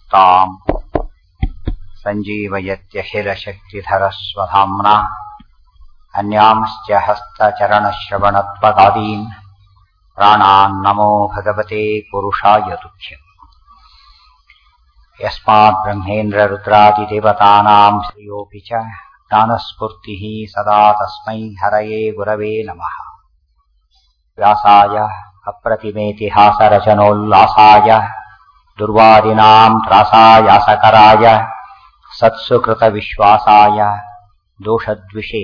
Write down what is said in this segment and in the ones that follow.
सुताम् सञ्जीवयत्यखिलशक्तिधरस्वधाम्ना अन्यांश्च हस्तचरणश्रवणत्वगादीन् प्राणान्नमो भगवते पुरुषाय तुभ्यम् यस्मात् ब्रह्मेन्द्ररुद्रादिदेवतानाम् श्रियोऽपि च ज्ञानस्फूर्तिः सदा तस्मै हरये गुरवे नमः व्यासाय अप्रतिमेतिहासरचनोल्लासाय दुर्वादिनाम् त्रासायासकराय सत्सुकृतविश्वासाय दोषद्विषे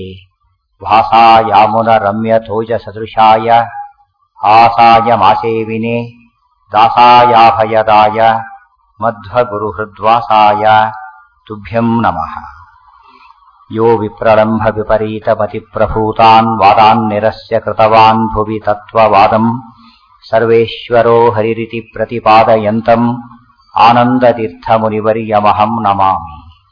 भासायामुनरम्यतोजसदृशाय आसाय मासेविने दासायाभयदाय मध्वगुरुहृद्वासाय तुभ्यम् नमः यो विप्रलम्भविपरीतमतिप्रभूतान् वादान् निरस्य कृतवान् भुवि तत्त्ववादम् सर्वेश्वरो हरिरिति प्रतिपादयन्तम् आनन्दतीर्थमुनिवर्यमहम् नमामि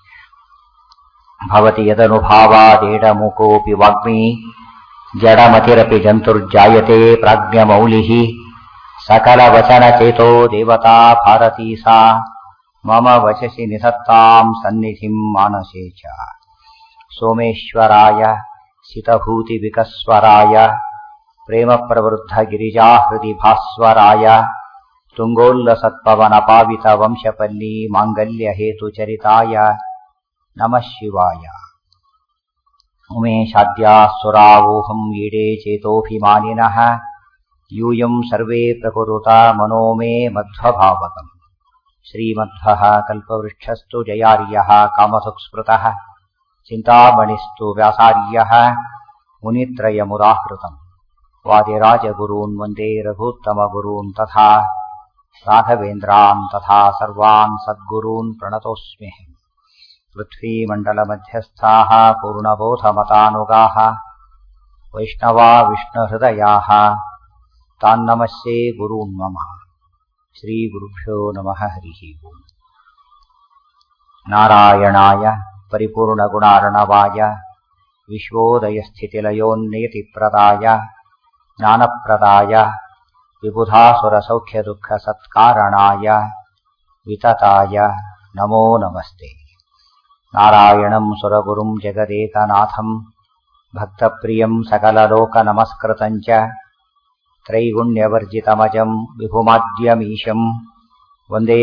भवति यदनुभावादेडमुकोऽपि वाग्मी जडमतिरपि जन्तुर्जायते प्राज्ञमौलिः सकलवचनचेतो देवता भारती सा मम वचसि निधत्ताम् सन्निधिम् मानसे च सोमेश्वराय सितभूतिविकस्वराय प्रेमप्रवृद्धगिरिजाहृदि भास्वराय तुङ्गोल्लसत्पवनपावितवंशपल्ली माङ्गल्यहेतुचरिताय नमः शिवाय उमेशाद्याः सुरावोऽहम् ईडे चेतोऽभिमानिनः यूयम् सर्वे प्रकुरुता मनो मे मध्वभावकम् श्रीमध्वः कल्पवृक्षस्तु जयार्यः कामसुक्स्मृतः चिन्तामणिस्तु व्यासार्यः मुनित्रयमुदाहृतम् वादिराजगुरून् वन्दे रघूत्तमगुरून् तथा राघवेन्द्रान् तथा सर्वान् सद्गुरून् प्रणतोऽस्म्यहम् पृथ्वीमण्डलमध्यस्थाः पूर्णबोधमतानुगाः वैष्णवा विष्णुहृदयाः तान्नमस्ये गुरून् मम श्रीगुरुभ्यो नमः हरिः ओम् नारायणाय परिपूर्णगुणार्णवाय विश्वोदयस्थितिलयोन्नियतिप्रदाय ज्ञानप्रदाय विबुधासुरसौख्यदुःखसत्कारणाय वितताय नमो नमस्ते नारायणम् सुरगुरुम् जगदेकनाथम् भक्तप्रियम् सकललोकनमस्कृतम् च त्रैगुण्यवर्जितमजम् विभुमाद्यमीशम् वन्दे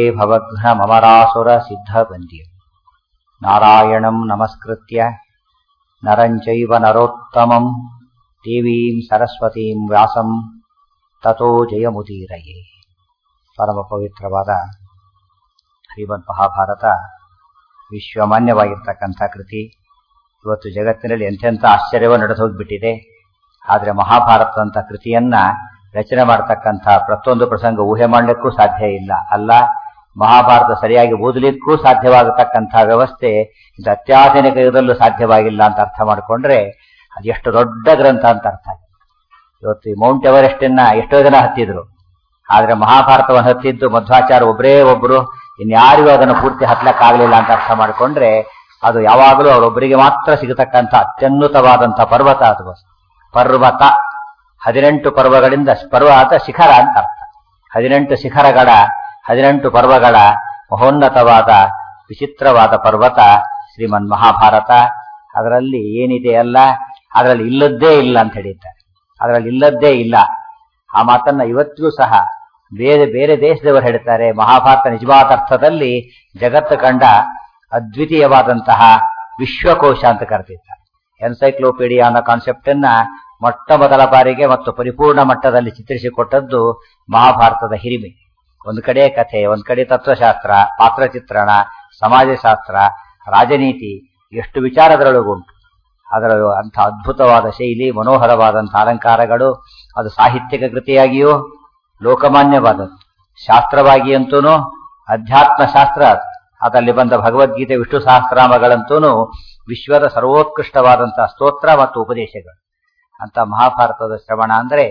भवघ्नममरासुरसिद्धवन्द्यम् नारायणम् नमस्कृत्य नरम् चैव नरोत्तमम् देवीम् सरस्वतीम् ವ್ಯಾಸಂ ತಥೋ ಜಯಮುದೀರಯೇ ಪರಮ ಪವಿತ್ರವಾದ ಶ್ರೀಮದ್ ಮಹಾಭಾರತ ವಿಶ್ವಮಾನ್ಯವಾಗಿರ್ತಕ್ಕಂಥ ಕೃತಿ ಇವತ್ತು ಜಗತ್ತಿನಲ್ಲಿ ಎಂತೆಂಥ ಆಶ್ಚರ್ಯವೂ ನಡೆದೋಗ್ಬಿಟ್ಟಿದೆ ಆದರೆ ಮಹಾಭಾರತ ಅಂತ ಕೃತಿಯನ್ನ ರಚನೆ ಮಾಡತಕ್ಕಂಥ ಪ್ರತಿಯೊಂದು ಪ್ರಸಂಗ ಊಹೆ ಮಾಡಲಿಕ್ಕೂ ಸಾಧ್ಯ ಇಲ್ಲ ಅಲ್ಲ ಮಹಾಭಾರತ ಸರಿಯಾಗಿ ಓದಲಿಕ್ಕೂ ಸಾಧ್ಯವಾಗತಕ್ಕಂಥ ವ್ಯವಸ್ಥೆ ಇದು ಅತ್ಯಾಧುನಿಕ ಯುಗದಲ್ಲೂ ಸಾಧ್ಯವಾಗಿಲ್ಲ ಅಂತ ಅರ್ಥ ಮಾಡಿಕೊಂಡ್ರೆ ಅದೆಷ್ಟು ದೊಡ್ಡ ಗ್ರಂಥ ಅಂತ ಅರ್ಥ ಇವತ್ತು ಈ ಮೌಂಟ್ ಎವರೆಸ್ಟ್ ಅನ್ನ ಎಷ್ಟೋ ಜನ ಹತ್ತಿದ್ರು ಆದ್ರೆ ಮಹಾಭಾರತವನ್ನು ಹತ್ತಿದ್ದು ಮಧ್ವಾಚಾರ ಒಬ್ಬರೇ ಒಬ್ರು ಇನ್ಯಾರಿಗೂ ಅದನ್ನು ಪೂರ್ತಿ ಹತ್ಲಕ್ಕಾಗಲಿಲ್ಲ ಅಂತ ಅರ್ಥ ಮಾಡಿಕೊಂಡ್ರೆ ಅದು ಯಾವಾಗಲೂ ಅವರೊಬ್ಬರಿಗೆ ಮಾತ್ರ ಸಿಗತಕ್ಕಂಥ ಅತ್ಯುನ್ನತವಾದಂಥ ಪರ್ವತ ಅದು ಪರ್ವತ ಹದಿನೆಂಟು ಪರ್ವಗಳಿಂದ ಪರ್ವತ ಶಿಖರ ಅಂತ ಅರ್ಥ ಹದಿನೆಂಟು ಶಿಖರಗಳ ಹದಿನೆಂಟು ಪರ್ವಗಳ ಮಹೋನ್ನತವಾದ ವಿಚಿತ್ರವಾದ ಪರ್ವತ ಶ್ರೀಮನ್ ಮಹಾಭಾರತ ಅದರಲ್ಲಿ ಏನಿದೆ ಅಲ್ಲ ಅದರಲ್ಲಿ ಇಲ್ಲದ್ದೇ ಇಲ್ಲ ಅಂತ ಹೇಳಿದ್ದಾರೆ ಅದರಲ್ಲಿ ಇಲ್ಲದ್ದೇ ಇಲ್ಲ ಆ ಮಾತನ್ನ ಇವತ್ತಿಗೂ ಸಹ ಬೇರೆ ಬೇರೆ ದೇಶದವರು ಹೇಳ್ತಾರೆ ಮಹಾಭಾರತ ನಿಜವಾದ ಅರ್ಥದಲ್ಲಿ ಜಗತ್ತು ಕಂಡ ಅದ್ವಿತೀಯವಾದಂತಹ ವಿಶ್ವಕೋಶ ಅಂತ ಕರೆದಿದ್ದಾರೆ ಎನ್ಸೈಕ್ಲೋಪೀಡಿಯಾ ಅನ್ನೋ ಕಾನ್ಸೆಪ್ಟ್ ಅನ್ನ ಮೊಟ್ಟ ಮೊದಲ ಬಾರಿಗೆ ಮತ್ತು ಪರಿಪೂರ್ಣ ಮಟ್ಟದಲ್ಲಿ ಚಿತ್ರಿಸಿಕೊಟ್ಟದ್ದು ಮಹಾಭಾರತದ ಹಿರಿಮೆ ಒಂದು ಕಡೆ ಕಥೆ ಒಂದ್ ಕಡೆ ತತ್ವಶಾಸ್ತ್ರ ಪಾತ್ರಚಿತ್ರಣ ಸಮಾಜಶಾಸ್ತ್ರ ರಾಜನೀತಿ ಎಷ್ಟು ವಿಚಾರದರೊಳಗುಂಟು ಅದರ ಅಂಥ ಅದ್ಭುತವಾದ ಶೈಲಿ ಮನೋಹರವಾದಂಥ ಅಲಂಕಾರಗಳು ಅದು ಸಾಹಿತ್ಯಿಕ ಕೃತಿಯಾಗಿಯೂ ಲೋಕಮಾನ್ಯವಾದದ್ದು ಶಾಸ್ತ್ರವಾಗಿ ಅಂತೂ ಅಧ್ಯಾತ್ಮ ಶಾಸ್ತ್ರ ಅದರಲ್ಲಿ ಬಂದ ಭಗವದ್ಗೀತೆ ವಿಷ್ಣು ಸಹಸ್ರಾಮಗಳಂತೂ ವಿಶ್ವದ ಸರ್ವೋತ್ಕೃಷ್ಟವಾದಂತಹ ಸ್ತೋತ್ರ ಮತ್ತು ಉಪದೇಶಗಳು ಅಂತ ಮಹಾಭಾರತದ ಶ್ರವಣ ಅಂದ್ರೆ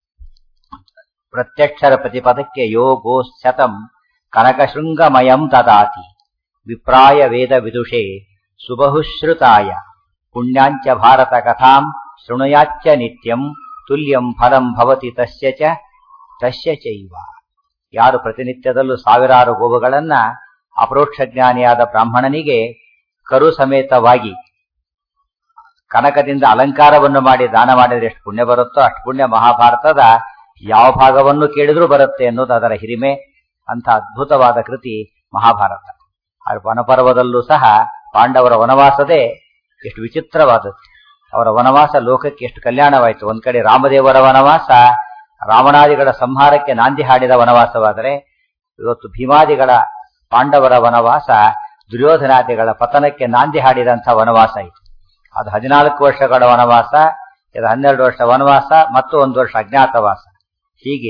ಪ್ರತ್ಯಕ್ಷರ ಪ್ರತಿಪದಕ್ಕೆ ಯೋಗೋ ಶತಂ ಕನಕಶೃಂಗಮಯಂ ದದಾತಿ ವಿಪ್ರಾಯ ವೇದ ವಿದುಷೆ ಸುಬಹುಶ್ರುತಾಯ ಪುಣ್ಯಾಂಚ ಭಾರತ ಕಥಾಂ ಶೃಣುಯಾಚ್ಚ ನಿತ್ಯಂ ತುಲ್ಯಂ ಫಲಂ ಭವತಿ ತಸ್ಯ ಚ ತಸ್ಯ ಚೈವ ಯಾರು ಪ್ರತಿನಿತ್ಯದಲ್ಲೂ ಸಾವಿರಾರು ಗೋವುಗಳನ್ನ ಅಪರೋಕ್ಷ ಜ್ಞಾನಿಯಾದ ಬ್ರಾಹ್ಮಣನಿಗೆ ಕರು ಸಮೇತವಾಗಿ ಕನಕದಿಂದ ಅಲಂಕಾರವನ್ನು ಮಾಡಿ ದಾನ ಮಾಡಿದ್ರೆ ಎಷ್ಟು ಪುಣ್ಯ ಬರುತ್ತೋ ಅಷ್ಟು ಪುಣ್ಯ ಮಹಾಭಾರತದ ಯಾವ ಭಾಗವನ್ನು ಕೇಳಿದ್ರೂ ಬರುತ್ತೆ ಅನ್ನೋದು ಅದರ ಹಿರಿಮೆ ಅಂತ ಅದ್ಭುತವಾದ ಕೃತಿ ಮಹಾಭಾರತ ಆ ವನಪರ್ವದಲ್ಲೂ ಸಹ ಪಾಂಡವರ ವನವಾಸದೇ ಎಷ್ಟು ವಿಚಿತ್ರವಾದದ್ದು ಅವರ ವನವಾಸ ಲೋಕಕ್ಕೆ ಎಷ್ಟು ಕಲ್ಯಾಣವಾಯಿತು ಒಂದ್ ಕಡೆ ರಾಮದೇವರ ವನವಾಸ ರಾವಣಾದಿಗಳ ಸಂಹಾರಕ್ಕೆ ನಾಂದಿ ಹಾಡಿದ ವನವಾಸವಾದರೆ ಇವತ್ತು ಭೀಮಾದಿಗಳ ಪಾಂಡವರ ವನವಾಸ ದುರ್ಯೋಧನಾದಿಗಳ ಪತನಕ್ಕೆ ನಾಂದಿ ಹಾಡಿದಂಥ ವನವಾಸ ಇದು ಅದು ಹದಿನಾಲ್ಕು ವರ್ಷಗಳ ವನವಾಸ ಇದು ಹನ್ನೆರಡು ವರ್ಷ ವನವಾಸ ಮತ್ತು ಒಂದು ವರ್ಷ ಅಜ್ಞಾತವಾಸ ಹೀಗೆ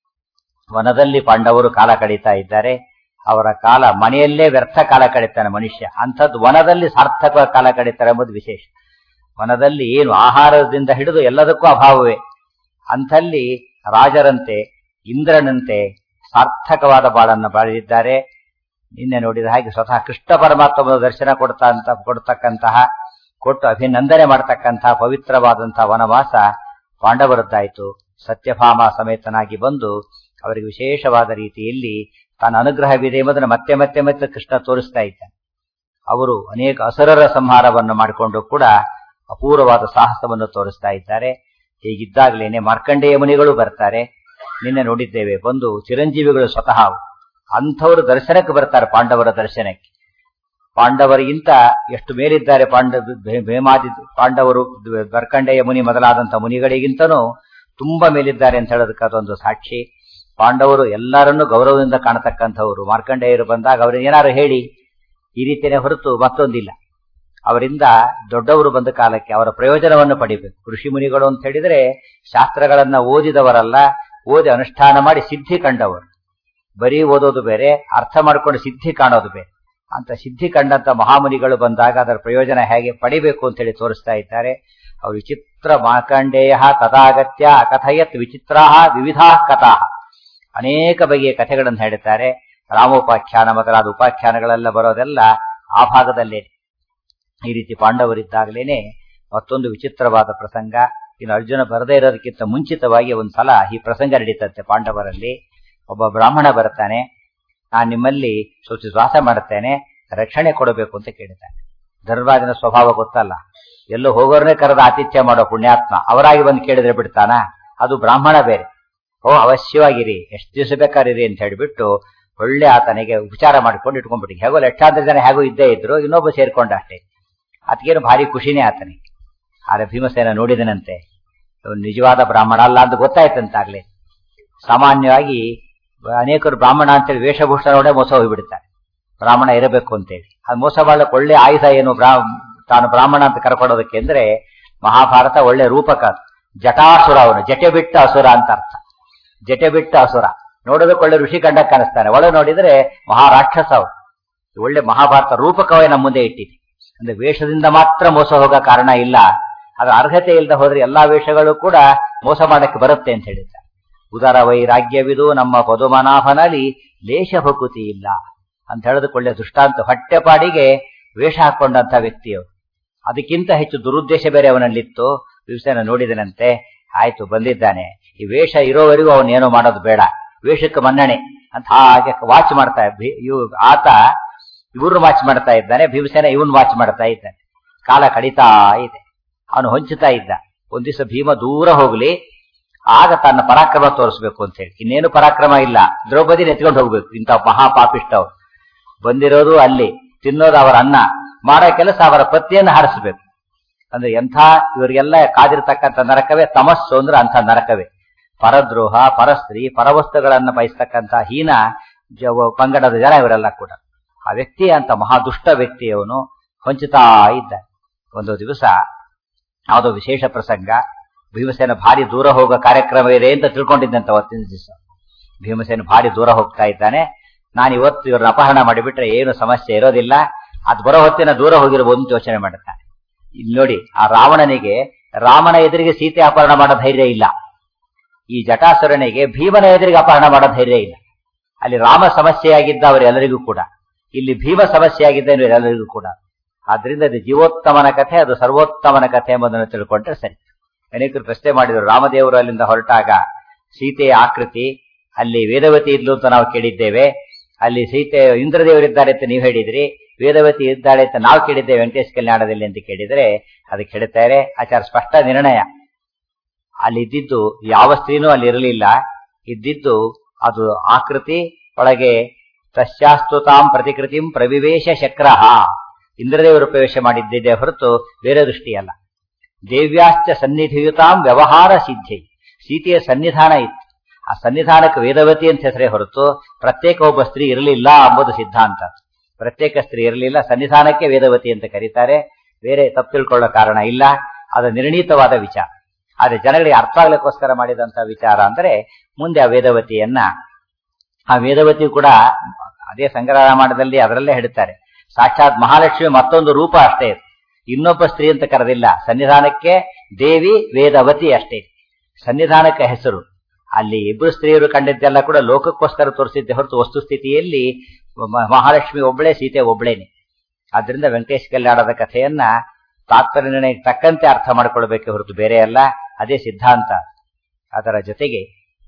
ವನದಲ್ಲಿ ಪಾಂಡವರು ಕಾಲ ಕಳೀತಾ ಇದ್ದಾರೆ ಅವರ ಕಾಲ ಮನೆಯಲ್ಲೇ ವ್ಯರ್ಥ ಕಾಲ ಕಳೀತಾನೆ ಮನುಷ್ಯ ಅಂಥದ್ದು ವನದಲ್ಲಿ ಸಾರ್ಥಕ ಕಾಲ ಕಳೀತಾರೆ ಎಂಬುದು ವಿಶೇಷ ವನದಲ್ಲಿ ಏನು ಆಹಾರದಿಂದ ಹಿಡಿದು ಎಲ್ಲದಕ್ಕೂ ಅಭಾವವೇ ಅಂಥಲ್ಲಿ ರಾಜರಂತೆ ಇಂದ್ರನಂತೆ ಸಾರ್ಥಕವಾದ ಬಾಳನ್ನು ಬಾಳಿದ್ದಾರೆ ನಿನ್ನೆ ನೋಡಿದ ಹಾಗೆ ಸ್ವತಃ ಕೃಷ್ಣ ಪರಮಾತ್ಮನ ದರ್ಶನ ಕೊಡ್ತಾ ಅಂತ ಕೊಡ್ತಕ್ಕಂತಹ ಕೊಟ್ಟು ಅಭಿನಂದನೆ ಮಾಡತಕ್ಕಂತಹ ಪವಿತ್ರವಾದಂತಹ ವನವಾಸ ಪಾಂಡವರದ್ದಾಯಿತು ಸತ್ಯಭಾಮ ಸಮೇತನಾಗಿ ಬಂದು ಅವರಿಗೆ ವಿಶೇಷವಾದ ರೀತಿಯಲ್ಲಿ ತನ್ನ ಅನುಗ್ರಹವಿದೆ ಎಂಬುದನ್ನು ಮತ್ತೆ ಮತ್ತೆ ಮತ್ತೆ ಕೃಷ್ಣ ತೋರಿಸ್ತಾ ಇದ್ದಾನೆ ಅವರು ಅನೇಕ ಅಸುರರ ಸಂಹಾರವನ್ನು ಮಾಡಿಕೊಂಡು ಕೂಡ ಅಪೂರ್ವವಾದ ಸಾಹಸವನ್ನು ತೋರಿಸ್ತಾ ಇದ್ದಾರೆ ಹೀಗಿದ್ದಾಗಲೇನೆ ಮಾರ್ಕಂಡೇಯ ಮುನಿಗಳು ಬರ್ತಾರೆ ನಿನ್ನೆ ನೋಡಿದ್ದೇವೆ ಬಂದು ಚಿರಂಜೀವಿಗಳು ಸ್ವತಃ ಅಂಥವರು ದರ್ಶನಕ್ಕೆ ಬರ್ತಾರೆ ಪಾಂಡವರ ದರ್ಶನಕ್ಕೆ ಪಾಂಡವರಿಗಿಂತ ಎಷ್ಟು ಮೇಲಿದ್ದಾರೆ ಪಾಂಡ ಭೇಮಾದಿ ಪಾಂಡವರು ಬರ್ಕಂಡೆಯ ಮುನಿ ಮೊದಲಾದಂಥ ಮುನಿಗಳಿಗಿಂತನೂ ತುಂಬಾ ಮೇಲಿದ್ದಾರೆ ಅಂತ ಹೇಳೋದಕ್ಕೆ ಅದೊಂದು ಸಾಕ್ಷಿ ಪಾಂಡವರು ಎಲ್ಲರನ್ನೂ ಗೌರವದಿಂದ ಕಾಣತಕ್ಕಂಥವ್ರು ಮಾರ್ಕಂಡೇಯರು ಬಂದಾಗ ಅವ್ರಿಗೆ ಏನಾರು ಹೇಳಿ ಈ ರೀತಿಯೇ ಹೊರತು ಮತ್ತೊಂದಿಲ್ಲ ಅವರಿಂದ ದೊಡ್ಡವರು ಬಂದ ಕಾಲಕ್ಕೆ ಅವರ ಪ್ರಯೋಜನವನ್ನು ಪಡಿಬೇಕು ಋಷಿ ಮುನಿಗಳು ಅಂತ ಹೇಳಿದ್ರೆ ಶಾಸ್ತ್ರಗಳನ್ನ ಓದಿದವರಲ್ಲ ಓದಿ ಅನುಷ್ಠಾನ ಮಾಡಿ ಸಿದ್ಧಿ ಕಂಡವರು ಬರೀ ಓದೋದು ಬೇರೆ ಅರ್ಥ ಮಾಡ್ಕೊಂಡು ಸಿದ್ಧಿ ಕಾಣೋದು ಬೇರೆ ಅಂತ ಸಿದ್ಧಿ ಕಂಡಂತ ಮಹಾಮುನಿಗಳು ಬಂದಾಗ ಅದರ ಪ್ರಯೋಜನ ಹೇಗೆ ಪಡಿಬೇಕು ಅಂತ ಹೇಳಿ ತೋರಿಸ್ತಾ ಇದ್ದಾರೆ ಅವರು ವಿಚಿತ್ರ ಮಾರ್ಕಂಡೇಯ ತಥಾಗತ್ಯ ಅಕಥಯತ್ ವಿಚಿತ್ರಾ ವಿವಿಧಾ ಕಥಾ ಅನೇಕ ಬಗೆಯ ಕಥೆಗಳನ್ನು ಹೇಳುತ್ತಾರೆ ರಾಮೋಪಾಖ್ಯಾನ ಮೊದಲಾದ ಉಪಾಖ್ಯಾನಗಳೆಲ್ಲ ಬರೋದೆಲ್ಲ ಆ ಭಾಗದಲ್ಲೇ ಈ ರೀತಿ ಪಾಂಡವರಿದ್ದಾಗಲೇನೆ ಮತ್ತೊಂದು ವಿಚಿತ್ರವಾದ ಪ್ರಸಂಗ ಇನ್ನು ಅರ್ಜುನ ಬರದೇ ಇರೋದಕ್ಕಿಂತ ಮುಂಚಿತವಾಗಿ ಒಂದು ಸಲ ಈ ಪ್ರಸಂಗ ನಡೀತಂತೆ ಪಾಂಡವರಲ್ಲಿ ಒಬ್ಬ ಬ್ರಾಹ್ಮಣ ಬರ್ತಾನೆ ನಾನು ನಿಮ್ಮಲ್ಲಿ ಸ್ವಲ್ಪ ಶ್ವಾಸ ಮಾಡುತ್ತೇನೆ ರಕ್ಷಣೆ ಕೊಡಬೇಕು ಅಂತ ಕೇಳ್ತಾನೆ ಧರ್ಮರಾಜನ ಸ್ವಭಾವ ಗೊತ್ತಲ್ಲ ಎಲ್ಲೋ ಹೋಗೋರ್ನೇ ಕರೆದ ಆತಿಥ್ಯ ಮಾಡೋ ಪುಣ್ಯಾತ್ಮ ಅವರಾಗಿ ಬಂದು ಕೇಳಿದ್ರೆ ಬಿಡ್ತಾನ ಅದು ಬ್ರಾಹ್ಮಣ ಬೇರೆ ಓ ಅವಶ್ಯವಾಗಿರಿ ಎಷ್ಟು ದಿವಸ ಬೇಕಾರಿರಿ ಅಂತ ಹೇಳಿಬಿಟ್ಟು ಒಳ್ಳೆ ಆತನಿಗೆ ಉಪಚಾರ ಮಾಡ್ಕೊಂಡು ಇಟ್ಕೊಂಡ್ಬಿಟ್ಟು ಹೇಗೋ ಲಕ್ಷಾಂತರ ಜನ ಹೇಗೋ ಇದ್ದೇ ಇದ್ರು ಇನ್ನೊಬ್ಬ ಸೇರ್ಕೊಂಡ ಅಷ್ಟೇ ಅದಕ್ಕೇನು ಭಾರಿ ಖುಷಿನೇ ಆತನಿಗೆ ಆದ್ರೆ ಭೀಮಸೇನ ನೋಡಿದನಂತೆ ನಿಜವಾದ ಬ್ರಾಹ್ಮಣ ಅಲ್ಲ ಅಂತ ಗೊತ್ತಾಯ್ತಂತಾಗ್ಲೇ ಸಾಮಾನ್ಯವಾಗಿ ಅನೇಕರು ಬ್ರಾಹ್ಮಣ ಅಂತೇಳಿ ವೇಷಭೂಷಣ ನೋಡೇ ಮೋಸ ಹೋಗಿಬಿಡ್ತಾರೆ ಬ್ರಾಹ್ಮಣ ಇರಬೇಕು ಅಂತೇಳಿ ಅದು ಮೋಸ ಮಾಡಲಿಕ್ಕೆ ಒಳ್ಳೆ ಆಯುಧ ಏನು ಬ್ರಾ ತಾನು ಬ್ರಾಹ್ಮಣ ಅಂತ ಕರ್ಕೊಡೋದಕ್ಕೆ ಅಂದ್ರೆ ಮಹಾಭಾರತ ಒಳ್ಳೆ ರೂಪಕ ಜಟಾಸುರ ಅವನು ಜಟೆ ಬಿಟ್ಟ ಅಸುರ ಅಂತ ಅರ್ಥ ಜಟೆ ಬಿಟ್ಟ ಅಸುರ ನೋಡೋದಕ್ಕೆ ಒಳ್ಳೆ ಋಷಿ ಕಂಡ ಕಾಣಿಸ್ತಾನೆ ಒಳಗೆ ನೋಡಿದ್ರೆ ಮಹಾರಾಕ್ಷಸ ಅವನು ಒಳ್ಳೆ ಮಹಾಭಾರತ ರೂಪಕವೇ ನಮ್ಮ ಮುಂದೆ ಇಟ್ಟಿದೆ ಅಂದ್ರೆ ವೇಷದಿಂದ ಮಾತ್ರ ಮೋಸ ಹೋಗೋ ಕಾರಣ ಇಲ್ಲ ಅದರ ಅರ್ಹತೆ ಇಲ್ಲದೆ ಹೋದ್ರೆ ಎಲ್ಲಾ ವೇಷಗಳು ಕೂಡ ಮೋಸ ಮಾಡಕ್ಕೆ ಬರುತ್ತೆ ಅಂತ ಹೇಳಿದ್ದಾರೆ ಉದರ ವೈರಾಗ್ಯವಿದು ನಮ್ಮ ಪದುಮನಾಭನಲ್ಲಿ ಲೇಷ ಭಕುತಿ ಇಲ್ಲ ಅಂತ ಹೇಳೋದಕ್ಕೊಳ್ಳೆ ದೃಷ್ಟಾಂತ ಹೊಟ್ಟೆಪಾಡಿಗೆ ವೇಷ ಹಾಕೊಂಡಂತ ವ್ಯಕ್ತಿಯವರು ಅದಕ್ಕಿಂತ ಹೆಚ್ಚು ದುರುದ್ದೇಶ ಬೇರೆ ಅವನಲ್ಲಿತ್ತು ದಿವಸನ ನೋಡಿದನಂತೆ ಆಯ್ತು ಬಂದಿದ್ದಾನೆ ಈ ವೇಷ ಇರೋವರೆಗೂ ಅವನೇನು ಮಾಡೋದು ಬೇಡ ವೇಷಕ್ಕೆ ಮನ್ನಣೆ ಅಂತ ಹಾಗೆ ವಾಚ್ ಮಾಡ್ತಾ ಇವ್ ಆತ ಇವ್ರನ್ನ ವಾಚ್ ಮಾಡ್ತಾ ಇದ್ದಾನೆ ಭೀಮಸೇನ ಇವನ್ ವಾಚ್ ಮಾಡ್ತಾ ಇದ್ದಾನೆ ಕಾಲ ಕಡಿತಾ ಇದೆ ಅವನು ಹೊಂಚುತ್ತಾ ಇದ್ದ ಒಂದ್ ದಿವಸ ಭೀಮ ದೂರ ಹೋಗ್ಲಿ ಆಗ ತನ್ನ ಪರಾಕ್ರಮ ತೋರಿಸ್ಬೇಕು ಅಂತ ಹೇಳಿ ಇನ್ನೇನು ಪರಾಕ್ರಮ ಇಲ್ಲ ದ್ರೌಪದಿ ನೆತ್ಕೊಂಡು ಹೋಗ್ಬೇಕು ಇಂಥ ಮಹಾಪಾಪಿಷ್ಟ ಅವ್ರು ಬಂದಿರೋದು ಅಲ್ಲಿ ತಿನ್ನೋದು ಅವರ ಅನ್ನ ಮಾಡೋ ಕೆಲಸ ಅವರ ಪತಿಯನ್ನು ಹಾರಿಸ್ಬೇಕು ಅಂದ್ರೆ ಎಂಥ ಇವರಿಗೆಲ್ಲ ಕಾದಿರ್ತಕ್ಕಂಥ ನರಕವೇ ತಮಸ್ಸು ಅಂದ್ರೆ ಅಂಥ ನರಕವೇ ಪರದ್ರೋಹ ಪರಸ್ತ್ರೀ ಪರವಸ್ತುಗಳನ್ನ ಬಯಸ್ತಕ್ಕಂಥ ಹೀನ ಪಂಗಡದ ಜನ ಇವರೆಲ್ಲ ಕೂಡ ಆ ವ್ಯಕ್ತಿ ಅಂತ ಮಹಾದುಷ್ಟ ವ್ಯಕ್ತಿಯವನು ಹೊಂಚುತ್ತಾ ಇದ್ದ ಒಂದು ದಿವಸ ಯಾವುದೋ ವಿಶೇಷ ಪ್ರಸಂಗ ಭೀಮಸೇನ ಭಾರಿ ದೂರ ಹೋಗೋ ಕಾರ್ಯಕ್ರಮ ಇದೆ ಅಂತ ತಿಳ್ಕೊಂಡಿದ್ದಂತ ಅವತ್ತಿನ ದಿವಸ ಭೀಮಸೇನ ಭಾರಿ ದೂರ ಹೋಗ್ತಾ ಇದ್ದಾನೆ ನಾನು ಇವತ್ತು ಇವ್ರನ್ನ ಅಪಹರಣ ಮಾಡಿಬಿಟ್ರೆ ಏನು ಸಮಸ್ಯೆ ಇರೋದಿಲ್ಲ ಅದು ಬರೋ ಹೊತ್ತಿನ ದೂರ ಹೋಗಿರಬಹುದು ಅಂತ ಯೋಚನೆ ಮಾಡುತ್ತಾನೆ ಇಲ್ಲಿ ನೋಡಿ ಆ ರಾವಣನಿಗೆ ರಾಮನ ಎದುರಿಗೆ ಸೀತೆ ಅಪಹರಣ ಮಾಡೋ ಧೈರ್ಯ ಇಲ್ಲ ಈ ಜಟಾಸುರನಿಗೆ ಭೀಮನ ಎದುರಿಗೆ ಅಪಹರಣ ಮಾಡೋ ಧೈರ್ಯ ಇಲ್ಲ ಅಲ್ಲಿ ರಾಮ ಸಮಸ್ಯೆಯಾಗಿದ್ದ ಅವರೆಲ್ಲರಿಗೂ ಕೂಡ ಇಲ್ಲಿ ಭೀಮ ಸಮಸ್ಯೆಯಾಗಿದ್ದ ಇವರೆಲ್ಲರಿಗೂ ಕೂಡ ಆದ್ರಿಂದ ಇದು ಜೀವೋತ್ತಮನ ಕಥೆ ಅದು ಸರ್ವೋತ್ತಮನ ಕಥೆ ಎಂಬುದನ್ನು ತಿಳ್ಕೊಂಡ್ರೆ ಸರಿ ಅನೇಕರು ಪ್ರಶ್ನೆ ಮಾಡಿದರು ರಾಮದೇವರು ಅಲ್ಲಿಂದ ಹೊರಟಾಗ ಸೀತೆಯ ಆಕೃತಿ ಅಲ್ಲಿ ವೇದವತಿ ಇದ್ಲು ಅಂತ ನಾವು ಕೇಳಿದ್ದೇವೆ ಅಲ್ಲಿ ಸೀತೆ ಇಂದ್ರದೇವರಿದ್ದಾರೆ ಅಂತ ನೀವು ಹೇಳಿದ್ರಿ ವೇದವತಿ ಇದ್ದಾಳೆ ಅಂತ ನಾವು ಕೇಳಿದ್ದೆ ವೆಂಕಟೇಶ್ ಕಲ್ಯಾಣದಲ್ಲಿ ಅಂತ ಕೇಳಿದ್ರೆ ಅದಕ್ಕೆ ಹೇಳ್ತಾರೆ ಆಚಾರ ಸ್ಪಷ್ಟ ನಿರ್ಣಯ ಅಲ್ಲಿ ಇದ್ದಿದ್ದು ಯಾವ ಸ್ತ್ರೀನೂ ಅಲ್ಲಿ ಇರಲಿಲ್ಲ ಇದ್ದಿದ್ದು ಅದು ಆಕೃತಿ ಒಳಗೆ ತಸ್ಯಾಸ್ತುತಾಂ ಪ್ರತಿಕೃತಿಂ ಪ್ರವಿವೇಶ ಶಕ್ರಹ ಇಂದ್ರದೇವರು ಪ್ರವೇಶ ಮಾಡಿದ್ದಿದೆ ಹೊರತು ಬೇರೆ ದೃಷ್ಟಿಯಲ್ಲ ದೇವ್ಯಾಶ್ಚ ಸನ್ನಿಧಿಯುತಾಂ ವ್ಯವಹಾರ ಸಿದ್ಧಿ ಸೀತೆಯ ಸನ್ನಿಧಾನ ಇತ್ತು ಆ ಸನ್ನಿಧಾನಕ್ಕೆ ವೇದವತಿ ಅಂತ ಹೆಸರೇ ಹೊರತು ಪ್ರತ್ಯೇಕ ಒಬ್ಬ ಸ್ತ್ರೀ ಇರಲಿಲ್ಲ ಎಂಬುದು ಸಿದ್ಧಾಂತ ಪ್ರತ್ಯೇಕ ಸ್ತ್ರೀ ಇರಲಿಲ್ಲ ಸನ್ನಿಧಾನಕ್ಕೆ ವೇದವತಿ ಅಂತ ಕರೀತಾರೆ ಬೇರೆ ತಪ್ಪು ತಿಳ್ಕೊಳ್ಳೋ ಕಾರಣ ಇಲ್ಲ ಅದು ನಿರ್ಣೀತವಾದ ವಿಚಾರ ಆದ್ರೆ ಜನಗಳಿಗೆ ಅರ್ಥ ಆಗ್ಲಿಕ್ಕೋಸ್ಕರ ಮಾಡಿದಂತ ವಿಚಾರ ಅಂದ್ರೆ ಮುಂದೆ ಆ ವೇದವತಿಯನ್ನ ಆ ವೇದವತಿ ಕೂಡ ಅದೇ ಸಂಗ್ರಹಮಾನದಲ್ಲಿ ಅದರಲ್ಲೇ ಹೇಳ್ತಾರೆ ಸಾಕ್ಷಾತ್ ಮಹಾಲಕ್ಷ್ಮಿ ಮತ್ತೊಂದು ರೂಪ ಅಷ್ಟೇ ಇದೆ ಇನ್ನೊಬ್ಬ ಸ್ತ್ರೀ ಅಂತ ಕರೆದಿಲ್ಲ ಸನ್ನಿಧಾನಕ್ಕೆ ದೇವಿ ವೇದವತಿ ಅಷ್ಟೇ ಸನ್ನಿಧಾನಕ್ಕೆ ಹೆಸರು ಅಲ್ಲಿ ಇಬ್ಬರು ಸ್ತ್ರೀಯರು ಕಂಡಿದ್ದೆಲ್ಲ ಕೂಡ ಲೋಕಕ್ಕೋಸ್ಕರ ತೋರಿಸಿದ್ದೆ ಹೊರತು ವಸ್ತುಸ್ಥಿತಿಯಲ್ಲಿ ಮ- ಮಹಾಲಕ್ಷ್ಮಿ ಒಬ್ಬಳೇ ಸೀತೆ ಒಬ್ಬಳೇನೆ ಆದ್ರಿಂದ ವೆಂಕಟೇಶ್ ಕಲ್ಯಾಣದ ಕಥೆಯನ್ನ ತಾತ್ಪರ್ಯ ನಿರ್ಣಯಕ್ಕೆ ತಕ್ಕಂತೆ ಅರ್ಥ ಮಾಡ್ಕೊಳ್ಬೇಕೆ ಹೊರತು ಬೇರೆ ಅಲ್ಲ ಅದೇ ಸಿದ್ಧಾಂತ ಅದರ ಜೊತೆಗೆ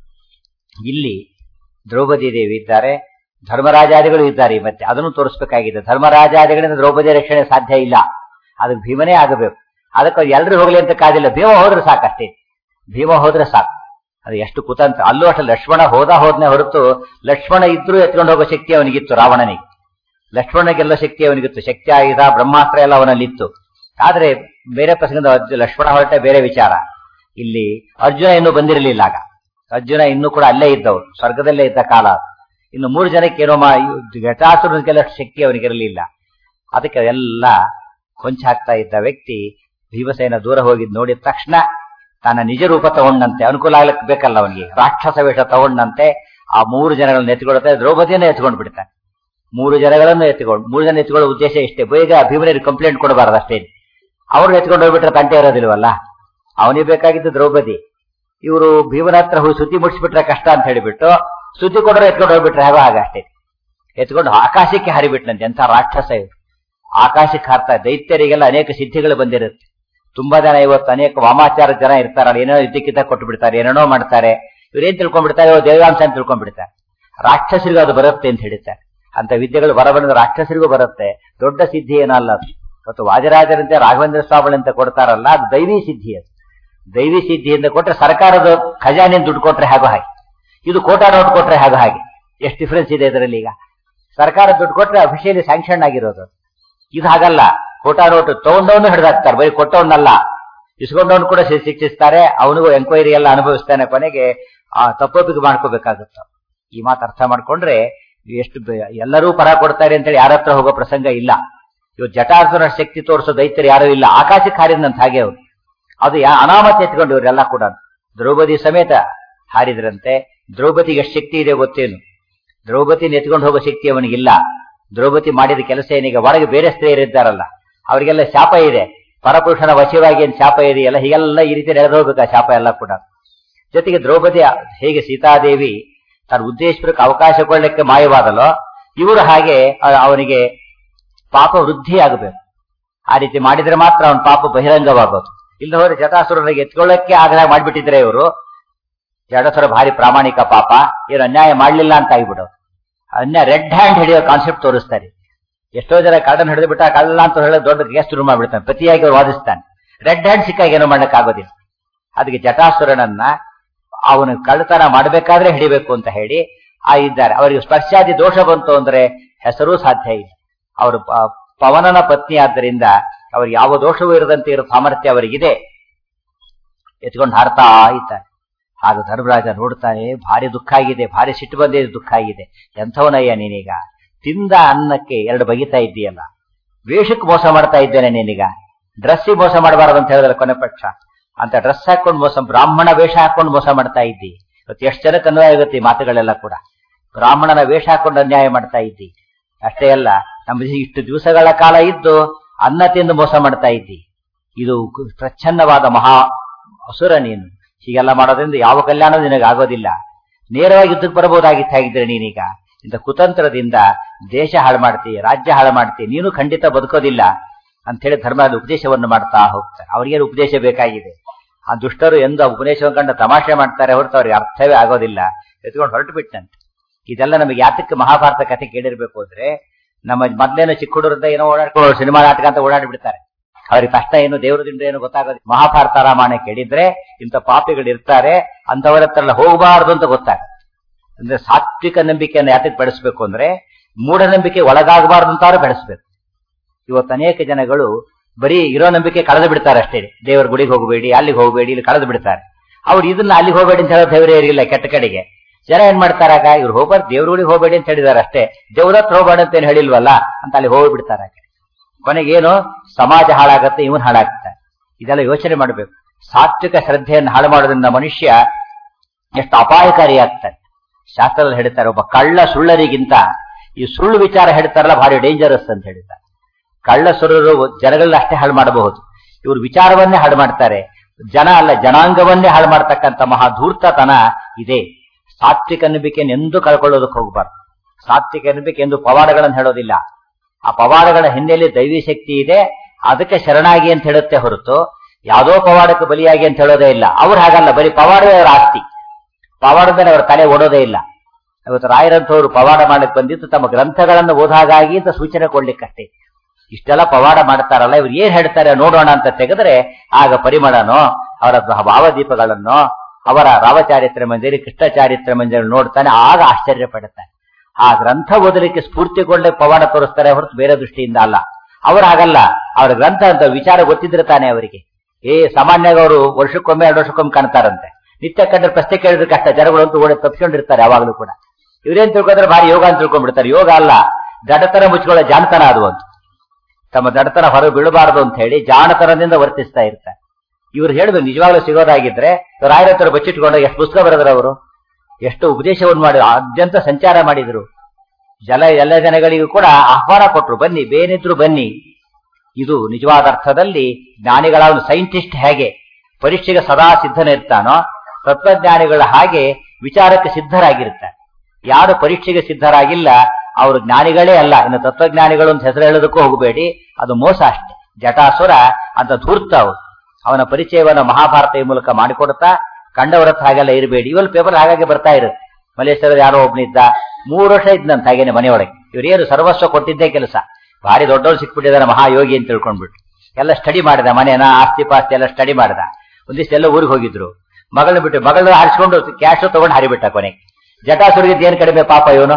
ಇಲ್ಲಿ ದ್ರೌಪದಿ ದೇವಿ ಇದ್ದಾರೆ ಧರ್ಮರಾಜಾದಿಗಳು ಇದ್ದಾರೆ ಈ ಮತ್ತೆ ಅದನ್ನು ತೋರಿಸಬೇಕಾಗಿದೆ ಧರ್ಮರಾಜಾದಿಗಳಿಂದ ದ್ರೌಪದಿ ರಕ್ಷಣೆ ಸಾಧ್ಯ ಇಲ್ಲ ಅದಕ್ಕೆ ಭೀಮನೇ ಆಗಬೇಕು ಅದಕ್ಕೆ ಎಲ್ಲರೂ ಹೋಗ್ಲಿ ಅಂತ ಕಾದಿಲ್ಲ ಭೀಮ ಹೋದ್ರೆ ಸಾಕಷ್ಟೇ ಭೀಮ ಹೋದ್ರೆ ಸಾಕು ಅದು ಎಷ್ಟು ಕುತಂತ್ರ ಅಲ್ಲೂ ಅಷ್ಟು ಲಕ್ಷ್ಮಣ ಹೋದ ಹೋದ್ನೆ ಹೊರತು ಲಕ್ಷ್ಮಣ ಇದ್ರೂ ಎತ್ಕೊಂಡು ಹೋಗೋ ಶಕ್ತಿ ಅವನಿಗಿತ್ತು ರಾವಣನಿಗೆ ಲಕ್ಷ್ಮಣ ಗೆಲ್ಲೋ ಶಕ್ತಿ ಅವನಿಗಿತ್ತು ಶಕ್ತಿ ಆಯುಧ ಬ್ರಹ್ಮಾಸ್ತ್ರ ಎಲ್ಲ ಅವನಲ್ಲಿತ್ತು ಆದ್ರೆ ಬೇರೆ ಪ್ರಸಂಗದ ಅರ್ಜು- ಲಕ್ಷ್ಮಣ ಹೊರಟ ಬೇರೆ ವಿಚಾರ ಇಲ್ಲಿ ಅರ್ಜುನ ಇನ್ನೂ ಬಂದಿರಲಿಲ್ಲ ಆಗ ಅರ್ಜುನ ಇನ್ನೂ ಕೂಡ ಅಲ್ಲೇ ಇದ್ದವರು ಸ್ವರ್ಗದಲ್ಲೇ ಇದ್ದ ಕಾಲ ಅದು. ಇನ್ನು ಮೂರು ಜನಕ್ಕೆ ಏನೋ ಮಾ ಘಟಾಸುರನಿಗೆಲ್ಲ ಶಕ್ತಿ ಅವನಿಗಿರಲಿಲ್ಲ ಅದಕ್ಕೆ ಎಲ್ಲ ಕೊಂಚ ಹಾಕ್ತಾ ಇದ್ದ ವ್ಯಕ್ತಿ ಭೀಮಸೇನ ದೂರ ಹೋಗಿದ್ ನೋಡಿದ ತಕ್ಷಣ ತನ್ನ ನಿಜ ರೂಪ ತಗೊಂಡಂತೆ ಅನುಕೂಲ ಆಗ್ಲಿಕ್ಕೆ ಬೇಕಲ್ಲ ಅವನಿಗೆ ರಾಕ್ಷಸ ವೇಷ ತಗೊಂಡಂತೆ ಆ ಮೂರು ಜನಗಳನ್ನ ಎತ್ಕೊಳ್ತಾ ದ್ರೌಪದಿಯನ್ನೇ ಎತ್ಕೊಂಡು ಬಿಡ್ತಾನೆ ಮೂರು ಜನಗಳನ್ನು ಎತ್ಕೊಂಡು ಮೂರು ಜನ ಎತ್ಕೊಳ್ಳೋ ಉದ್ದೇಶ ಇಷ್ಟೇ ಬೇಗ ಭೀಮನಿಗೆ ಕಂಪ್ಲೇಂಟ್ ಕೊಡಬಾರದು ಅಷ್ಟೇ ಅವ್ರನ್ನ ಎತ್ಕೊಂಡು ಹೋಗ್ಬಿಟ್ರೆ ತಂಟೆ ಇರೋದಿಲ್ವಲ್ಲ ಅವನಿಗೆ ಬೇಕಾಗಿದ್ದು ದ್ರೌಪದಿ ಇವರು ಭೀಮನ ಹತ್ರ ಹೋಗಿ ಸುದ್ದಿ ಮುಟ್ಟಿಸ್ಬಿಟ್ರೆ ಕಷ್ಟ ಅಂತ ಹೇಳಿಬಿಟ್ಟು ಸುದ್ದಿ ಕೊಡೋರು ಎತ್ಕೊಂಡು ಹೋಗ್ಬಿಟ್ರೆ ಹೇಗೋ ಹಾಗೆ ಅಷ್ಟೇ ಎತ್ಕೊಂಡು ಆಕಾಶಕ್ಕೆ ಹರಿಬಿಟ್ನಂತೆ ಎಂತ ರಾಕ್ಷಸ ಇವರು ಆಕಾಶಕ್ಕೆ ಹಾರ್ತಾ ದೈತ್ಯರಿಗೆಲ್ಲ ಅನೇಕ ಸಿದ್ಧಿಗಳು ಬಂದಿರುತ್ತೆ ತುಂಬಾ ಜನ ಇವತ್ತು ಅನೇಕ ವಾಮಾಚಾರ ಜನ ಇರ್ತಾರಲ್ಲ ಏನೋ ಇದ್ದಕ್ಕಿದ್ದ ಕೊಟ್ಟು ಬಿಡ್ತಾರೆ ಏನೇನೋ ಮಾಡ್ತಾರೆ ಇವ್ರೇನ್ ತಿಳ್ಕೊಂಡ್ಬಿಡ್ತಾರೆ ಇವ್ರು ದೇವಾಂಶ ಅಂತ ತಿಳ್ಕೊಂಡ್ಬಿಡ್ತಾರೆ ರಾಕ್ಷಸರಿಗೂ ಅದು ಬರುತ್ತೆ ಅಂತ ಹೇಳ್ತಾರೆ ಅಂತ ವಿದ್ಯೆಗಳು ಬರಬಂದ ರಾಕ್ಷಸರಿಗೂ ಬರುತ್ತೆ ದೊಡ್ಡ ಸಿದ್ಧಿ ಏನಲ್ಲ ಅದು ಮತ್ತು ವಾಜರಾಜರಂತೆ ರಾಘವೇಂದ್ರ ಸ್ವಾಮಿಗಳು ಅಂತ ಕೊಡ್ತಾರಲ್ಲ ಅದು ದೈವಿ ಸಿದ್ಧಿ ಅದು ದೈವಿ ಸಿದ್ಧಿಯಿಂದ ಕೊಟ್ರೆ ಸರ್ಕಾರದ ಖಜಾನೆಯಿಂದ ದುಡ್ಡು ಕೊಟ್ರೆ ಹಾಗೋ ಹಾಗೆ ಇದು ಕೋಟಾ ನೋಟ್ ಕೊಟ್ರೆ ಹಾಗೋ ಹಾಗೆ ಎಷ್ಟು ಡಿಫ್ರೆನ್ಸ್ ಇದೆ ಇದರಲ್ಲಿ ಈಗ ಸರ್ಕಾರ ದುಡ್ಡು ಕೊಟ್ರೆ ಅಫಿಷಿಯಲಿ ಸ್ಯಾಂಕ್ಷನ್ ಆಗಿರೋದು ಇದು ಹಾಗಲ್ಲ ಕೋಟಾ ನೋಟ್ ತಗೊಂಡವನು ಹಿಡಿದಾಕ್ತಾರೆ ಬರೀ ಕೊಟ್ಟವನ್ನಲ್ಲ ಇಸ್ಕೊಂಡವನು ಕೂಡ ಶಿ- ಶಿಕ್ಷಿಸ್ತಾರೆ ಅವನಿಗೂ ಎಂಕ್ವೈರಿ ಎಲ್ಲ ಅನುಭವಿಸ್ತಾನೆ ಕೊನೆಗೆ ಆ ತಪ್ಪೊಪ್ಪಿಗೆ ಮಾಡ್ಕೋಬೇಕಾಗುತ್ತೆ ಈ ಮಾತು ಅರ್ಥ ಮಾಡ್ಕೊಂಡ್ರೆ ಎಷ್ಟು ಬೆ- ಎಲ್ಲರೂ ಪರ ಕೊಡ್ತಾರೆ ಅಂತೇಳಿ ಯಾರ ಹತ್ರ ಹೋಗೋ ಪ್ರಸಂಗ ಇಲ್ಲ ಇವತ್ತು ಜಟಾರ್ಜುನ ಶಕ್ತಿ ತೋರಿಸೋ ದೈತ್ಯರು ಯಾರೂ ಇಲ್ಲ ಆಕಾಶಕ್ಕೆ ಹಾರಿದಂತ ಹಾಗೆ ಅವರು ಅದು ಯಾ ಅನಾಮತ್ ಎತ್ಕೊಂಡು ಇವರೆಲ್ಲ ಕೂಡ ದ್ರೌಪದಿ ಸಮೇತ ಹಾರಿದ್ರಂತೆ ದ್ರೌಪದಿಗೆ ಎಷ್ಟು ಶಕ್ತಿ ಇದೆ ಗೊತ್ತೇನು ದ್ರೌಪದಿನ ಎತ್ಕೊಂಡು ಹೋಗೋ ಶಕ್ತಿ ಅವನಿಗಿಲ್ಲ ದ್ರೌಪದಿ ಮಾಡಿದ ಕೆಲಸ ಏನೀಗ ಒಳಗೆ ಬೇರೆ ಸ್ತ್ರೀಯರಿದ್ದಾರಲ್ಲ ಅವರಿಗೆಲ್ಲ ಶಾಪ ಇದೆ ಪರಪುರುಷನ ವಶವಾಗಿ ಏನ್ ಶಾಪ ಇದೆಯಲ್ಲ ಹೀಗೆಲ್ಲ ಈ ರೀತಿ ನಡೆದು ಹೋಗ್ಬೇಕು ಆ ಶಾಪ ಎಲ್ಲ ಕೂಡ ಜೊತೆಗೆ ದ್ರೌಪದಿ ಹೇಗೆ ಸೀತಾದೇವಿ ತನ್ನ ಉದ್ದೇಶಕ್ಕೆ ಅವಕಾಶ ಕೊಡ್ಲಿಕ್ಕೆ ಮಾಯವಾದಲೋ ಇವರು ಹಾಗೆ ಅ- ಅವನಿಗೆ ಪಾಪ ವೃದ್ಧಿ ಆಗಬೇಕು ಆ ರೀತಿ ಮಾಡಿದ್ರೆ ಮಾತ್ರ ಅವನ ಪಾಪ ಬಹಿರಂಗವಾಗೋದು ಇಲ್ಲ ಹೋದ್ರೆ ಜಟಾಸುರನಿಗೆ ಎತ್ಕೊಳ್ಳಕ್ಕೆ ಆಗ್ರಹ ಮಾಡಿಬಿಟ್ಟಿದ್ರೆ ಇವರು ಜಟಾಸುರ ಭಾರಿ ಪ್ರಾಮಾಣಿಕ ಪಾಪ ಏನು ಅನ್ಯಾಯ ಮಾಡ್ಲಿಲ್ಲ ಅಂತ ಆಗಿಬಿಡು ಅನ್ಯಾಯ ರೆಡ್ ಹ್ಯಾಂಡ್ ಹಿಡಿಯೋ ಕಾನ್ಸೆಪ್ಟ್ ತೋರಿಸ್ತಾರೆ ಎಷ್ಟೋ ಜನ ಕಾಡನ್ನು ಹಿಡಿದು ಬಿಟ್ಟ ಕಳ್ಳ ಅಂತ ಹೇಳಿ ದೊಡ್ಡ ಕೇಸ್ ಶುರು ಮಾಡ್ಬಿಡ್ತಾನೆ ಪ್ರತಿಯಾಗಿ ಅವ್ರು ವಾದಿಸ್ತಾನೆ ರೆಡ್ ಹ್ಯಾಂಡ್ ಸಿಕ್ಕಾಗ ಏನೋ ಮಾಡಕ್ ಆಗೋದಿಲ್ಲ ಅದಕ್ಕೆ ಜಟಾಸುರನನ್ನ ಅವನು ಕಳ್ಳತನ ಮಾಡಬೇಕಾದ್ರೆ ಹಿಡಿಬೇಕು ಅಂತ ಹೇಳಿ ಆ ಇದ್ದಾರೆ ಅವರಿಗೆ ಸ್ಪರ್ಶಾದಿ ದೋಷ ಬಂತು ಅಂದ್ರೆ ಹೆಸರೂ ಸಾಧ್ಯ ಇಲ್ಲ ಅವರು ಪ- ಪವನನ ಪತ್ನಿ ಆದ್ದರಿಂದ ಅವ್ರಿಗೆ ಯಾವ ದೋಷವೂ ಇರದಂತೆ ಇರೋ ಸಾಮರ್ಥ್ಯ ಅವರಿಗಿದೆ ಎತ್ಕೊಂಡು ಹಾರ್ತಾ ಇದ್ದಾರೆ ಆಗ ಧರ್ಮರಾಜ ನೋಡ್ತಾನೆ ಭಾರಿ ದುಃಖ ಆಗಿದೆ ಭಾರಿ ಸಿಟ್ಟು ಬಂದಿದೆ ದುಃಖ ಆಗಿದೆ ಎಂಥವನಯ್ಯ ನೀನೀಗ ತಿಂದ ಅನ್ನಕ್ಕೆ ಎರಡು ಬಗಿತಾ ಇದ್ದೀಯಲ್ಲ ವೇಷಕ್ಕೆ ಮೋಸ ಮಾಡ್ತಾ ಇದ್ದೇನೆ ನೀನೀಗ ಡ್ರೆಸ್ಸಿಗೆ ಮೋಸ ಮಾಡಬಾರದು ಅಂತ ಹೇಳಿದ್ರೆ ಕೊನೆ ಪಕ್ಷ ಅಂತ ಡ್ರೆಸ್ ಹಾಕೊಂಡು ಮೋಸ ಬ್ರಾಹ್ಮಣ ವೇಷ ಹಾಕೊಂಡು ಮೋಸ ಮಾಡ್ತಾ ಇದ್ದಿ ಇವತ್ತು ಎಷ್ಟು ಜನಕ್ಕೆ ಅನ್ವಯ ಆಗುತ್ತೆ ಈ ಮಾತುಗಳೆಲ್ಲ ಕೂಡ ಬ್ರಾಹ್ಮಣನ ವೇಷ ಹಾಕೊಂಡು ಅನ್ಯಾಯ ಮಾಡ್ತಾ ಇದ್ದಿ ಅಷ್ಟೇ ಅಲ್ಲ ನಮ್ಮ ಇಷ್ಟು ದಿವಸಗಳ ಕಾಲ ಇದ್ದು ಅನ್ನ ತಿಂದು ಮೋಸ ಮಾಡ್ತಾ ಇದ್ದಿ ಇದು ಕು- ಪ್ರಚ್ಛನ್ನವಾದ ಮಹಾ ಅಸುರ ನೀನು ಹೀಗೆಲ್ಲ ಮಾಡೋದ್ರಿಂದ ಯಾವ ಕಲ್ಯಾಣ ನಿನಗೆ ಆಗೋದಿಲ್ಲ ನೇರವಾಗಿ ಯುದ್ಧಕ್ಕೆ ಬರಬಹುದಾಗಿತ್ತು ಹಾಗಿದ್ರೆ ನೀನೀಗ ಇಂಥ ಕುತಂತ್ರದಿಂದ ದೇಶ ಹಾಳು ಮಾಡ್ತಿ ರಾಜ್ಯ ಹಾಳು ಮಾಡ್ತಿ ನೀನು ಖಂಡಿತ ಬದುಕೋದಿಲ್ಲ ಅಂತ ಹೇಳಿ ಧರ್ಮದ ಉಪದೇಶವನ್ನು ಮಾಡ್ತಾ ಹೋಗ್ತಾರೆ ಅವ್ರಿಗೇನು ಉಪದೇಶ ಬೇಕಾಗಿದೆ ಆ ದುಷ್ಟರು ಎಂದು ಆ ಉಪದೇಶವನ್ನು ಕಂಡು ತಮಾಷೆ ಮಾಡ್ತಾರೆ ಹೊರತು ಅವ್ರಿಗೆ ಅರ್ಥವೇ ಆಗೋದಿಲ್ಲ ಎತ್ಕೊಂಡು ಹೊರಟು ಬಿಟ್ಟಂತೆ ಇದೆಲ್ಲ ನಮಗೆ ಯಾತಕ್ಕೆ ಮಹಾಭಾರತ ಕಥೆ ಕೇಳಿರ್ಬೇಕು ಅಂದ್ರೆ ನಮ್ಮ ಮೊದ್ಲೇನೋ ಚಿಕ್ಕ ಹುಡುಗರಿಂದ ಏನೋ ಓಡಾಡ್ಕೊಳ್ಳೋ ಸಿನಿಮಾ ನಾಟಕ ಅಂತ ಓಡಾಡಿ ಬಿಡ್ತಾರೆ ಅವ್ರಿಗೆ ಕಷ್ಟ ಏನು ದೇವ್ರ ದಿಂದ ಏನು ಗೊತ್ತಾಗೋದು ಮಹಾಭಾರತ ರಾಮಾಯಣ ಕೇಳಿದ್ರೆ ಇಂಥ ಪಾಪಿಗಳು ಇರ್ತಾರೆ ಅಂತವರ ಹತ್ರ ಎಲ್ಲ ಹೋಗಬಾರ್ದು ಅಂತ ಗೊತ್ತಾಗುತ್ತೆ ಅಂದ್ರೆ ಸಾತ್ವಿಕ ನಂಬಿಕೆಯನ್ನು ಯಾತಕ್ಕೆ ಬೆಳೆಸ್ಬೇಕು ಅಂದ್ರೆ ಮೂಢನಂಬಿಕೆ ಒಳಗಾಗಬಾರ್ದು ಅಂತಾರು ಬೆಳೆಸ್ಬೇಕು ಇವತ್ತು ಅನೇಕ ಜನಗಳು ಬರೀ ಇರೋ ನಂಬಿಕೆ ಕಳೆದು ಬಿಡ್ತಾರೆ ಅಷ್ಟೇ ದೇವರ ಗುಡಿಗೆ ಹೋಗಬೇಡಿ ಅಲ್ಲಿಗೆ ಹೋಗಬೇಡಿ ಇಲ್ಲಿ ಕಳೆದು ಬಿಡ್ತಾರೆ ಅವ್ರು ಇದನ್ನ ಅಲ್ಲಿಗೆ ಹೋಗಬೇಡಿ ಅಂತ ಹೇಳೋ ದೇವರೇ ಇರಲಿಲ್ಲ ಕೆಟ್ಟ ಕಡೆಗೆ ಜನ ಏನ್ ಮಾಡ್ತಾರಾಗ ಇವ್ರು ಹೋಗ್ಬಾರ್ದು ದೇವ್ರ ಗುಡಿಗೆ ಹೋಗಬೇಡಿ ಅಂತ ಹೇಳಿದಾರೆ ಅಷ್ಟೇ ದೇವ್ರ ಹತ್ರ ಹೋಗಬೇಡ ಅಂತ ಏನು ಹೇಳಿಲ್ವಲ್ಲ ಅಂತ ಅಲ್ಲಿ ಹೋಗ್ಬಿಡ್ತಾರೆ ಕೊನೆಗೆ ಏನು ಸಮಾಜ ಹಾಳಾಗತ್ತೆ ಇವನ್ ಹಾಳಾಗ್ತಾರೆ ಇದೆಲ್ಲ ಯೋಚನೆ ಮಾಡಬೇಕು ಸಾತ್ವಿಕ ಶ್ರದ್ಧೆಯನ್ನು ಹಾಳು ಮಾಡೋದ್ರಿಂದ ಮನುಷ್ಯ ಎಷ್ಟು ಅಪಾಯಕಾರಿ ಆಗ್ತಾನೆ ಶಾಸ್ತ್ರದಲ್ಲಿ ಹೇಳ್ತಾರೆ ಒಬ್ಬ ಕಳ್ಳ ಸುಳ್ಳರಿಗಿಂತ ಈ ಸುಳ್ಳು ವಿಚಾರ ಹೇಳ್ತಾರಲ್ಲ ಭಾರಿ ಡೇಂಜರಸ್ ಅಂತ ಹೇಳ್ತಾರೆ ಕಳ್ಳ ಸುರರು ಜನಗಳನ್ನ ಅಷ್ಟೇ ಹಾಳು ಮಾಡಬಹುದು ಇವರು ವಿಚಾರವನ್ನೇ ಹಾಳು ಮಾಡ್ತಾರೆ ಜನ ಅಲ್ಲ ಜನಾಂಗವನ್ನೇ ಹಾಳು ಮಾಡ್ತಕ್ಕಂಥ ಮಹಾ ಧೂರ್ತತನ ಇದೆ ಸಾತ್ವಿಕ ನಂಬಿಕೆಯನ್ನು ಎಂದೂ ಕಳ್ಕೊಳ್ಳೋದಕ್ಕೆ ಹೋಗಬಾರ್ದು ಸಾತ್ವಿಕ ನಂಬಿಕೆ ಎಂದು ಪವಾಡಗಳನ್ನು ಹೇಳೋದಿಲ್ಲ ಆ ಪವಾಡಗಳ ಹಿನ್ನೆಲೆ ದೈವಿ ಶಕ್ತಿ ಇದೆ ಅದಕ್ಕೆ ಶರಣಾಗಿ ಅಂತ ಹೇಳುತ್ತೆ ಹೊರತು ಯಾವುದೋ ಪವಾಡಕ್ಕೆ ಬಲಿಯಾಗಿ ಅಂತ ಹೇಳೋದೇ ಇಲ್ಲ ಅವ್ರು ಹಾಗಲ್ಲ ಬರೀ ಪವಾಡವೇ ಅವರ ಆಸ್ತಿ ಪವಾಡದ ಮೇಲೆ ಅವರ ತಲೆ ಓಡೋದೇ ಇಲ್ಲ ಇವತ್ತು ರಾಯರಂಥವ್ರು ಪವಾಡ ಮಾಡಕ್ ಬಂದಿದ್ದು ತಮ್ಮ ಗ್ರಂಥಗಳನ್ನು ಓದಾಗಾಗಿ ಅಂತ ಸೂಚನೆ ಕೊಡ್ಲಿಕ್ಕಷ್ಟೇ ಇಷ್ಟೆಲ್ಲ ಪವಾಡ ಮಾಡ್ತಾರಲ್ಲ ಇವ್ರು ಏನ್ ಹೇಳ್ತಾರೆ ನೋಡೋಣ ಅಂತ ತೆಗೆದ್ರೆ ಆಗ ಪರಿಮಳನೋ ಅವರ ಭಾವದೀಪಗಳನ್ನೋ ಅವರ ರಾಮಚಾರಿತ್ರ ಮಂದಿರ ಕೃಷ್ಣ ಚಾರಿತ್ರ ಮಂದಿರ ನೋಡ್ತಾನೆ ಆಗ ಆಶ್ಚರ್ಯ ಪಡುತ್ತಾನೆ ಆ ಗ್ರಂಥ ಓದಲಿಕ್ಕೆ ಸ್ಫೂರ್ತಿಗೊಂಡೆ ಪವಾಡ ತೋರಿಸ್ತಾರೆ ಹೊರತು ಬೇರೆ ದೃಷ್ಟಿಯಿಂದ ಅಲ್ಲ ಅವ್ರು ಹಾಗಲ್ಲ ಅವ್ರ ಗ್ರಂಥ ಅಂತ ವಿಚಾರ ಗೊತ್ತಿದ್ರೆ ತಾನೆ ಅವರಿಗೆ ಏ ಸಾಮಾನ್ಯವಾಗಿ ಅವರು ವರ್ಷಕ್ಕೊಮ್ಮೆ ಎರಡು ವರ್ಷಕ್ಕೊಮ್ಮೆ ಕಾಣ್ತಾರಂತೆ ನಿತ್ಯ ಕಂಡ್ರೆ ಪ್ರಶ್ನೆ ಕೇಳಿದ್ರೆ ಕಷ್ಟ ಜನಗಳು ಅಂತೂ ಓಡಿ ತಪ್ಪಿಸ್ಕೊಂಡಿರ್ತಾರೆ ಯಾವಾಗಲೂ ಕೂಡ ಇವ್ರೇನ್ ತಿಳ್ಕೊಂಡ್ರೆ ಭಾರಿ ಯೋಗ ಅಂತ ತಿಳ್ಕೊಂಡ್ಬಿಡ್ತಾರೆ ಯೋಗ ಅಲ್ಲ ದಡತನ ಮುಚ್ಕೊಳ್ಳೋ ಜಾಣತನ ಅದು ಅಂತ ತಮ್ಮ ದಡತನ ಹೊರ ಬೀಳಬಾರದು ಅಂತ ಹೇಳಿ ಜಾಣತನದಿಂದ ವರ್ತಿಸ್ತಾ ಇರ್ತಾರೆ ಇವ್ರು ಹೇಳ್ಬೇಕು ನಿಜವಾಗ್ಲೂ ಸಿಗೋದಾಗಿದ್ರೆ ರಾಯರ ಹತ್ರ ಬಚ್ಚಿಟ್ಕೊಂಡು ಎಷ್ಟು ಪುಸ್ತಕ ಬರೆದ್ರು ಅವರು ಎಷ್ಟು ಉಪದೇಶವನ್ನು ಮಾಡಿದ್ರು ಆದ್ಯಂತ ಸಂಚಾರ ಮಾಡಿದ್ರು ಜಲ ಎಲ್ಲ ಜನಗಳಿಗೂ ಕೂಡ ಆಹ್ವಾನ ಕೊಟ್ರು ಬನ್ನಿ ಬೇನಿದ್ರು ಬನ್ನಿ ಇದು ನಿಜವಾದ ಅರ್ಥದಲ್ಲಿ ಜ್ಞಾನಿಗಳ ಒಂದು ಸೈಂಟಿಸ್ಟ್ ಹೇಗೆ ಪರೀಕ್ಷೆಗೆ ಸದಾ ಸಿದ್ಧನಿರ್ತಾನೋ ತತ್ವಜ್ಞಾನಿಗಳ ಹಾಗೆ ವಿಚಾರಕ್ಕೆ ಸಿದ್ಧರಾಗಿರ್ತಾರೆ ಯಾರು ಪರೀಕ್ಷೆಗೆ ಸಿದ್ಧರಾಗಿಲ್ಲ ಅವರು ಜ್ಞಾನಿಗಳೇ ಅಲ್ಲ ಇನ್ನು ತತ್ವಜ್ಞಾನಿಗಳು ಅಂತ ಹೆಸರು ಹೇಳೋದಕ್ಕೂ ಹೋಗಬೇಡಿ ಅದು ಮೋಸ ಅಷ್ಟೇ ಜಟಾಸುರ ಅಂತ ಧೂರ್ತ ಅವರು ಅವನ ಪರಿಚಯವನ್ನ ಮಹಾಭಾರತ ಈ ಮೂಲಕ ಮಾಡಿಕೊಡ್ತಾ ಕಂಡವರತ್ ಹಾಗೆಲ್ಲ ಇರಬೇಡಿ ಇವಲ್ ಪೇಪರ್ ಹಾಗಾಗಿ ಬರ್ತಾ ಇರುತ್ತೆ ಮಲೇಶ್ವರದ ಯಾರೋ ಒಬ್ನಿದ್ದ ಮೂರು ವರ್ಷ ಇದ್ದಂತ ಹಾಗೇನೆ ಮನೆಯೊಳಗೆ ಇವ್ರೇನು ಸರ್ವಸ್ವ ಕೊಟ್ಟಿದ್ದೇ ಕೆಲಸ ಭಾರಿ ದೊಡ್ಡವ್ರು ಸಿಕ್ಬಿಟ್ಟಿದ್ದಾರೆ ಮಹಾಯೋಗಿ ಅಂತ ತಿಳ್ಕೊಂಡ್ಬಿಟ್ಟು ಎಲ್ಲ ಸ್ಟಡಿ ಮಾಡಿದ ಮನೇನ ಆಸ್ತಿ ಪಾಸ್ತಿ ಎಲ್ಲ ಸ್ಟಡಿ ಮಾಡಿದ ಒಂದಿಷ್ಟೆಲ್ಲ ಊರಿಗೆ ಹೋಗಿದ್ರು ಮಗಳನ್ನ ಬಿಟ್ಟು ಮಗಳನ್ನ ಹಾರಿಸ್ಕೊಂಡು ಕ್ಯಾಶ್ ತಗೊಂಡು ಹಾರಿಬಿಟ್ಟ ಕೊನೆಗೆ ಜಟಾಸುರಿಗೆ ಏನ್ ಕಡಿಮೆ ಪಾಪ ಇವನು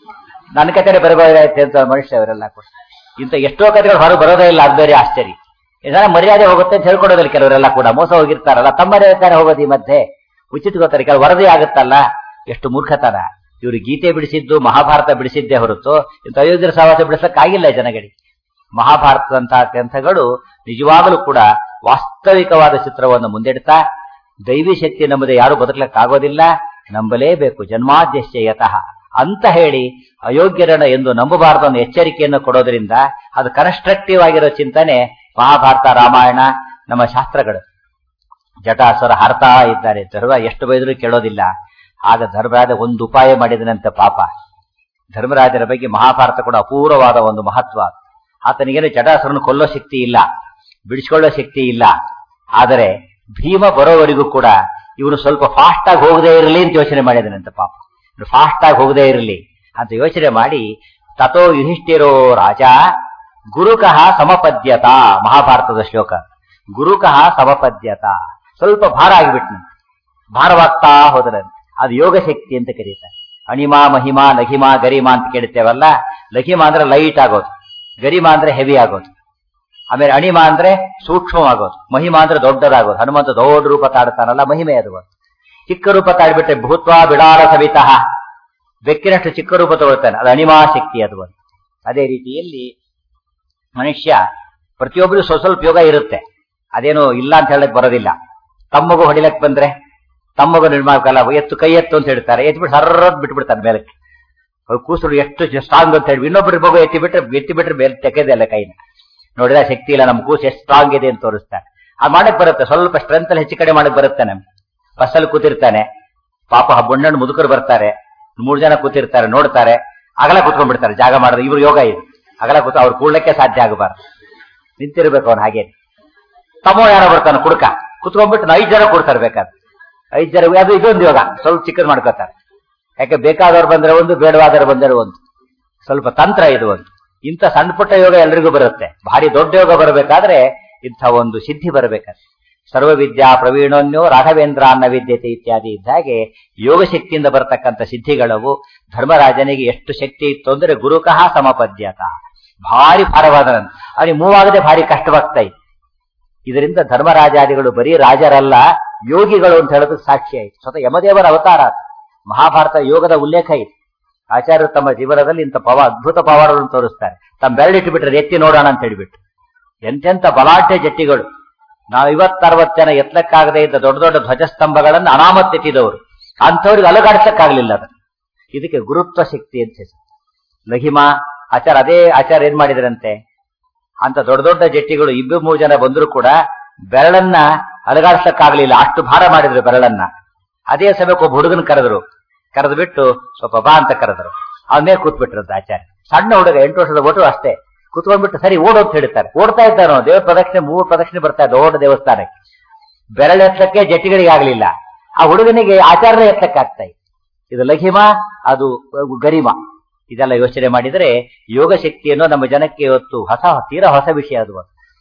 ನನ್ನ ಕತೆ ಬರಬಹುದಾಯ್ತು ಅಂತ ಮನುಷ್ಯ ಅವರೆಲ್ಲ ಕೂಡ ಇಂಥ ಎಷ್ಟೋ ಕಥೆಗಳು ಹೊರಗೆ ಬರೋದೇ ಇಲ್ಲ ಅದು ಬೇರೆ ಆಶ್ಚರ್ಯ ಇದನ್ನ ಮರ್ಯಾದೆ ಹೋಗುತ್ತೆ ಅಂತ ಹೇಳ್ಕೊಡೋದಿಲ್ಲ ಕೆಲವರೆಲ್ಲ ಕೂಡ ಮೋಸ ಹೋಗಿರ್ತಾರಲ್ಲ ತಮ್ಮ ಮರ್ಯಾದೆ ಹೋಗೋದು ಈ ಮಧ್ಯೆ ಉಚಿತ ಗೊತ್ತಾರೆ ಕೆಲವು ವರದಿ ಆಗುತ್ತಲ್ಲ ಎಷ್ಟು ಮೂರ್ಖತನ ಇವರು ಗೀತೆ ಬಿಡಿಸಿದ್ದು ಮಹಾಭಾರತ ಬಿಡಿಸಿದ್ದೇ ಹೊರತು ಇಂಥ ಅಯೋಧ್ಯರ ಸಹವಾಸ ಬಿಡಿಸಕ್ಕಾಗಿಲ್ಲ ಜನಗಳಿಗೆ ಮಹಾಭಾರತದಂತಹ ಗ್ರಂಥಗಳು ನಿಜವಾಗಲೂ ಕೂಡ ವಾಸ್ತವಿಕವಾದ ಚಿತ್ರವನ್ನು ಮುಂದಿಡ್ತಾ ದೈವಿ ಶಕ್ತಿ ನಂಬದೆ ಯಾರು ಬದುಕಲಿಕ್ಕಾಗೋದಿಲ್ಲ ನಂಬಲೇಬೇಕು ಜನ್ಮಾದ್ಯಶ್ಯ ಯತಃ ಅಂತ ಹೇಳಿ ಅಯೋಗ್ಯರನ್ನ ಎಂದು ನಂಬಬಾರದು ಅನ್ನೋ ಎಚ್ಚರಿಕೆಯನ್ನು ಕೊಡೋದ್ರಿಂದ ಅದು ಕನ್ಸ್ಟ್ರಕ್ಟಿವ್ ಆಗಿರೋ ಚಿಂತನೆ ಮಹಾಭಾರತ ರಾಮಾಯಣ ನಮ್ಮ ಶಾಸ್ತ್ರಗಳು ಜಟಾಸುರ ಹಾರ್ತಾ ಇದ್ದಾರೆ ಧರ್ಮ ಎಷ್ಟು ಬೈದರೂ ಕೇಳೋದಿಲ್ಲ ಆಗ ಧರ್ಮರಾಜ ಒಂದು ಉಪಾಯ ಮಾಡಿದನಂತೆ ಪಾಪ ಧರ್ಮರಾಜರ ಬಗ್ಗೆ ಮಹಾಭಾರತ ಕೂಡ ಅಪೂರ್ವವಾದ ಒಂದು ಮಹತ್ವ ಆತನಿಗೇನು ಜಟಾಸುರನ್ನು ಕೊಲ್ಲೋ ಶಕ್ತಿ ಇಲ್ಲ ಬಿಡಿಸ್ಕೊಳ್ಳೋ ಶಕ್ತಿ ಇಲ್ಲ ಆದರೆ ಭೀಮ ಬರೋವರೆಗೂ ಕೂಡ ಇವನು ಸ್ವಲ್ಪ ಫಾಸ್ಟ್ ಆಗಿ ಹೋಗದೇ ಇರಲಿ ಅಂತ ಯೋಚನೆ ಮಾಡಿದನಂತೆ ಪಾಪ ಫಾಸ್ಟ್ ಆಗಿ ಹೋಗದೇ ಇರಲಿ ಅಂತ ಯೋಚನೆ ಮಾಡಿ ತಥೋ ಯುಧಿಷ್ಠಿರೋ ರಾಜ ಗುರುಕಃ ಸಮಪದ್ಯತ ಮಹಾಭಾರತದ ಶ್ಲೋಕ ಗುರುಕಃ ಸಮಪದ್ಯತ ಸ್ವಲ್ಪ ಭಾರ ಆಗಿಬಿಟ್ನಂತೆ ಭಾರವಾಗ್ತಾ ಹೋದರಂತೆ ಅದು ಯೋಗ ಶಕ್ತಿ ಅಂತ ಕರೀತಾರೆ ಅಣಿಮಾ ಮಹಿಮಾ ಲಘಿಮಾ ಗರಿಮಾ ಅಂತ ಕೇಳ್ತೇವಲ್ಲ ಲಘಿಮಾ ಅಂದ್ರೆ ಲೈಟ್ ಆಗೋದು ಗರಿಮಾ ಅಂದ್ರೆ ಹೆವಿ ಆಗೋದು ಆಮೇಲೆ ಅಣಿಮಾ ಅಂದ್ರೆ ಸೂಕ್ಷ್ಮವಾಗೋದು ಮಹಿಮಾ ಅಂದ್ರೆ ದೊಡ್ಡದಾಗೋದು ಹನುಮಂತ ದೊಡ್ಡ ರೂಪ ತಾಡ್ತಾನಲ್ಲ ಮಹಿಮೆ ಅದು ಚಿಕ್ಕ ರೂಪ ತಾಡ್ಬಿಟ್ರೆ ಭೂತ್ವ ಬಿಡಾರ ಸವಿತಃ ಬೆಕ್ಕಿನಷ್ಟು ಚಿಕ್ಕ ರೂಪ ತಗೊಳ್ತಾನೆ ಅದು ಅಣಿಮಾ ಶಕ್ತಿ ಅದು ಒಂದು ಅದೇ ರೀತಿಯಲ್ಲಿ ಮನುಷ್ಯ ಪ್ರತಿಯೊಬ್ಬರು ಸ್ವಲ್ಪ ಸ್ವಲ್ಪ ಯೋಗ ಇರುತ್ತೆ ಅದೇನು ಇಲ್ಲ ಅಂತ ಹೇಳಕ್ ಬರೋದಿಲ್ಲ ತಮ್ಮಗೂ ಹೊಡಿಲಕ್ ಬಂದ್ರೆ ತಮ್ಮಗೂ ನಿರ್ಮಾಣಕ್ಕಲ್ಲ ಎತ್ತು ಕೈ ಎತ್ತು ಅಂತ ಹೇಳ್ತಾರೆ ಎತ್ಬಿಟ್ಟು ಸರ್ರದ್ ಬಿಟ್ಬಿಡ್ತಾರೆ ಮೇಲಕ್ಕೆ ಅವ್ರು ಕೂಸರು ಎಷ್ಟು ಸ್ಟ್ರಾಂಗ್ ಅಂತ ಹೇಳಿ ಇನ್ನೊಬ್ಬರು ಮಗು ಎತ್ತಿ ಬಿಟ್ರೆ ಎತ್ತಿ ಬಿಟ್ರೆ ಮೇಲೆ ತೆಗೆದೇ ಅಲ್ಲ ಕೈನ ನೋಡಿದ ಶಕ್ತಿ ಇಲ್ಲ ನಮ್ಮ ಕೂಸು ಎಷ್ಟು ಸ್ಟ್ರಾಂಗ್ ಇದೆ ಅಂತ ತೋರಿಸ್ತಾರೆ ಅದು ಮಾಡಕ್ ಬರುತ್ತೆ ಸ್ವಲ್ಪ ಸ್ಟ್ರೆಂತ್ ಅಲ್ಲಿ ಹೆಚ್ಚು ಕಡೆ ಮಾಡಕ್ ಬರುತ್ತೆ ನಮ್ಗೆ ಬಸ್ಸಲ್ಲಿ ಕೂತಿರ್ತಾನೆ ಪಾಪ ಬಣ್ಣಣ್ಣು ಮುದುಕರು ಬರ್ತಾರೆ ಮೂರು ಜನ ಕೂತಿರ್ತಾರೆ ನೋಡ್ತಾರೆ ಅಗಲ ಕೂತ್ಕೊಂಡ್ಬಿಡ್ತಾರೆ ಜಾಗ ಮಾಡಿದ್ರೆ ಇವ್ರು ಯೋಗ ಇದೆ ಅಗಲ ಕೂತು ಅವ್ರು ಕೂಡ್ಲಿಕ್ಕೆ ಸಾಧ್ಯ ಆಗಬಾರ್ದು ನಿಂತಿರ್ಬೇಕು ಅವ್ನು ಹಾಗೆ ತಮ್ಮೋ ಯಾರೋ ಬರ್ತಾನೆ ಕುಡ್ಕ ಕುತ್ಕೊಂಡ್ಬಿಟ್ಟು ಐದು ಜನ ಕೊಡ್ತಾರೆ ಬೇಕಾದ್ರೆ ಐದು ಜನ ಅದು ಇದೊಂದು ಯೋಗ ಸ್ವಲ್ಪ ಚಿಕ್ಕದ್ ಮಾಡ್ಕೋತಾರೆ ಯಾಕೆ ಬೇಕಾದವ್ರು ಬಂದ್ರೆ ಒಂದು ಬೇಡವಾದವ್ರು ಬಂದರೆ ಒಂದು ಸ್ವಲ್ಪ ತಂತ್ರ ಇದು ಒಂದು ಇಂಥ ಸಣ್ಣ ಪುಟ್ಟ ಯೋಗ ಎಲ್ರಿಗೂ ಬರುತ್ತೆ ಭಾರಿ ದೊಡ್ಡ ಯೋಗ ಬರಬೇಕಾದ್ರೆ ಇಂಥ ಒಂದು ಸಿದ್ಧಿ ಬರಬೇಕಾದ್ರೆ ಸರ್ವವಿದ್ಯಾ ಪ್ರವೀಣೋನ್ಯೋ ರಾಘವೇಂದ್ರ ಅನ್ನ ವಿದ್ಯತೆ ಇತ್ಯಾದಿ ಇದ್ದ ಹಾಗೆ ಯೋಗ ಶಕ್ತಿಯಿಂದ ಬರತಕ್ಕಂಥ ಸಿದ್ಧಿಗಳವು ಧರ್ಮರಾಜನಿಗೆ ಎಷ್ಟು ಶಕ್ತಿ ಇತ್ತು ಅಂದ್ರೆ ಗುರುಕಃ ಸಮಪದ್ಯತ ಭಾರಿ ಭಾರವಾದ ಅವನಿಗೆ ಮೂವಾಗದೆ ಭಾರಿ ಕಷ್ಟವಾಗ್ತಾ ಇತ್ತು ಇದರಿಂದ ಧರ್ಮರಾಜಾದಿಗಳು ಬರೀ ರಾಜರಲ್ಲ ಯೋಗಿಗಳು ಅಂತ ಹೇಳೋದಕ್ಕೆ ಸಾಕ್ಷಿ ಆಯಿತು ಸ್ವತಃ ಯಮದೇವರ ಅವತಾರ ಅದು. ಮಹಾಭಾರತ ಯೋಗದ ಉಲ್ಲೇಖ ಇದೆ ಆಚಾರ್ಯರು ತಮ್ಮ ಜೀವನದಲ್ಲಿ ಇಂಥ ಪವ ಅದ್ಭುತ ಪವಾಡಗಳನ್ನು ತೋರಿಸ್ತಾರೆ ತಮ್ಮ ಬೆರಳಿಟ್ಟು ಬಿಟ್ರೆ ಎತ್ತಿ ನೋಡೋಣ ಅಂತ ಹೇಳಿಬಿಟ್ಟು ಎಂತೆಂಥ ಬಲಾಢ್ಯ ಜಟ್ಟಿಗಳು ನಾವು ಇವತ್ತರವತ್ತು ಜನ ಎತ್ತಲಕ್ಕಾಗದೇ ಇದ್ದ ದೊಡ್ಡ ದೊಡ್ಡ ಧ್ವಜಸ್ತಂಭಗಳನ್ನು ಅನಾಮತ್ತೆತ್ತಿದವರು ಅಂಥವ್ರಿಗೆ ಅಲುಗಾಡಿಸಕ್ಕಾಗಲಿಲ್ಲ ಅದು ಇದಕ್ಕೆ ಗುರುತ್ವ ಶಕ್ತಿ ಅಂತ ಹೆಸರು ಲಹಿಮಾ ಆಚಾರ ಅದೇ ಆಚಾರ ಏನ್ ಮಾಡಿದ್ರಂತೆ ಅಂತ ದೊಡ್ಡ ದೊಡ್ಡ ಜಟ್ಟಿಗಳು ಇಬ್ಬರು ಮೂರು ಜನ ಬಂದ್ರು ಕೂಡ ಬೆರಳನ್ನ ಅಲಗಾಡಿಸಕ್ಕಾಗ್ಲಿಲ್ಲ ಅಷ್ಟು ಭಾರ ಮಾಡಿದ್ರು ಬೆರಳನ್ನ ಅದೇ ಸಮಯಕ್ಕೆ ಒಬ್ಬ ಹುಡುಗನ ಕರೆದ್ರು ಕರೆದು ಬಿಟ್ಟು ಸ್ವಲ್ಪ ಬಾ ಅಂತ ಕರೆದ್ರು ಅವನೇ ಕೂತ್ಬಿಟ್ರಂತ ಆಚಾರ್ಯ ಸಣ್ಣ ಹುಡುಗ ಎಂಟು ವರ್ಷದ ಒಟ್ಟು ಅಷ್ಟೇ ಕುತ್ಕೊಂಡ್ಬಿಟ್ಟು ಸರಿ ಓಡು ಅಂತ ಹೇಳ್ತಾರೆ ಓಡ್ತಾ ಇದ್ದಾನೋ ದೇವ್ರ ಪ್ರದಕ್ಷಿಣೆ ಮೂರು ಪ್ರದಕ್ಷಿಣೆ ಬರ್ತಾ ಇದ್ದ ದೊಡ್ಡ ದೇವಸ್ಥಾನಕ್ಕೆ ಬೆರಳು ಎತ್ತಕ್ಕೆ ಜಟ್ಟಿಗಳಿಗೆ ಆಗ್ಲಿಲ್ಲ ಆ ಹುಡುಗನಿಗೆ ಆಚಾರ್ಯ ಎತ್ತಕ್ಕೆ ಆಗ್ತಾ ಇತ್ತು ಇದು ಲಘಿಮ ಅದು ಗರಿಮ ಇದೆಲ್ಲ ಯೋಚನೆ ಮಾಡಿದರೆ ಯೋಗ ಶಕ್ತಿಯನ್ನು ನಮ್ಮ ಜನಕ್ಕೆ ಇವತ್ತು ಹೊಸ ತೀರಾ ಹೊಸ ವಿಷಯ ಅದು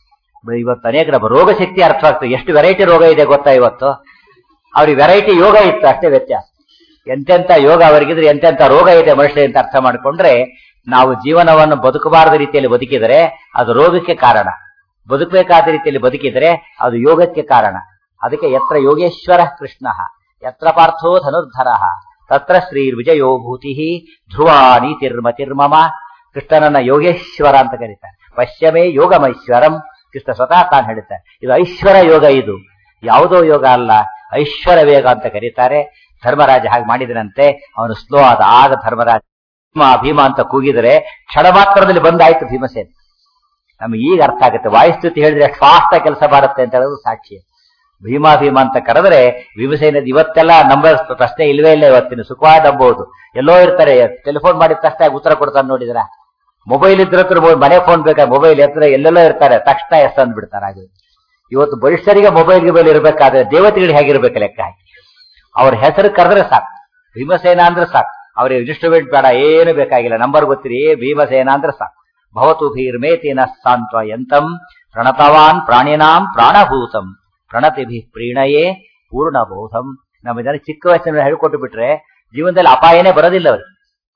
ಇವತ್ತು ಅನೇಕ ನಮ್ಮ ರೋಗ ಶಕ್ತಿ ಅರ್ಥವಾಗ್ತದೆ ಎಷ್ಟು ವೆರೈಟಿ ರೋಗ ಇದೆ ಗೊತ್ತಾ ಇವತ್ತು ಅವ್ರಿಗೆ ವೆರೈಟಿ ಯೋಗ ಇತ್ತು ಅಷ್ಟೇ ವ್ಯತ್ಯಾಸ ಎಂತೆಂತ ಯೋಗ ಅವರಿಗಿದ್ರೆ ಎಂತೆಂತ ರೋಗ ಇದೆ ಮನುಷ್ಯ ಅಂತ ಅರ್ಥ ಮಾಡಿಕೊಂಡ್ರೆ ನಾವು ಜೀವನವನ್ನು ಬದುಕಬಾರದ ರೀತಿಯಲ್ಲಿ ಬದುಕಿದರೆ ಅದು ರೋಗಕ್ಕೆ ಕಾರಣ ಬದುಕಬೇಕಾದ ರೀತಿಯಲ್ಲಿ ಬದುಕಿದರೆ ಅದು ಯೋಗಕ್ಕೆ ಕಾರಣ ಅದಕ್ಕೆ ಯತ್ರ ಯೋಗೇಶ್ವರ ಕೃಷ್ಣ ಯತ್ರ ಪಾರ್ಥೋ ಧನುರ್ಧರ ತತ್ರ ಶ್ರೀ ವಿಜಯೋ ಭೂತಿ ಧ್ರುವ ನೀತಿರ್ಮತಿರ್ಮಮ ಕೃಷ್ಣನನ್ನ ಯೋಗೇಶ್ವರ ಅಂತ ಕರೀತಾರೆ ಪಶ್ಯಮೇ ಯೋಗಮೈಶ್ವರಂ ಕೃಷ್ಣ ಸ್ವತಃ ತಾನು ಹೇಳ್ತಾರೆ ಇದು ಐಶ್ವರ ಯೋಗ ಇದು ಯಾವುದೋ ಯೋಗ ಅಲ್ಲ ಐಶ್ವರ ವೇಗ ಅಂತ ಕರೀತಾರೆ ಧರ್ಮರಾಜ ಹಾಗೆ ಮಾಡಿದನಂತೆ ಅವನು ಸ್ಲೋ ಆದ ಆಗ ಧರ್ಮರಾಜ ಭೀಮ ಭೀಮ ಅಂತ ಕೂಗಿದರೆ ಕ್ಷಣ ಮಾತ್ರದಲ್ಲಿ ಬಂದಾಯ್ತು ಭೀಮಸೇನ್ ನಮ್ಗೆ ಈಗ ಅರ್ಥ ಆಗುತ್ತೆ ವಾಯುಸ್ತುತಿ ಹೇಳಿದ್ರೆ ಅಷ್ಟು ಫಾಸ್ಟ್ ಕೆಲಸ ಮಾಡುತ್ತೆ ಅಂತ ಹೇಳೋದು ಸಾಕ್ಷಿ ಭೀಮಾ ಭೀಮ ಅಂತ ಕರೆದ್ರೆ ಭೀಮಸೇನ ಇವತ್ತೆಲ್ಲ ನಂಬರ್ ಪ್ರಶ್ನೆ ಇಲ್ವೇ ಇಲ್ಲ ಇವತ್ತಿನ ಸುಖವಾಗಿ ನಂಬಹುದು ಎಲ್ಲೋ ಇರ್ತಾರೆ ಟೆಲಿಫೋನ್ ಮಾಡಿದ ತಕ್ಷಣ ಉತ್ತರ ಕೊಡ್ತಾನೆ ನೋಡಿದ್ರ ಮೊಬೈಲ್ ಇದ್ರ ಹತ್ರ ಮನೆ ಫೋನ್ ಬೇಕಾ ಮೊಬೈಲ್ ಎತ್ತರ ಎಲ್ಲೆಲ್ಲೋ ಇರ್ತಾರೆ ತಕ್ಷಣ ಎಸ್ ಅಂದ್ಬಿಡ್ತಾರೆ ಹಾಗೆ ಇವತ್ತು ಬರಿಷ್ಠರಿಗೆ ಮೊಬೈಲ್ ಗಿಬೈಲ್ ಇರಬೇಕಾದ್ರೆ ದೇವತೆಗಳಿಗೆ ಹೇಗಿರ್ಬೇಕು ಲೆಕ್ಕ ಹಾಕಿ ಅವ್ರ ಹೆಸರು ಕರೆದ್ರೆ ಸಾಕು ಭೀಮಸೇನ ಅಂದ್ರೆ ಸಾಕು ಅವ್ರಿಗೆ ಇನ್ಸ್ಟ್ರೂಮೆಂಟ್ ಬೇಡ ಏನು ಬೇಕಾಗಿಲ್ಲ ನಂಬರ್ ಗೊತ್ತಿರಿ ಭೀಮಸೇನ ಅಂದ್ರೆ ಸಾಕು ಭವತು ಭೀರ್ಮೇತಿನ ಸಾಂತ್ವ ಎಂತಂ ಪ್ರಣತವಾನ್ ಪ್ರಾಣಿನಾಂ ಪ್ರಾಣಭೂತಂ ಪ್ರಣತಿಭಿ ಪ್ರೀಣಯೇ ಪೂರ್ಣಬೋಧಂ ನಮ್ಮ ಜನ ಚಿಕ್ಕ ವಯಸ್ಸಿನ ಹೇಳ್ಕೊಟ್ಟು ಬಿಟ್ರೆ ಜೀವನದಲ್ಲಿ ಅಪಾಯನೇ ಬರೋದಿಲ್ಲ ಅವ್ರಿಗೆ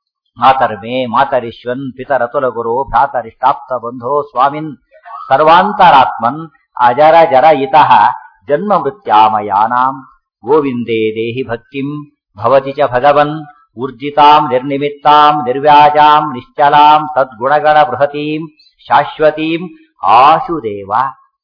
ಮಾತರ್ಮೇ ಮಾತರಿಶ್ವನ್ ಪಿತರತುಲ ಗುರು ಭ್ರಾತರಿಷ್ಟಾಪ್ತ ಬಂಧೋ ಸ್ವಾಮಿನ್ ಸರ್ವಾಂತರಾತ್ಮನ್ ಅಜರ ಜರ ಇತಃ ಜನ್ಮ ಮೃತ್ಯಾಮಯಾನಾಂ ಗೋವಿಂದೇ ದೇಹಿ ಭಕ್ತಿಂ ಭವತಿ ಚ ಭಗವನ್ ಊರ್ಜಿತಾಂ ನಿರ್ನಿಮಿತ್ತಾಂ ನಿರ್ವ್ಯಾಜಾಂ ನಿಶ್ಚಲಾಂ ಸದ್ಗುಣಗಣ ಬೃಹತೀಂ ಶಾಶ್ವತೀಂ ಆಶುದೇವ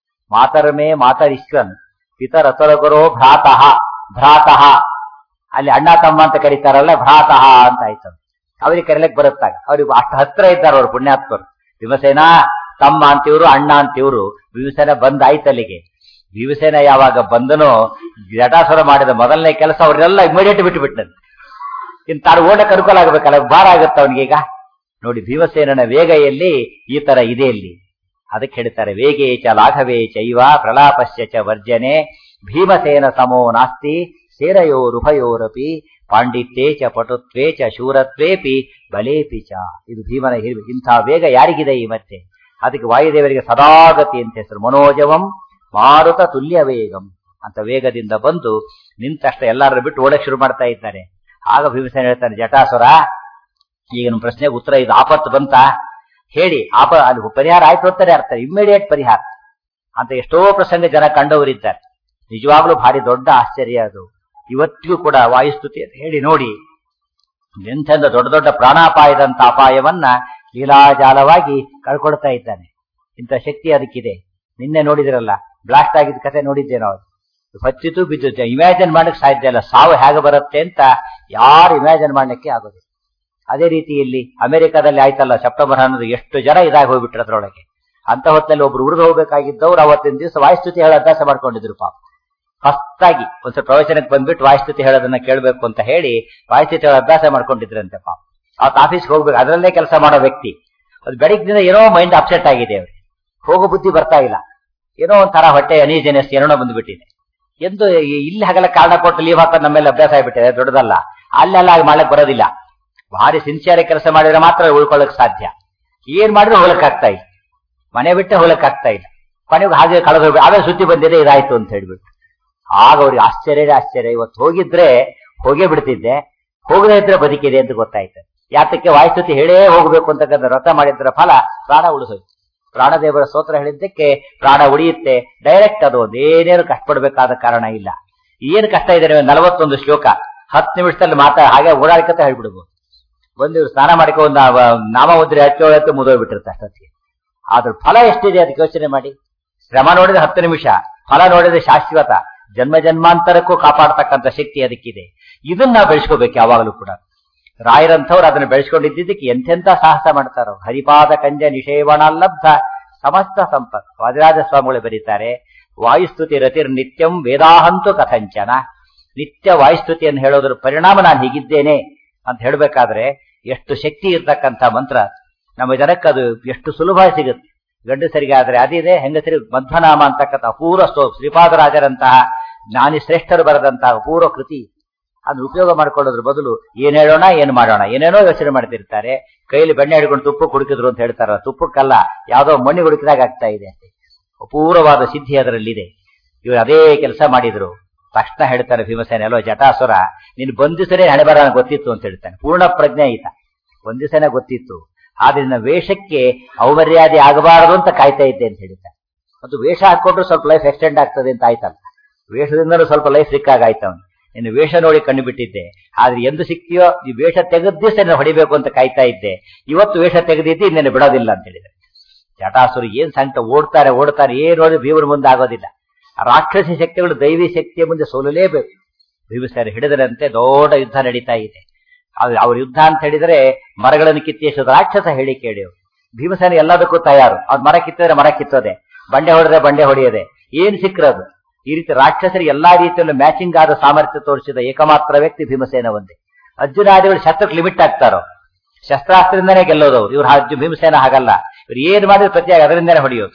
ಮಾತರ್ಮೇ ಮಾತರಿಶ್ವನ್ ಪಿತರತುಲಗುರೋ ಭ್ರಾತಃ ಭ್ರಾತಃ ಅಲ್ಲಿ ಅಣ್ಣ ತಮ್ಮ ಅಂತ ಕರೀತಾರಲ್ಲ ಭ್ರಾತಃ ಅಂತ ಆಯ್ತು ಅವ್ರಿಗೆ ಕರೀಲಕ್ ಬರುತ್ತಾಗ ಅವ್ರಿಗೆ ಅಷ್ಟು ಹತ್ರ ಇದ್ದಾರೆ ಅವ್ರು ಪುಣ್ಯಾತ್ಮರು ಭೀಮಸೇನ ತಮ್ಮ ಅಂತಿವ್ರು ಅಣ್ಣ ಅಂತಿವ್ರು ಭೀಮಸೇನ ಬಂದ್ ಆಯ್ತು ಅಲ್ಲಿಗೆ ಭೀಮಸೇನ ಯಾವಾಗ ಬಂದನೋ ಜಟಾಸುರ ಮಾಡಿದ ಮೊದಲನೇ ಕೆಲಸ ಅವ್ರನ್ನೆಲ್ಲ ಇಮಿಡಿಯೇಟ್ ಬಿಟ್ಟು ಬಿಟ್ಟಂತೆ ಇನ್ ತಾನು ಓಡಕ್ಕೆ ಅನುಕೂಲ ಆಗಬೇಕಲ್ಲ ಭಾರ ಆಗುತ್ತೆ ಅವನಿಗೀಗ ನೋಡಿ ಭೀಮಸೇನನ ವೇಗ ಎಲ್ಲಿ ಈ ತರ ಇದೆ ಇಲ್ಲಿ ಅದಕ್ಕೆ ಹೇಳ್ತಾರೆ ವೇಗೇ ಚ ಲಾಘವೇ ಚೈವ ಪ್ರಲಾಪಸ್ಯ ಚ ವರ್ಜನೆ ಭೀಮಸೇನ ಸಮೋ ನಾಸ್ತಿ ಸೇನಯೋರುಭಯೋರಪಿ ಪಾಂಡಿತ್ಯೇ ಚ ಪಟುತ್ವೇ ಚ ಶೂರತ್ವೇಪಿ ಬಲೇಪಿ ಚ ಇದು ಭೀಮನ ಹಿರಿಮೆ ಇಂಥ ವೇಗ ಯಾರಿಗಿದೆ ಈ ಮತ್ತೆ ಅದಕ್ಕೆ ವಾಯುದೇವರಿಗೆ ಸದಾಗತಿ ಅಂತ ಹೆಸರು ಮನೋಜವಂ ಮಾರುತ ತುಲ್ಯ ವೇಗಂ ಅಂತ ವೇಗದಿಂದ ಬಂದು ನಿಂತಷ್ಟ ಎಲ್ಲಾರು ಬಿಟ್ಟು ಓಡಕ್ ಶುರು ಮಾಡ್ತಾ ಇದ್ದಾರೆ ಆಗ ಭೀಮಸೇನ ಹೇಳ್ತಾನೆ ಜಟಾಸುರ ಈಗ ನಮ್ಮ ಪ್ರಶ್ನೆಗೆ ಉತ್ತರ ಇದು ಆಪತ್ತು ಬಂತ ಹೇಳಿ ಆಪ ಅದು ಪರಿಹಾರ ಆಯ್ತು ಅಂತಾರೆ ಅರ್ಥ ಇಮ್ಮಿಡಿಯೇಟ್ ಪರಿಹಾರ ಅಂತ ಎಷ್ಟೋ ಪ್ರಸಂಗ ಜನ ಕಂಡವರಿದ್ದಾರೆ ನಿಜವಾಗ್ಲೂ ಭಾರಿ ದೊಡ್ಡ ಆಶ್ಚರ್ಯ ಅದು ಇವತ್ತಿಗೂ ಕೂಡ ವಾಯುಸ್ತುತಿ ಅಂತ ಹೇಳಿ ನೋಡಿ ಎಂಥೆಂದ ದೊಡ್ಡ ದೊಡ್ಡ ಪ್ರಾಣಾಪಾಯದಂತ ಅಪಾಯವನ್ನ ಲೀಲಾಜಾಲವಾಗಿ ಕಳ್ಕೊಳ್ತಾ ಇದ್ದಾನೆ ಇಂಥ ಶಕ್ತಿ ಅದಕ್ಕಿದೆ ನಿನ್ನೆ ನೋಡಿದಿರಲ್ಲ ಬ್ಲಾಸ್ಟ್ ಆಗಿದ್ದ ಕತೆ ನೋಡಿದ್ದೆ ನಾವು ಹತ್ತಿತು ಬಿದ್ದಿತ್ತು ಇಮ್ಯಾಜಿನ್ ಮಾಡಕ್ ಸಾಧ್ಯ ಇಲ್ಲ ಸಾವು ಹೇಗೆ ಬರುತ್ತೆ ಅಂತ ಯಾರು ಇಮ್ಯಾಜಿನ್ ಮಾಡಲಿಕ್ಕೆ ಆಗೋದಿಲ್ಲ ಅದೇ ರೀತಿಯಲ್ಲಿ ಅಮೆರಿಕಾದಲ್ಲಿ ಆಯ್ತಲ್ಲ ಸೆಪ್ಟೆಂಬರ್ ಹನ್ನೊಂದು ಎಷ್ಟು ಜನ ಇದಾಗಿ ಹೋಗ್ಬಿಟ್ರು ಅದ್ರೊಳಗೆ ಅಂತ ಹೊತ್ತಲ್ಲಿ ಒಬ್ರು ಉರಿದು ಹೋಗ್ಬೇಕಾಗಿದ್ದವ್ರು ಅವತ್ತಿನ ದಿವಸ ವಾಯುಸ್ತುತಿ ಹೇಳೋ ಅಭ್ಯಾಸ ಮಾಡ್ಕೊಂಡಿದ್ರು ಪಾಪ ಫಸ್ಟಾಗಿ ಒಂದ್ಸಲ ಪ್ರವಚನಕ್ಕೆ ಬಂದ್ಬಿಟ್ಟು ವಾಯುಸ್ತುತಿ ಹೇಳೋದನ್ನ ಕೇಳಬೇಕು ಅಂತ ಹೇಳಿ ವಾಯುಸ್ತುತಿ ಹೇಳೋ ಅಭ್ಯಾಸ ಮಾಡ್ಕೊಂಡಿದ್ರಂತೆ ಪಾಪ ಅವತ್ತು ಆಫೀಸ್ಗೆ ಹೋಗ್ಬೇಕು ಅದರಲ್ಲೇ ಕೆಲಸ ಮಾಡೋ ವ್ಯಕ್ತಿ ಅದು ಬೆಳಗ್ಗಿನ ಏನೋ ಮೈಂಡ್ ಅಪ್ಸೆಟ್ ಆಗಿದೆ ಅವ್ರಿಗೆ ಹೋಗೋ ಬುದ್ಧಿ ಬರ್ತಾ ಇಲ್ಲ ಏನೋ ಒಂಥರ ಹೊಟ್ಟೆ ಅನೀಜನೆಸ್ ಏನೋ ಬಂದ್ಬಿಟ್ಟಿದೆ ಎಂದು ಇಲ್ಲಿ ಹಗಲ ಕಾರಣ ಕೊಟ್ಟು ಲೀವ್ ಹಾಕೋದು ನಮ್ಮೆಲ್ಲ ಅಭ್ಯಾಸ ಆಗಿಬಿಟ್ಟಿದೆ ದೊಡ್ಡದಲ್ಲ ಅಲ್ಲೆಲ್ಲ ಹಾಗೆ ಮಾಡಕ್ ಬರೋದಿಲ್ಲ ಭಾರಿ ಸಿನ್ಸಿಯರ್ ಕೆಲಸ ಮಾಡಿದ್ರೆ ಮಾತ್ರ ಉಳ್ಕೊಳ್ಳಕ್ ಸಾಧ್ಯ ಏನ್ ಮಾಡಿದ್ರೆ ಹೋಗಕ್ ಆಗ್ತಾ ಇಲ್ಲ ಮನೆ ಬಿಟ್ಟೆ ಹೋಗಕ್ ಆಗ್ತಾ ಇಲ್ಲ ಕೊನೆಗೆ ಹಾಗೆ ಕಳೆದು ಹೋಗ್ಬಿಟ್ಟು ಆಮೇಲೆ ಸುದ್ದಿ ಬಂದಿದೆ ಇದಾಯ್ತು ಅಂತ ಹೇಳ್ಬಿಟ್ಟು ಆಗ ಅವ್ರಿಗೆ ಆಶ್ಚರ್ಯ ಆಶ್ಚರ್ಯ ಇವತ್ತು ಹೋಗಿದ್ರೆ ಹೋಗೇ ಬಿಡ್ತಿದ್ದೆ ಹೋಗದೇ ಇದ್ರೆ ಬದುಕಿದೆ ಅಂತ ಗೊತ್ತಾಯ್ತು ಯಾತಕ್ಕೆ ವಾಯುಸ್ತುತಿ ಹೇಳೇ ಹೋಗ್ಬೇಕು ಅಂತಕ್ಕಂಥ ವ್ರತ ಮಾಡಿದ್ರ ಫಲ ಪ್ರಾಣ ಉಳಿಸೋದು ಪ್ರಾಣದೇವರ ಸ್ತೋತ್ರ ಹೇಳಿದ್ದಕ್ಕೆ ಪ್ರಾಣ ಉಳಿಯುತ್ತೆ ಡೈರೆಕ್ಟ್ ಅದು ಅದೇನೇನು ಕಷ್ಟಪಡ್ಬೇಕಾದ ಕಾರಣ ಇಲ್ಲ ಏನು ಕಷ್ಟ ಇದೆ ನಲವತ್ತೊಂದು ಶ್ಲೋಕ ಹತ್ತು ನಿಮಿಷದಲ್ಲಿ ಮಾತಾ ಹಾಗೆ ಓಡಾಡ್ಕತ್ತ ಹೇಳ್ಬಿಡ್ಬೋದು ಒಂದು ಸ್ನಾನ ಮಾಡ್ಕೊ ಒಂದು ನಾಮ ಮುದ್ರೆ ಹಚ್ಚೋಳತ್ತು ಮುದೋಗ್ಬಿಟ್ಟಿರುತ್ತೆ ಅಷ್ಟೊತ್ತಿಗೆ ಆದ್ರ ಫಲ ಎಷ್ಟಿದೆ ಅದಕ್ಕೆ ಯೋಚನೆ ಮಾಡಿ ಶ್ರಮ ನೋಡಿದ್ರೆ ಹತ್ತು ನಿಮಿಷ ಫಲ ನೋಡಿದ್ರೆ ಶಾಶ್ವತ ಜನ್ಮ ಜನ್ಮಾಂತರಕ್ಕೂ ಕಾಪಾಡ್ತಕ್ಕಂಥ ಶಕ್ತಿ ಅದಕ್ಕಿದೆ ಇದನ್ನ ನಾವು ಬೆಳೆಸ್ಕೋಬೇಕು ಯಾವಾಗಲೂ ಕೂಡ ರಾಯರಂಥವ್ರು ಅದನ್ನ ಬೆಳೆಸ್ಕೊಂಡಿದ್ದಕ್ಕೆ ಎಂತೆಂತ ಸಾಹಸ ಮಾಡ್ತಾರೋ ಹರಿಪಾದ ಕಂಜ ನಿಷೇವಣಲ್ಲಬ್ಧ ಸಮಸ್ತ ಸಂಪತ್ ವಾದಿರಾಜ ಸ್ವಾಮಿಗಳು ಬರೀತಾರೆ ವಾಯುಸ್ತುತಿ ರತಿರ್ ನಿತ್ಯಂ ವೇದಾಹಂತು ಕಥಂಚನ ನಿತ್ಯ ವಾಯುಸ್ತುತಿಯನ್ನು ಹೇಳೋದ್ರ ಪರಿಣಾಮ ನಾನು ಹೀಗಿದ್ದೇನೆ ಅಂತ ಹೇಳಬೇಕಾದ್ರೆ ಎಷ್ಟು ಶಕ್ತಿ ಇರ್ತಕ್ಕಂಥ ಮಂತ್ರ ನಮ್ಮ ಜನಕ್ಕೆ ಅದು ಎಷ್ಟು ಸುಲಭ ಸಿಗುತ್ತೆ ಗಂಡಸರಿಗೆ ಆದ್ರೆ ಅದಿದೆ ಹೆಂಗಸರಿಗೆ ಮಧ್ವನಾಮ ಅಂತಕ್ಕಂಥ ಅಪೂರ್ವ ಸ್ತೋ ಶ್ರೀಪಾದರಾಜರಂತಹ ಜ್ಞಾನಿ ಶ್ರೇಷ್ಠರು ಬರೆದಂತಹ ಅಪೂರ್ವ ಕೃತಿ ಅದನ್ನ ಉಪಯೋಗ ಮಾಡ್ಕೊಳ್ಳೋದ್ರ ಬದಲು ಏನ್ ಹೇಳೋಣ ಏನ್ ಮಾಡೋಣ ಏನೇನೋ ಯೋಚನೆ ಮಾಡ್ತಿರ್ತಾರೆ ಕೈಲಿ ಬೆಣ್ಣೆ ಹಿಡ್ಕೊಂಡು ತುಪ್ಪ ಕುಡಿಕಿದ್ರು ಅಂತ ಹೇಳ್ತಾರ ತುಪ್ಪಕ್ಕಲ್ಲ ಯಾವ್ದೋ ಮಣ್ಣಿ ಹುಡುಕಿದಾಗ ಆಗ್ತಾ ಇದೆ ಅಂತ ಅಪೂರ್ವವಾದ ಸಿದ್ಧಿ ಅದರಲ್ಲಿದೆ ಇವರು ಅದೇ ಕೆಲಸ ಮಾಡಿದ್ರು ತಕ್ಷಣ ಹೇಳ್ತಾರೆ ಭೀಮಸೇನ ಎಲ್ಲೋ ಜಟಾಸುರ ನೀನು ಬಂಧಿಸನೇ ಹಣೆ ಬರ ಗೊತ್ತಿತ್ತು ಅಂತ ಹೇಳ್ತಾನೆ ಪೂರ್ಣ ಪ್ರಜ್ಞೆ ಈತ ಬಂಧಿಸನೇ ಗೊತ್ತಿತ್ತು ಆದ್ರಿಂದ ವೇಷಕ್ಕೆ ಅವಮರ್ಯಾದೆ ಆಗಬಾರದು ಅಂತ ಕಾಯ್ತಾ ಇದ್ದೆ ಅಂತ ಹೇಳ್ತಾನೆ ಅದು ವೇಷ ಹಾಕೊಂಡ್ರು ಸ್ವಲ್ಪ ಲೈಫ್ ಎಕ್ಸ್ಟೆಂಡ್ ಆಗ್ತದೆ ಅಂತ ಆಯ್ತಲ್ಲ ವೇಷದಿಂದಲೂ ಸ್ವಲ್ಪ ಲೈಫ್ ಸಿಕ್ಕಾಗಾಯ್ತು ಅವನು ಇನ್ನು ವೇಷ ನೋಡಿ ಕಂಡು ಬಿಟ್ಟಿದ್ದೆ ಆದ್ರೆ ಎಂದು ಸಿಕ್ತಿಯೋ ಈ ವೇಷ ತೆಗೆದ್ದೇ ಸರಿ ಹೊಡಿಬೇಕು ಅಂತ ಕಾಯ್ತಾ ಇದ್ದೆ ಇವತ್ತು ವೇಷ ತೆಗೆದಿದ್ದು ಇನ್ನೇನು ಬಿಡೋದಿಲ್ಲ ಅಂತ ಹೇಳಿದ್ರೆ ಜಟಾಸುರು ಏನ್ ಸಂಕಟ ಓಡ್ತಾರೆ ಓಡ್ತಾರೆ ಏನ್ ನೋಡಿ ಭೀಮನ ಮುಂದೆ ಆಗೋದಿಲ್ಲ ರಾಕ್ಷಸಿ ಶಕ್ತಿಗಳು ದೈವಿ ಶಕ್ತಿಯ ಮುಂದೆ ಸೋಲಲೇಬೇಕು ಭೀಮಸೇನ ಹಿಡಿದರಂತೆ ದೊಡ್ಡ ಯುದ್ಧ ನಡೀತಾ ಇದೆ ಅವ್ರ ಯುದ್ಧ ಅಂತ ಹೇಳಿದ್ರೆ ಮರಗಳನ್ನು ಕಿತ್ತೆಸೋದು ರಾಕ್ಷಸ ಹೇಳಿ ಕೇಳಿ ಭೀಮಸೇನ ಎಲ್ಲದಕ್ಕೂ ತಯಾರು ಅದ್ ಮರ ಕಿತ್ತಿದ್ರೆ ಮರ ಕಿತ್ತೋದೆ ಬಂಡೆ ಹೊಡೆದ್ರೆ ಬಂಡೆ ಹೊಡೆಯದೆ ಏನ್ ಸಿಕ್ಕರದು ಈ ರೀತಿ ರಾಕ್ಷಸರಿಗೆ ಎಲ್ಲಾ ರೀತಿಯಲ್ಲೂ ಮ್ಯಾಚಿಂಗ್ ಆದ ಸಾಮರ್ಥ್ಯ ತೋರಿಸಿದ ಏಕಮಾತ್ರ ವ್ಯಕ್ತಿ ಭೀಮಸೇನ ಒಂದೇ ಅರ್ಜುನಾದಿಗಳು ಶಸ್ತ್ರಕ್ಕೆ ಲಿಮಿಟ್ ಆಗ್ತಾರೋ ಶಸ್ತ್ರಾಸ್ತ್ರದಿಂದನೇ ಗೆಲ್ಲೋದವ್ರು ಇವ್ರು ಅರ್ಜು ಭೀಮಸೇನ ಹಾಗಲ್ಲ ಇವ್ರು ಏನ್ ಮಾಡಿದ್ರೆ ಪ್ರತಿಯಾಗಿ ಅದರಿಂದನೇ ಹೊಡೆಯೋದು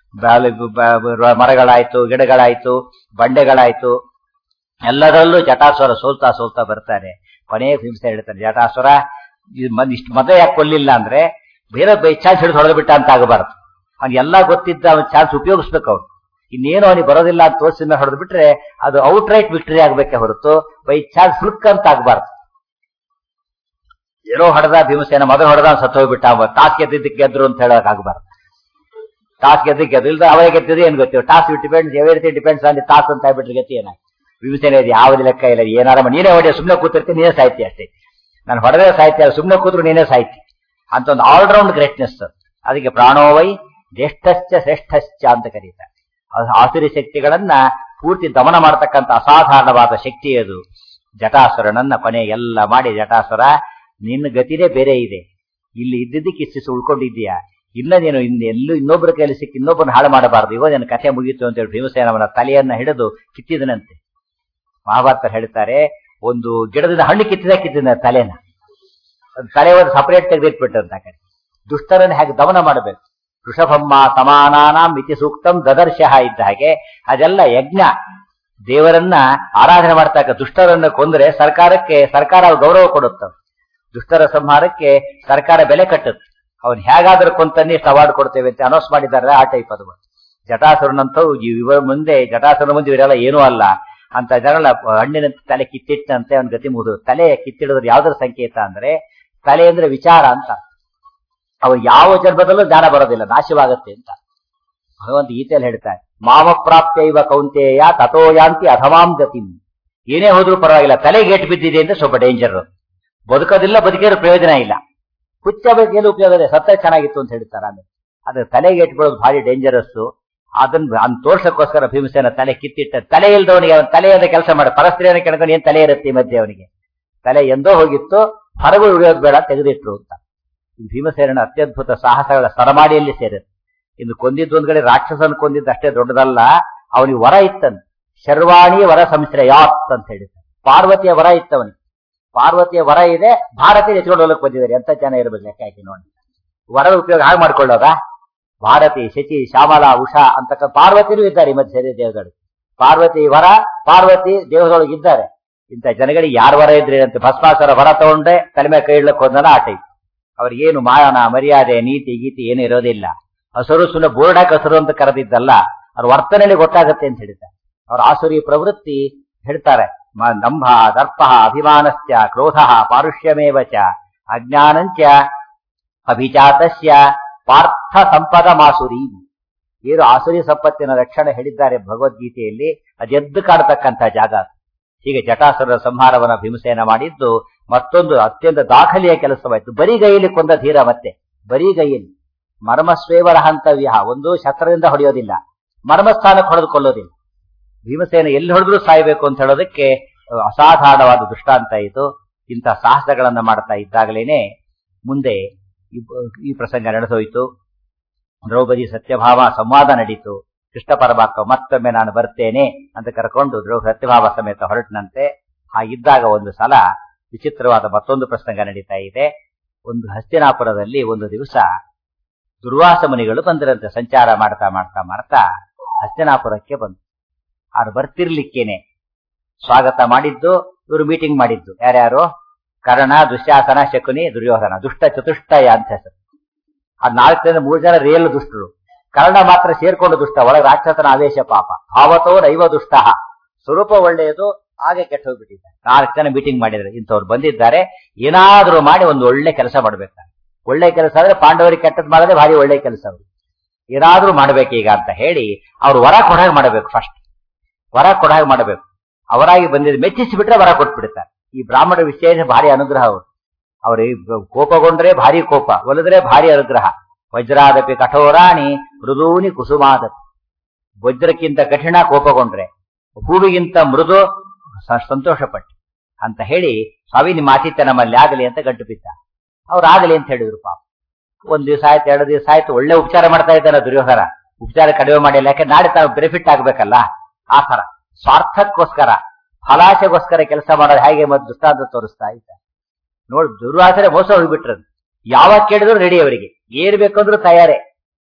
ಮರಗಳಾಯ್ತು ಗಿಡಗಳಾಯ್ತು ಬಂಡೆಗಳಾಯ್ತು ಎಲ್ಲದರಲ್ಲೂ ಜಟಾಸುರ ಸೋಲ್ತಾ ಸೋಲ್ತಾ ಬರ್ತಾರೆ ಕೊನೆಯ ಭೀಮಸೇನ ಹೇಳ್ತಾರೆ ಜಟಾಸುರ ಇಷ್ಟು ಮದುವೆ ಯಾಕೆ ಕೊಲ್ಲಿಲ್ಲ ಅಂದ್ರೆ ಬೇರೆ ಬೈ ಚಾನ್ಸ್ ಹಿಡಿದು ಹೊಡೆದು ಬಿಟ್ಟ ಅಂತ ಆಗಬಾರ್ದು ಅವ್ನು ಎಲ್ಲ ಗೊತ್ತಿದ್ದ ಅವ್ನ ಚಾನ್ಸ್ ಉಪಯೋಗಿಸ್ಬೇಕು ಅವ್ನು ಇನ್ನೇನು ಅವನಿಗೆ ಬರೋದಿಲ್ಲ ಅಂತ ತೋರಿಸಿದ ಮೇಲೆ ಹೊಡೆದು ಬಿಟ್ರೆ ಅದು ಔಟ್ ರೈಟ್ ವಿಕ್ಟರಿ ಆಗ್ಬೇಕೆ ಹೊರತು ಬೈ ಚಾನ್ಸ್ ಫ್ಲುಕ್ ಅಂತ ಆಗ್ಬಾರ್ದು ಏನೋ ಹೊಡೆದ ಭೀಮಸೇನ ಮೊದಲು ಹೊಡೆದ ಸತ್ತು ಹೋಗ್ಬಿಟ್ಟ ಟಾಸ್ ಗೆದ್ದಿದ್ದಕ್ಕೆ ಗೆದ್ರು ಅಂತ ಹೇಳಕ್ ಆಗ್ಬಾರ್ದು ಟಾಸ್ ಗೆದ್ದಿದ್ದು ಗೆದ್ದು ಇಲ್ದ ಅವೇ ಗೆದ್ದಿದ್ದು ಏನ್ ಗೊತ್ತಿಲ್ಲ toss depends everything depends on the toss ಅಂತ ಹೇಳ್ಬಿಟ್ರೆ ಗತಿ ಏನ ಭೀಮಸೇನ ಇದು ಯಾವ್ದು ಲೆಕ್ಕ ಇಲ್ಲ ಏನಾರ ನೀನೇ ಹೊಡೆಯ ಸುಮ್ಮನೆ ಕೂತಿರ್ತೀನಿ ನೀನೇ ಸಾಹಿತ್ಯ ಅಷ್ಟೇ ನಾನು ಹೊಡೆದೇ ಸಾಹಿತ್ಯ ಸುಮ್ಮನೆ ಕೂತ್ರು ನೀನೇ ಸಾಹಿತ್ಯ ಅಂತ ಒಂದು ಆಲ್ರೌಂಡ್ ಗ್ರೇಟ್ನೆಸ್ ಅದಕ್ಕೆ ಪ್ರಾಣೋವೈ ಜ್ಯೇಷ್ಠಶ್ಚ ಶ್ರೇಷ್ಠಶ್ಚ ಅಂತ ಕರೀತಾರೆ ಆಸುರಿ ಶಕ್ತಿಗಳನ್ನ ಪೂರ್ತಿ ದಮನ ಮಾಡತಕ್ಕಂಥ ಅಸಾಧಾರಣವಾದ ಶಕ್ತಿ ಅದು ಜಟಾಸುರನನ್ನ ಕೊನೆ ಎಲ್ಲ ಮಾಡಿ ಜಟಾಸುರ ನಿನ್ನ ಗತಿನೇ ಬೇರೆ ಇದೆ ಇಲ್ಲಿ ಇದ್ದಿದ್ದಕ್ಕೆ ಇಷ್ಟಿಷ್ಟು ಉಳ್ಕೊಂಡಿದ್ದೀಯಾ ಇಲ್ಲ ನೀನು ಇನ್ನು ಎಲ್ಲೂ ಇನ್ನೊಬ್ಬರ ಕೈಯಲ್ಲಿ ಸಿಕ್ಕಿ ಇನ್ನೊಬ್ಬರನ್ನ ಹಾಳು ಮಾಡಬಾರದು ಇವಾಗ ನನ್ನ ಕಥೆ ಮುಗೀತು ಅಂತ ಹೇಳಿ ಭೀಮಸೇನವನ ತಲೆಯನ್ನ ಹಿಡಿದು ಕಿತ್ತಿದನಂತೆ ಮಹಾಭಾರತ ಹೇಳ್ತಾರೆ ಒಂದು ಗಿಡದಿಂದ ಹಣ್ಣು ಕಿತ್ತಿದ ಕಿತ್ತಿದ ತಲೆನ ತಲೆ ಒಂದು ಸಪರೇಟ್ ತೆಗೆದಿಟ್ಬಿಟ್ಟಂತ ಕಡೆ ದುಷ್ಟರನ್ನ ಹೇಗೆ ದಮನ ಮಾಡಬೇಕು ವೃಷಭಮ್ಮ ಸಮಾನಾನಾಂ ಇತಿ ಸೂಕ್ತಂ ದದರ್ಶಃ ಇದ್ದ ಹಾಗೆ ಅದೆಲ್ಲ ಯಜ್ಞ ದೇವರನ್ನ ಆರಾಧನೆ ಮಾಡ್ತಕ್ಕ ದುಷ್ಟರನ್ನ ಕೊಂದ್ರೆ ಸರ್ಕಾರಕ್ಕೆ ಸರ್ಕಾರ ಗೌರವ ಕೊಡುತ್ತ ದುಷ್ಟರ ಸಂಹಾರಕ್ಕೆ ಸರ್ಕಾರ ಬೆಲೆ ಕಟ್ಟುತ್ತೆ ಅವನ್ ಹೇಗಾದ್ರೂ ಕೊಂತನ್ನೇ ಇಷ್ಟು ಅವಾರ್ಡ್ ಕೊಡ್ತೇವೆ ಅಂತ ಅನೌನ್ಸ್ ಮಾಡಿದ್ದಾರೆ ಆ ಟೈಪ್ ಅದು ಜಟಾಸುರನಂತವು ಇವ ಮುಂದೆ ಜಟಾಸುರನ ಮುಂದೆ ಇವರೆಲ್ಲ ಏನೂ ಅಲ್ಲ ಅಂತ ಜನಗಳ ಹಣ್ಣಿನ ತಲೆ ಕಿತ್ತಿಟ್ಟಂತೆ ಅವನ ಗತಿ ಮುಗಿದು ತಲೆ ಕಿತ್ತಿಡಿದ್ರೆ ಯಾವ್ದ್ರ ಸಂಕೇತ ಅಂದ್ರೆ ತಲೆ ಅಂದ್ರೆ ವಿಚಾರ ಅಂತ ಅವ ಯಾವ ಜನ್ಮದಲ್ಲೂ ಜ್ಞಾನ ಬರೋದಿಲ್ಲ ನಾಶವಾಗತ್ತೆ ಅಂತ ಭಗವಂತ ಗೀತೆಯಲ್ಲಿ ಹೇಳ್ತಾರೆ ಮಾಮ ಪ್ರಾಪ್ತ ಇವ ಕೌಂತೆಯ ತಥೋಯಾಂತಿ ಅಧಮಾಂ ಗತಿ ಏನೇ ಹೋದ್ರೂ ಪರವಾಗಿಲ್ಲ ತಲೆ ಗೇಟ್ ಬಿದ್ದಿದೆ ಅಂತ ಸ್ವಲ್ಪ ಡೇಂಜರ್ ಬದುಕೋದಿಲ್ಲ ಬದುಕಿರೋ ಪ್ರಯೋಜನ ಇಲ್ಲ ಹುಚ್ಚ ಬದುಕೇನು ಉಪಯೋಗ ಇದೆ ಸತ್ತ ಚೆನ್ನಾಗಿತ್ತು ಅಂತ ಹೇಳ್ತಾರೆ ಆಮೇಲೆ ಅದ್ರ ತಲೆಗೆ ಇಟ್ಕೊಳ್ಳೋದು ಭಾರಿ ಡೇಂಜರಸ್ ಅದನ್ನ ಅನ್ ತೋರ್ಸಕ್ಕೋಸ್ಕರ ಭೀಮಸೇನ ತಲೆ ಕಿತ್ತಿಟ್ಟ ತಲೆ ಇಲ್ದವನಿಗೆ ಅವನ ತಲೆಯಿಂದ ಕೆಲಸ ಮಾಡಿ ಪರಸ್ತ್ರೀಯನ್ನ ಕೆಣಕೊಂಡು ಏನ್ ತಲೆ ಇರುತ್ತೆ ಈ ಮಧ್ಯೆ ಅವನಿಗೆ ತಲೆ ಎಂದೋ ಹೋಗಿತ್ತು ಹೊರಗೂ ಉಳಿಯೋದು ಬೇಡ ತೆಗೆದಿಟ್ರು ಅಂತ ಭೀಮಸೇನ ಅತ್ಯದ್ಭುತ ಸಾಹಸಗಳ ಸರಮಾಡಿಯಲ್ಲಿ ಸೇರಿದೆ ಇನ್ನು ಕೊಂದಿದ್ದು ಒಂದ್ ಕಡೆ ರಾಕ್ಷಸನ್ ಕೊಂದಿದ್ದು ಅಷ್ಟೇ ದೊಡ್ಡದಲ್ಲ ಅವನಿಗೆ ವರ ಇತ್ತನ್ ಶರ್ವಾಣಿ ವರ ಸಂಶ್ರಯಾತ್ ಅಂತ ಹೇಳಿದ ಪಾರ್ವತಿಯ ವರ ಇತ್ತವನಿಗೆ ಪಾರ್ವತಿಯ ವರ ಇದೆ ಭಾರತೀಯ ಎತ್ಕೊಂಡು ಹೋಗಕ್ ಬಂದಿದ್ದಾರೆ ಎಂತ ಜನ ಇರಬೇಕು ಲೆಕ್ಕ ಹಾಕಿ ನೋಡಿ ವರದ ಉಪಯೋಗ ಹಾಗೆ ಮಾಡ್ಕೊಳ್ಳೋದಾ ಭಾರತಿ ಶಚಿ ಶ್ಯಾಮಲಾ ಉಷಾ ಅಂತಕ್ಕ ಪಾರ್ವತಿನೂ ಇದ್ದಾರೆ ಈ ಮಧ್ಯೆ ದೇವಗಳು ಪಾರ್ವತಿ ವರ ಪಾರ್ವತಿ ದೇವದೊಳಗೆ ಇದ್ದಾರೆ ಇಂಥ ಜನಗಳಿಗೆ ಯಾರ ವರ ಇದ್ರೆ ಅಂತ ಭಸ್ಮಾಸುರ ವರ ತಗೊಂಡ್ರೆ ತಲೆ ಮೇಲೆ ಕೈ ಇಡ್ಲಕ್ಕೆ ಹೋದ್ನಲ್ಲ ಆ ಟೈಪ್ ಅವ್ರಿಗೇನು ಮಾನ ಮರ್ಯಾದೆ ನೀತಿ ಗೀತಿ ಏನು ಇರೋದಿಲ್ಲ ಹಸರು ಸುಮ್ಮನೆ ಬೋರ್ಡ್ ಹಾಕಿ ಹಸರು ಅಂತ ಕರೆದಿದ್ದಲ್ಲ ಅವ್ರ ವರ್ತನೆಯಲ್ಲಿ ಗೊತ್ತಾಗತ್ತೆ ಅಂತ ಹೇಳಿದ್ದಾರೆ ಅವ್ರ ಆಸುರಿ ಪ್ರವೃತ್ತಿ ಹೇಳ್ತಾರೆ ಮ- ದಂಭ ದರ್ಪ ಅಭಿಮಾನಶ್ಚ ಕ್ರೋಧ ಪಾರುಷ್ಯಮೇವ ಚ ಅಜ್ಞಾನಂಚ ಅಭಿಜಾತಸ್ಯ ಪಾರ್ಥ ಸಂಪದ ಮಾಸುರಿ ಏನು ಆಸುರಿ ಸಂಪತ್ತಿನ ಲಕ್ಷಣ ಹೇಳಿದ್ದಾರೆ ಭಗವದ್ಗೀತೆಯಲ್ಲಿ ಅದೆದ್ದು ಕಾಡತಕ್ಕಂಥ ಜಾಗ ಅದು. ಹೀಗೆ ಜಟಾಸುರರ ಸಂಹಾರವನ್ನ ಭೀಮಸೇನ ಮಾಡಿದ್ದು ಮತ್ತೊಂದು ಅತ್ಯಂತ ದಾಖಲೆಯ ಕೆಲಸವಾಯಿತು ಬರಿಗೈಯಲ್ಲಿ ಕೊಂದ ಧೀರ ಮತ್ತೆ ಬರಿಗೈಯಲ್ಲಿ ಮರ್ಮಸ್ವೇವರ ಹಂತವ್ಯ ಒಂದು ಶಸ್ತ್ರದಿಂದ ಹೊಡೆಯೋದಿಲ್ಲ ಮರ್ಮಸ್ಥಾನಕ್ಕೆ ಹೊಡೆದುಕೊಳ್ಳೋದಿಲ್ಲ ಭೀಮಸೇನ ಎಲ್ಲಿ ಹೊಡೆದ್ರೂ ಸಾಯಬೇಕು ಅಂತ ಹೇಳೋದಕ್ಕೆ ಅಹ್, ಅಸಾಧಾರಣವಾದ ದೃಷ್ಟಾಂತ ಇದು ಇಂಥ ಸಾಹಸಗಳನ್ನ ಮಾಡ್ತಾ ಇದ್ದಾಗಲೇನೆ ಮುಂದೆ ಈ- ಈ ಪ್ರಸಂಗ ನಡೆದೋಯ್ತು ದ್ರೌಪದಿ ಸತ್ಯಭಾವ ಸಂವಾದ ನಡೀತು ಕೃಷ್ಣ ಪರಮಾತ್ಮ ಮತ್ತೊಮ್ಮೆ ನಾನು ಬರ್ತೇನೆ ಅಂತ ಕರ್ಕೊಂಡು ದ್ರೌ ಸತ್ಯಭಾವ ಸಮೇತ ಹೊರಟಿನಂತೆ ಹಾಗಿದ್ದಾಗ ಒಂದು ಸಲ ವಿಚಿತ್ರವಾದ ಮತ್ತೊಂದು ಪ್ರಸಂಗ ನಡೀತಾ ಇದೆ ಒಂದು ಹಸ್ತಿನಾಪುರದಲ್ಲಿ ಒಂದು ದಿವಸ ದುರ್ವಾಸ ಮುನಿಗಳು ಬಂದರಂತೆ ಸಂಚಾರ ಮಾಡ್ತಾ ಮಾಡ್ತಾ ಮಾಡ್ತಾ ಹಸ್ತಿನಾಪುರಕ್ಕೆ ಬಂದು ಅವ್ರು ಬರ್ತಿರ್ಲಿಕ್ಕೇನೆ ಸ್ವಾಗತ ಮಾಡಿದ್ದು ಇವರು ಮೀಟಿಂಗ್ ಮಾಡಿದ್ದು ಯಾರ್ಯಾರು ಕರ್ಣ ದುಶ್ಯಾಸನ ಶಕುನಿ ದುರ್ಯೋಧನ ದುಷ್ಟ ಚತುಷ್ಟಯ ಅಂತ ಹೆಸರು ಆ ನಾಲ್ಕು ಜನ ಮೂರು ಜನ ರಿಯಲ್ ದುಷ್ಟರು ಕರ್ಣ ಮಾತ್ರ ಸೇರ್ಕೊಂಡು ದುಷ್ಟ ಒಳಗೆ ರಾಕ್ಷಸನ ಆವೇಶ ಪಾಪ ಭಾವತೋ ನೈವ ದುಷ್ಟ ಸ್ವರೂಪ ಒಳ್ಳೆಯದು ಹಾಗೆ ಕೆಟ್ಟ ಹೋಗ್ಬಿಟ್ಟಿದ್ದಾರೆ ನಾಲ್ಕು ಜನ ಮೀಟಿಂಗ್ ಮಾಡಿದ್ರೆ ಇಂಥವ್ರು ಬಂದಿದ್ದಾರೆ ಏನಾದ್ರೂ ಮಾಡಿ ಒಂದು ಒಳ್ಳೆ ಕೆಲಸ ಮಾಡ್ಬೇಕು ಒಳ್ಳೆ ಕೆಲಸ ಆದ್ರೆ ಪಾಂಡವರಿಗೆ ಕೆಟ್ಟದ್ ಮಾಡದೆ ಭಾರಿ ಒಳ್ಳೆ ಕೆಲಸ ಅವರು ಏನಾದ್ರೂ ಮಾಡ್ಬೇಕೀಗ ಅಂತ ಹೇಳಿ ಅವ್ರು ವರ ಕೊಡಾಗ ಮಾಡಬೇಕು ಫಸ್ಟ್ ವರ ಕೊಡಾಗ ಮಾಡಬೇಕು ಅವರಾಗಿ ಬಂದಿದ್ದು ಮೆಚ್ಚಿಸಿ ಬಿಟ್ರೆ ವರ ಕೊಟ್ಬಿಡ್ತಾರೆ ಈ ಬ್ರಾಹ್ಮಣ ವಿಶೇಷ ಭಾರಿ ಅನುಗ್ರಹ ಅವರು ಅವ್ರಿಗೆ ಕೋಪಗೊಂಡ್ರೆ ಭಾರಿ ಕೋಪ ಒಲಿದ್ರೆ ಭಾರಿ ಅನುಗ್ರಹ ವಜ್ರಾದಪಿ ಕಠೋರಾಣಿ ಮೃದೂನಿ ಕುಸುಮಾದಪಿ ವಜ್ರಕ್ಕಿಂತ ಕಠಿಣ ಕೋಪಗೊಂಡ್ರೆ ಹೂವಿಗಿಂತ ಮೃದು ಸ- ಸಂತೋಷಪಟ್ಟು ಅಂತ ಹೇಳಿ ಸ್ವಾಮಿ ನಿಮ್ಮ ಆತಿಥ್ಯ ನಮ್ಮಲ್ಲಿ ಆಗಲಿ ಅಂತ ಗಂಟು ಬಿದ್ದ ಅವ್ರು ಆಗಲಿ ಅಂತ ಹೇಳಿದ್ರು ಪಾಪ ಒಂದ್ ದಿವಸ ಆಯ್ತು ಎರಡು ದಿವಸ ಆಯ್ತು ಒಳ್ಳೆ ಉಪಚಾರ ಮಾಡ್ತಾ ಇದ್ದಾನೆ ದುರ್ಯೋಧನ ಉಪಚಾರ ಕಡಿಮೆ ಮಾಡಿಲ್ಲ ಯಾಕೆ ನಾಳೆ ತಾವು ಬೆನಿಫಿಟ್ ಆಗ್ಬೇಕಲ್ಲ ಆ ತರ ಸ್ವಾರ್ಥಕ್ಕೋಸ್ಕರ ಫಲಾಶೆಗೋಸ್ಕರ ಕೆಲಸ ಮಾಡೋದು ಹೇಗೆ ಮತ್ತು ದೃಷ್ಟಾಂತ ತೋರಿಸ್ತಾ ಇದ್ದ ನೋಡಿ ದುರ್ವಾಸನೆ ಮೋಸ ಹೋಗ್ಬಿಟ್ರದು ಯಾವಾಗ ಕೇಳಿದ್ರು ರೆಡಿ ಅವರಿಗೆ ಏನ್ ಬೇಕಂದ್ರೂ ತಯಾರೇ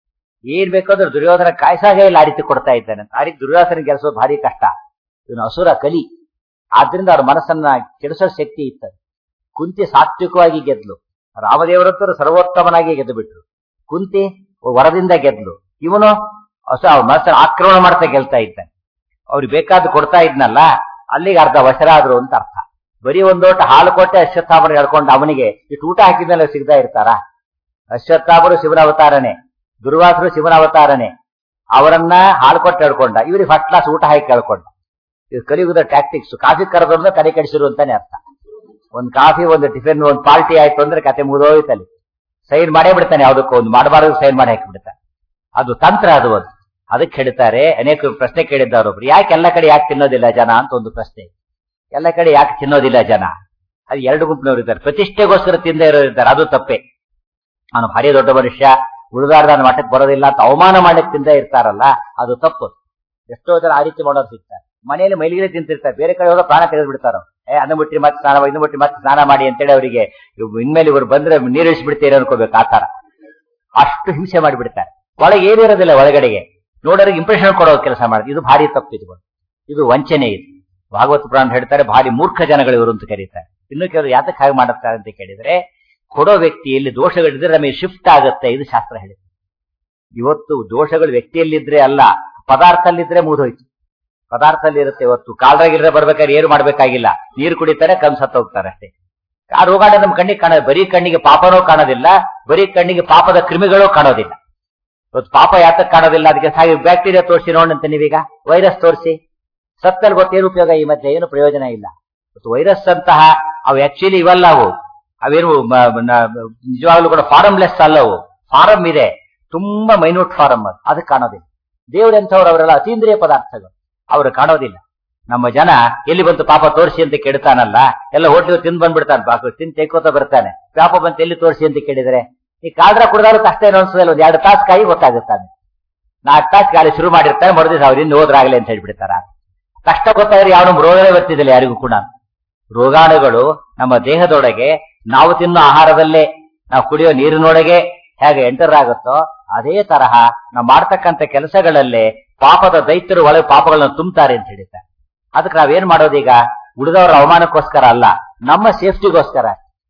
ಏನ್ ಬೇಕಂದ್ರೂ ದುರ್ಯೋಧನ ಕಾಯ್ಸಾಗೆ ಇಲ್ಲ ಆ ರೀತಿ ಕೊಡ್ತಾ ಇದ್ದಾನೆ ಅಂತ. ಆ ರೀತಿ ದುರ್ಯೋಧನ ಗೆಲ್ಸೋದು ಭಾರಿ ಕಷ್ಟ ಇವನು ಅಸುರ ಕಲಿ ಆದ್ರಿಂದ ಅವ್ರ ಮನಸ್ಸನ್ನ ಕೆಡಿಸೋ ಶಕ್ತಿ ಇತ್ತು ಕುಂತಿ ಸಾತ್ವಿಕವಾಗಿ ಗೆದ್ಲು ರಾಮದೇವರತ್ತರು ಸರ್ವೋತ್ತಮನಾಗಿ ಗೆದ್ದು ಬಿಟ್ರು ಕುಂತಿ ವರದಿಂದ ಗೆದ್ಲು ಇವನು ಹೊಸ ಅವ್ರ ಮನಸ್ಸನ್ನ ಆಕ್ರಮಣ ಮಾಡ್ತಾ ಗೆಲ್ತಾ ಇದ್ದಾನೆ ಅವ್ರಿಗೆ ಬೇಕಾದ್ದು ಕೊಡ್ತಾ ಇದ್ನಲ್ಲ ಅಲ್ಲಿಗೆ ಅರ್ಧ ವಶರಾದ್ರು ಅಂತ ಅರ್ಥ ಬರೀ ಒಂದೋಟ ಹಾಲು ಕೊಟ್ಟೆ ಅಶ್ವತ್ಥಾಮರು ಹೇಳ್ಕೊಂಡು ಅವನಿಗೆ ಇಷ್ಟು ಊಟ ಹಾಕಿದ್ಮೇಲೆ ಸಿಗ್ತಾ ಇರ್ತಾರ ಅಶ್ವತ್ಥಾಮರು ಶಿವನ ಅವತಾರನೆ ದುರ್ವಾಸರು ಶಿವನ ಅವತಾರನೆ ಅವರನ್ನ ಹಾಲು ಕೊಟ್ಟು ಹೇಳ್ಕೊಂಡ ಇವ್ರಿಗೆ ಫಸ್ಟ್ ಕ್ಲಾಸ್ ಊಟ ಹಾಕಿ ಕೇಳ್ಕೊಂಡ ಇದು ಕಲಿಯುಗದ ಟ್ಯಾಕ್ಟಿಕ್ಸ್ ಕಾಫಿ ಕರೆದ್ರಿಂದ ತಲೆ ಕೆಡಿಸಿರು ಅಂತಾನೆ ಅರ್ಥ ಒಂದ್ ಕಾಫಿ ಒಂದು ಟಿಫಿನ್ ಒಂದು ಪಾರ್ಟಿ ಆಯ್ತು ಅಂದ್ರೆ ಕತೆ ಮುಗಿದೋಯ್ತಲ್ಲಿ ಸೈನ್ ಮಾಡೇ ಬಿಡ್ತಾನೆ ಯಾವ್ದಕ್ಕೂ ಒಂದು ಮಾಡಬಾರದು ಸೈನ್ ಮಾಡಿ ಹಾಕಿಬಿಡ್ತಾನೆ ಅದು ತಂತ್ರ ಅದು ಅದು ಅದಕ್ಕೆ ಹೇಳ್ತಾರೆ ಅನೇಕ ಪ್ರಶ್ನೆ ಕೇಳಿದ್ದವ್ರು ಒಬ್ರು ಯಾಕೆ ಎಲ್ಲ ಕಡೆ ಯಾಕೆ ತಿನ್ನೋದಿಲ್ಲ ಜನ ಅಂತ ಒಂದು ಪ್ರಶ್ನೆ ಎಲ್ಲ ಕಡೆ ಯಾಕೆ ತಿನ್ನೋದಿಲ್ಲ ಜನ ಅದು ಎರಡು ಗುಂಪಿನವರು ಇದ್ದಾರೆ ಪ್ರತಿಷ್ಠೆಗೋಸ್ಕರ ತಿಂದೇ ಇರೋರು ಇದ್ದಾರೆ ಅದು ತಪ್ಪೇ ಅವನು ಭಾರಿ ದೊಡ್ಡ ಮನುಷ್ಯ ಉಳಿದಾರ್ದ ನನ್ನ ಮಠಕ್ಕೆ ಬರೋದಿಲ್ಲ ಅಂತ ಅವಮಾನ ಮಾಡಕ್ಕೆ ತಿಂದೇ ಇರ್ತಾರಲ್ಲ ಅದು ತಪ್ಪು ಎಷ್ಟೋ ಜನ ಆ ರೀತಿ ಮಾಡೋರು ಸಿಗ್ತಾರೆ ಮನೆಯಲ್ಲಿ ಮೈಲಿಗೆ ತಿಂತಿರ್ತಾರೆ ಬೇರೆ ಕಡೆ ಹೋದ್ರೆ ಪ್ರಾಣ ತೆಗೆದು ಬಿಡ್ತಾರ ಏ ಅನ್ನ ಮುಟ್ಟಿ ಮತ್ತೆ ಸ್ನಾನ ಮಾಡಿ, ಇನ್ನು ಮುಟ್ಟಿ ಮತ್ತೆ ಸ್ನಾನ ಮಾಡಿ ಅಂತೇಳಿ ಅವರಿಗೆ ಇನ್ಮೇಲೆ ಇವ್ರು ಬಂದ್ರೆ ನೀರಿಳಿಸ್ಬಿಡ್ತೀರಿ ಅನ್ಕೋಬೇಕು ಆ ತರ ಅಷ್ಟು ಹಿಂಸೆ ಮಾಡಿಬಿಡ್ತಾರೆ ಒಳಗೆ ಏನಿರೋದಿಲ್ಲ ಒಳಗಡೆಗೆ ನೋಡೋರಿಗೆ ಇಂಪ್ರೆಷನ್ ಕೊಡೋ ಕೆಲಸ ಮಾಡಿದ್ರು ಇದು ಭಾರಿ ತಪ್ಪಿದು ಇದು ವಂಚನೆ ಇದು ಭಾಗವತ ಪುರಾಣ ಹೇಳ್ತಾರೆ ಭಾರಿ ಮೂರ್ಖ ಜನಗಳು ಇವರು ಅಂತ ಕರೀತಾರೆ ಇನ್ನು ಕೆಲವರು ಯಾತಕ್ಕೆ ಹಾಗೆ ಮಾಡುತ್ತಾರೆ ಅಂತ ಕೇಳಿದ್ರೆ ಕೊಡೋ ವ್ಯಕ್ತಿಯಲ್ಲಿ ದೋಷಗಳಿದ್ರೆ ನಮಗೆ ಶಿಫ್ಟ್ ಆಗುತ್ತೆ ಇದು ಶಾಸ್ತ್ರ ಹೇಳಿದೆ ಇವತ್ತು ದೋಷಗಳು ವ್ಯಕ್ತಿಯಲ್ಲಿದ್ರೆ ಅಲ್ಲ ಪದಾರ್ಥದಲ್ಲಿದ್ರೆ ಮುಗಿದೋಯ್ತು ಪದಾರ್ಥದಲ್ಲಿ ಇರುತ್ತೆ ಇವತ್ತು ಕಾಲ್ರಾಗಿದ್ರೆ ಬರ್ಬೇಕಾದ್ರೆ ಏನು ಮಾಡ್ಬೇಕಾಗಿಲ್ಲ ನೀರು ಕುಡಿತಾರೆ ಕಣ್ ಸತ್ತ ಹೋಗ್ತಾರೆ ಅಷ್ಟೇ ಆ ರೋಗಾಟ ನಮ್ಮ ಕಣ್ಣಿಗೆ ಕಾಣ ಬರೀ ಕಣ್ಣಿಗೆ ಪಾಪನೂ ಕಾಣೋದಿಲ್ಲ ಬರೀ ಕಣ್ಣಿಗೆ ಪಾಪದ ಕ್ರಿಮಿಗಳೂ ಕಾಣೋದಿಲ್ಲ ಇವತ್ತು ಪಾಪ ಯಾತಕ್ ಕಾಣೋದಿಲ್ಲ ಅದಕ್ಕೆ ಹಾಗೆ ಬ್ಯಾಕ್ಟೀರಿಯಾ ತೋರಿಸಿ ನೋಡಂತ ನೀವೀಗ ವೈರಸ್ ತೋರಿಸಿ ಸತ್ತಲ್ಲಿ ಗೊತ್ತೇನು ಉಪಯೋಗ ಈ ಮಧ್ಯೆ ಏನು ಪ್ರಯೋಜನ ಇಲ್ಲ ಇವತ್ತು ವೈರಸ್ ಅಂತಹ ಅವು ಆಕ್ಚುಲಿ ಇವಲ್ಲ ಅವು ಅವೇನು ಮ- ನ- ನಿಜವಾಗ್ಲೂ ಕೂಡ ಫಾರಮ್ಲೆಸ್ ಅಲ್ಲ ಅವು ಫಾರಂ ಇದೆ ತುಂಬಾ ಮೈನ್ಯೂಟ್ ಫಾರಂ ಅದು ಅದಕ್ಕೆ ಕಾಣೋದಿಲ್ಲ ದೇವರೆಂಥವ್ರು ಅವರೆಲ್ಲ ಅತೀಂದ್ರಿಯ ಪದಾರ್ಥಗಳು ಅವರು ಕಾಣೋದಿಲ್ಲ ನಮ್ಮ ಜನ ಎಲ್ಲಿ ಬಂತು ಪಾಪ ತೋರಿಸಿ ಅಂತ ಕೇಳ್ತಾನಲ್ಲ ಎಲ್ಲ ಹೋಟ್ಲಿಗೆ ತಿಂದ್ ಬಂದ್ಬಿಡ್ತಾನೆ ಪಾಪ ತಿಂದು ತೆಕ್ಕೋತ ಬರ್ತಾನೆ ಪಾಪ ಬಂತು ಎಲ್ಲಿ ತೋರಿಸಿ ಅಂತ ಕೇಳಿದ್ರೆ ಈ ಕಾಲ್ರ ಕುಡ್ದಾರು ಕಷ್ಟ ಏನೋ ಅನ್ಸೋದಿಲ್ಲ ಒಂದ್ ಎರಡು ತಾಸು ಕಾಯಿ ಗೊತ್ತಾಗುತ್ತಾನೆ ನಾಲ್ಕು ತಾಸು ಗಾಳಿ ಶುರು ಮಾಡಿರ್ತಾರೆ ಮರುದಿವ್ಸ ಅವ್ರು ಇನ್ನು ಹೋದ್ರಾಗ್ಲಿ ಅಂತ ಹೇಳ್ಬಿಡ್ತಾರ ಕಷ್ಟ ಗೊತ್ತಾದ್ರೆ ಯಾವ ರೋಗವೇ ಬರ್ತಿದ್ದಿಲ್ಲ ಯಾರಿಗೂ ಕೂಡ ರೋಗಾಣುಗಳು ನಮ್ಮ ದೇಹದೊಳಗೆ ನಾವು ತಿನ್ನೋ ಆಹಾರದಲ್ಲೇ ನಾವು ಕುಡಿಯೋ ನೀರಿನೊಳಗೆ ಹೇಗೆ ಎಂಟರ್ ಆಗುತ್ತೋ ಅದೇ ತರಹ ನಾವು ಮಾಡ್ತಕ್ಕಂಥ ಕೆಲಸಗಳಲ್ಲೇ ಪಾಪದ ದೈತ್ಯರು ಒಳಗೆ ಪಾಪಗಳನ್ನ ತುಂಬ್ತಾರೆ ಅಂತ ಹೇಳಿದ್ದಾರೆ ಅದಕ್ಕೆ ನಾವೇನ್ ಮಾಡೋದೀಗ ಉಳಿದವರ ಅವಮಾನಕ್ಕೋಸ್ಕರ ಅಲ್ಲ ನಮ್ಮ ಸೇಫ್ಟಿಗೋಸ್ಕರ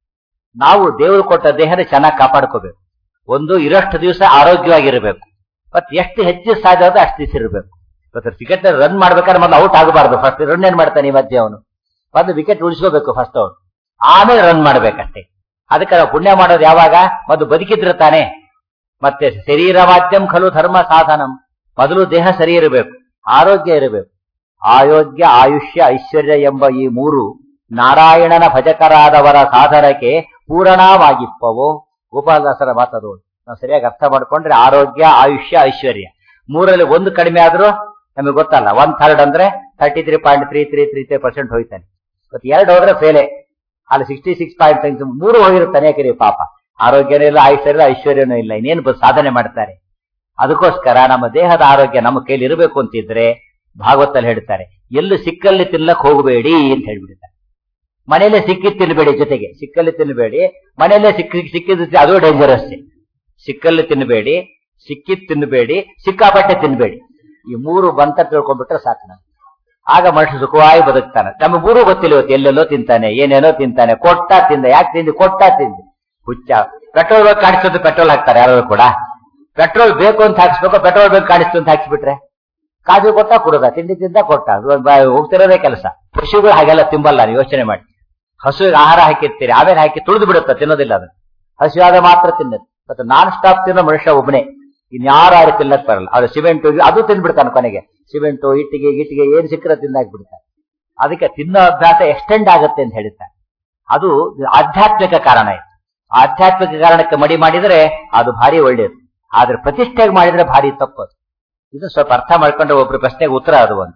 ನಾವು ದೇವರು ಕೊಟ್ಟ ದೇಹನ ಚೆನ್ನಾಗಿ ಕಾಪಾಡ್ಕೋಬೇಕು ಒಂದು ಇರೋಷ್ಟು ದಿವಸ ಆರೋಗ್ಯವಾಗಿರಬೇಕು ಮತ್ ಎಷ್ಟು ಹೆಚ್ಚು ಸಾಧ್ಯ ಆದ್ರೆ ಅಷ್ಟು ದಿವಸ ಇರಬೇಕು ಇವತ್ತು ಕ್ರಿಕೆಟ್ ರನ್ ಮಾಡ್ಬೇಕಾದ್ರೆ ಮೊದಲು ಔಟ್ ಆಗಬಾರ್ದು ಫಸ್ಟ್ ರನ್ ಏನ್ ಮಾಡ್ತಾನೆ ಈ ಮಧ್ಯೆ ಅವನು ಮೊದಲು ವಿಕೆಟ್ ಉಳಿಸ್ಕೋಬೇಕು ಫಸ್ಟ್ ಅವನು ಆಮೇಲೆ ರನ್ ಮಾಡ್ಬೇಕಷ್ಟೇ ಅದಕ್ಕೆ ನಾವು ಪುಣ್ಯ ಮಾಡೋದು ಯಾವಾಗ ಮೊದಲು ಬದುಕಿದ್ರೆ ತಾನೆ ಮತ್ತೆ ಶರೀರ ಮಾಧ್ಯಮ ಖಲು ಧರ್ಮ ಸಾಧನಂ ಮೊದಲು ದೇಹ ಸರಿ ಇರಬೇಕು ಆರೋಗ್ಯ ಇರಬೇಕು ಆರೋಗ್ಯ ಆಯುಷ್ಯ ಐಶ್ವರ್ಯ ಎಂಬ ಈ ಮೂರು ನಾರಾಯಣನ ಭಜಕರಾದವರ ಸಾಧನಕ್ಕೆ ಪೂರಣವಾಗಿಪ್ಪವೋ ಗೋಪಾಲದಾಸರ ಮಾತದು ನಾವು ಸರಿಯಾಗಿ ಅರ್ಥ ಮಾಡ್ಕೊಂಡ್ರೆ ಆರೋಗ್ಯ ಆಯುಷ್ಯ ಐಶ್ವರ್ಯ ಮೂರಲ್ಲಿ ಒಂದು ಕಡಿಮೆ ಆದ್ರೂ ನಮಗೆ ಗೊತ್ತಲ್ಲ ಒನ್ ಥರ್ಡ್ ಅಂದ್ರೆ thirty three point three three three three percent ಹೋಯ್ತಾನೆ ಮತ್ತೆ ಎರಡು ಹೋದ್ರೆ ಫೇಲೆ ಅಲ್ಲಿ ಸಿಕ್ಸ್ಟಿ ಸಿಕ್ಸ್ ಪಾಯಿಂಟ್ ಮೂರು ಹೋಗಿರುತ್ತಾನೆ ಯಾಕೆ ಪಾಪ ಆರೋಗ್ಯನೂ ಇಲ್ಲ ಆಯುಷ್ಯ ಇಲ್ಲ ಐಶ್ವರ್ಯನೂ ಇಲ್ಲ ಇನ್ನೇನು ಬ- ಸಾಧನೆ ಮಾಡ್ತಾರೆ ಅದಕ್ಕೋಸ್ಕರ ನಮ್ಮ ದೇಹದ ಆರೋಗ್ಯ ನಮ್ಮ ಕೈಲಿ ಇರಬೇಕು ಅಂತಿದ್ರೆ ಭಾಗವತಲ್ಲಿ ಹೇಳ್ತಾರೆ ಎಲ್ಲೂ ಸಿಕ್ಕಲ್ಲಿ ತಿನ್ನಕ್ ಹೋಗಬೇಡಿ ಅಂತ ಹೇಳ್ಬಿಡ್ತಾರೆ ಮನೆಯಲ್ಲೇ ಸಿಕ್ಕಿದ್ ತಿನ್ನಬೇಡಿ ಜೊತೆಗೆ ಸಿಕ್ಕಲ್ಲಿ ತಿನ್ನಬೇಡಿ ಮನೆಯಲ್ಲೇ ಸಿಕ್ಕಿ ಸಿಕ್ಕಿದ್ದು ತಿ- ಅದು ಡೇಂಜರಸ್ ಸಿಕ್ಕಲ್ಲಿ ತಿನ್ನಬೇಡಿ ಸಿಕ್ಕಿದ್ ತಿನ್ನಬೇಡಿ ಸಿಕ್ಕಾಪಟ್ಟೆ ತಿನ್ನಬೇಡಿ ಈ ಮೂರು ಬಂತ ತಿಳ್ಕೊಂಡ್ಬಿಟ್ರೆ ಸಾಕು ನಮ್ಗೆ ಆಗ ಮನುಷ್ಯ ಸುಖವಾಗಿ ಬದುಕ್ತಾನೆ ನಮ್ಮ ಮೂರು ಗೊತ್ತಿಲ್ಲ ಇವತ್ತು ಎಲ್ಲೆಲ್ಲೋ ತಿಂತಾನೆ ಏನೇನೋ ತಿಂತಾನೆ ಕೊಟ್ಟ ತಿಂದ ಯಾಕೆ ತಿಂದು ಕೊಟ್ಟ ತಿಂದು ಹುಚ್ಚ ಪೆಟ್ರೋಲ್ ಬೇಕು ಕಾಣಿಸೋದು ಪೆಟ್ರೋಲ್ ಹಾಕ್ತಾರೆ ಯಾರು ಕೂಡ ಪೆಟ್ರೋಲ್ ಬೇಕು ಅಂತ ಹಾಕ್ಸ್ಬೇಕು ಪೆಟ್ರೋಲ್ ಬೇಕು ಕಾಣಿಸ್ತು ಅಂತ ಹಾಕ್ಸ್ಬಿಟ್ರೆ ಕಾಜು ಕೊಟ್ಟ ಕುಡುದ ತಿಂಡಿ ತಿಂದ ಕೊಟ್ಟ ಅದು ಬ- ಹೋಗ್ತಿರೋದೇ ಕೆಲಸ ಪಶುಗಳು ಹಾಗೆಲ್ಲ ತಿಂಬಲ್ಲ ನೀವು ಯೋಚನೆ ಮಾಡಿ ಹಸುವಿಗೆ ಆಹಾರ ಹಾಕಿರ್ತೀರಿ ಆಮೇಲೆ ಹಾಕಿ ತುಳಿದು ಬಿಡುತ್ತೆ ತಿನ್ನೋದಿಲ್ಲ ಅದನ್ನ ಹಸಿವಾದ ಮಾತ್ರ ತಿನ್ನದು ಮತ್ತೆ ನಾನ್ ಸ್ಟಾಪ್ ತಿನ್ನೋ ಮನುಷ್ಯ ಒಬ್ಬನೇ ಇನ್ಯಾರು ಯಾರು ತಿನ್ನಕ್ ಬರಲ್ಲ ಅವ್ರು ಸಿಮೆಂಟ್ ಅದು ತಿಂದ್ಬಿಡ್ತಾನೆ ಕೊನೆಗೆ ಸಿಮೆಂಟು ಇಟ್ಟಿಗೆ ಗಿಟ್ಟಿಗೆ ಏನ್ ಸಿಕ್ಕರೆ ತಿಂದಾಕ್ಬಿಡ್ತಾನೆ ಅದಕ್ಕೆ ತಿನ್ನೋ ಅಭ್ಯಾಸ ಎಕ್ಸ್ಟೆಂಡ್ ಆಗುತ್ತೆ ಅಂತ ಹೇಳ್ತಾರೆ ಅದು ಆಧ್ಯಾತ್ಮಿಕ ಕಾರಣ ಇದು ಆಧ್ಯಾತ್ಮಿಕ ಕಾರಣಕ್ಕೆ ಮಡಿ ಮಾಡಿದ್ರೆ ಅದು ಭಾರಿ ಒಳ್ಳೆಯದು ಆದ್ರೆ ಪ್ರತಿಷ್ಠೆಗೆ ಮಾಡಿದ್ರೆ ಭಾರಿ ತಪ್ಪದು ಇದು ಸ್ವಲ್ಪ ಅರ್ಥ ಮಾಡ್ಕೊಂಡ್ರೆ ಒಬ್ರು ಪ್ರಶ್ನೆಗೆ ಉತ್ತರ ಅದು ಒಂದು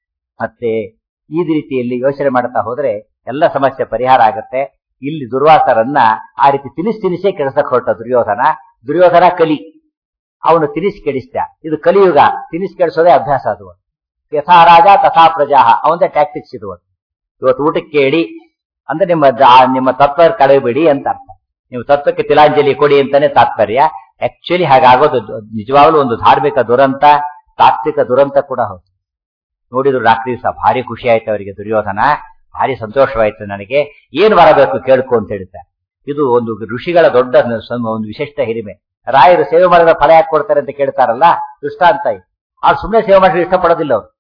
ಮತ್ತೆ ಈ ರೀತಿಯಲ್ಲಿ ಯೋಚನೆ ಮಾಡ್ತಾ ಹೋದ್ರೆ ಎಲ್ಲ ಸಮಸ್ಯೆ ಪರಿಹಾರ ಆಗತ್ತೆ ಇಲ್ಲಿ ದುರ್ವಾಸರನ್ನ ಆ ರೀತಿ ತಿನಿಸ್ ತಿನಿಸೇ ಕೆಡಿಸಕ್ ಹೊರಟ ದುರ್ಯೋಧನ ದುರ್ಯೋಧನ ಕಲಿ ಅವನು ತಿನಿಸ್ ಕೆಡಿಸ್ದ ಇದು ಕಲಿಯುಗ ತಿನಿಸ್ ಕೆಡಿಸೋದೇ ಅಭ್ಯಾಸ ಅದು ಯಥಾ ರಾಜ ತಥಾ ಪ್ರಜಾ ಅವಂದೇ ಟ್ಯಾಕ್ಟಿಕ್ಸ್ ಇದು ಒಂದು. ಇವತ್ತು ಊಟಕ್ಕೆ ಕೇಳಿ ಅಂದ್ರೆ ನಿಮ್ಮ ದ- ನಿಮ್ಮ ತತ್ವ ಕಳೆಯಬೇಡಿ ಅಂತ ಅರ್ಥ ನೀವು ತತ್ವಕ್ಕೆ ತಿಲಾಂಜಲಿ ಕೊಡಿ ಅಂತಾನೆ ತಾತ್ಪರ್ಯ ಆಕ್ಚುಲಿ ಹಾಗಾಗೋದು ದು- ನಿಜವಾಗ್ಲೂ ಒಂದು ಧಾರ್ಮಿಕ ದುರಂತ ತಾತ್ವಿಕ ದುರಂತ ಕೂಡ ಹೌದು ನೋಡಿದ್ರು ರಾತ್ರಿ ದಿವಸ ಭಾರಿ ಖುಷಿ ಆಯ್ತು ಅವರಿಗೆ ದುರ್ಯೋಧನ ಭಾರಿ ಸಂತೋಷವಾಯ್ತು ನನಗೆ ಏನ್ ಬರಬೇಕು ಕೇಳ್ಕೊ ಅಂತ ಹೇಳ್ತಾರೆ ಇದು ಒಂದು ಋಷಿಗಳ ದೊಡ್ಡ ನ- ಸಂ- ಒಂದು ವಿಶಿಷ್ಟ ಹಿರಿಮೆ ರಾಯರು ಸೇವೆ ಮಾಡಿದ ಫಲ ಯಾಕೆ ಕೊಡ್ತಾರೆ ಅಂತ ಕೇಳ್ತಾರಲ್ಲ ದೃಷ್ಟಾಂತ ಇದು ಅವ್ರು ಸುಮ್ಮನೆ ಸೇವೆ ಮಾಡಿ ಇಷ್ಟಪಡೋದಿಲ್ಲ ಅವ್ರು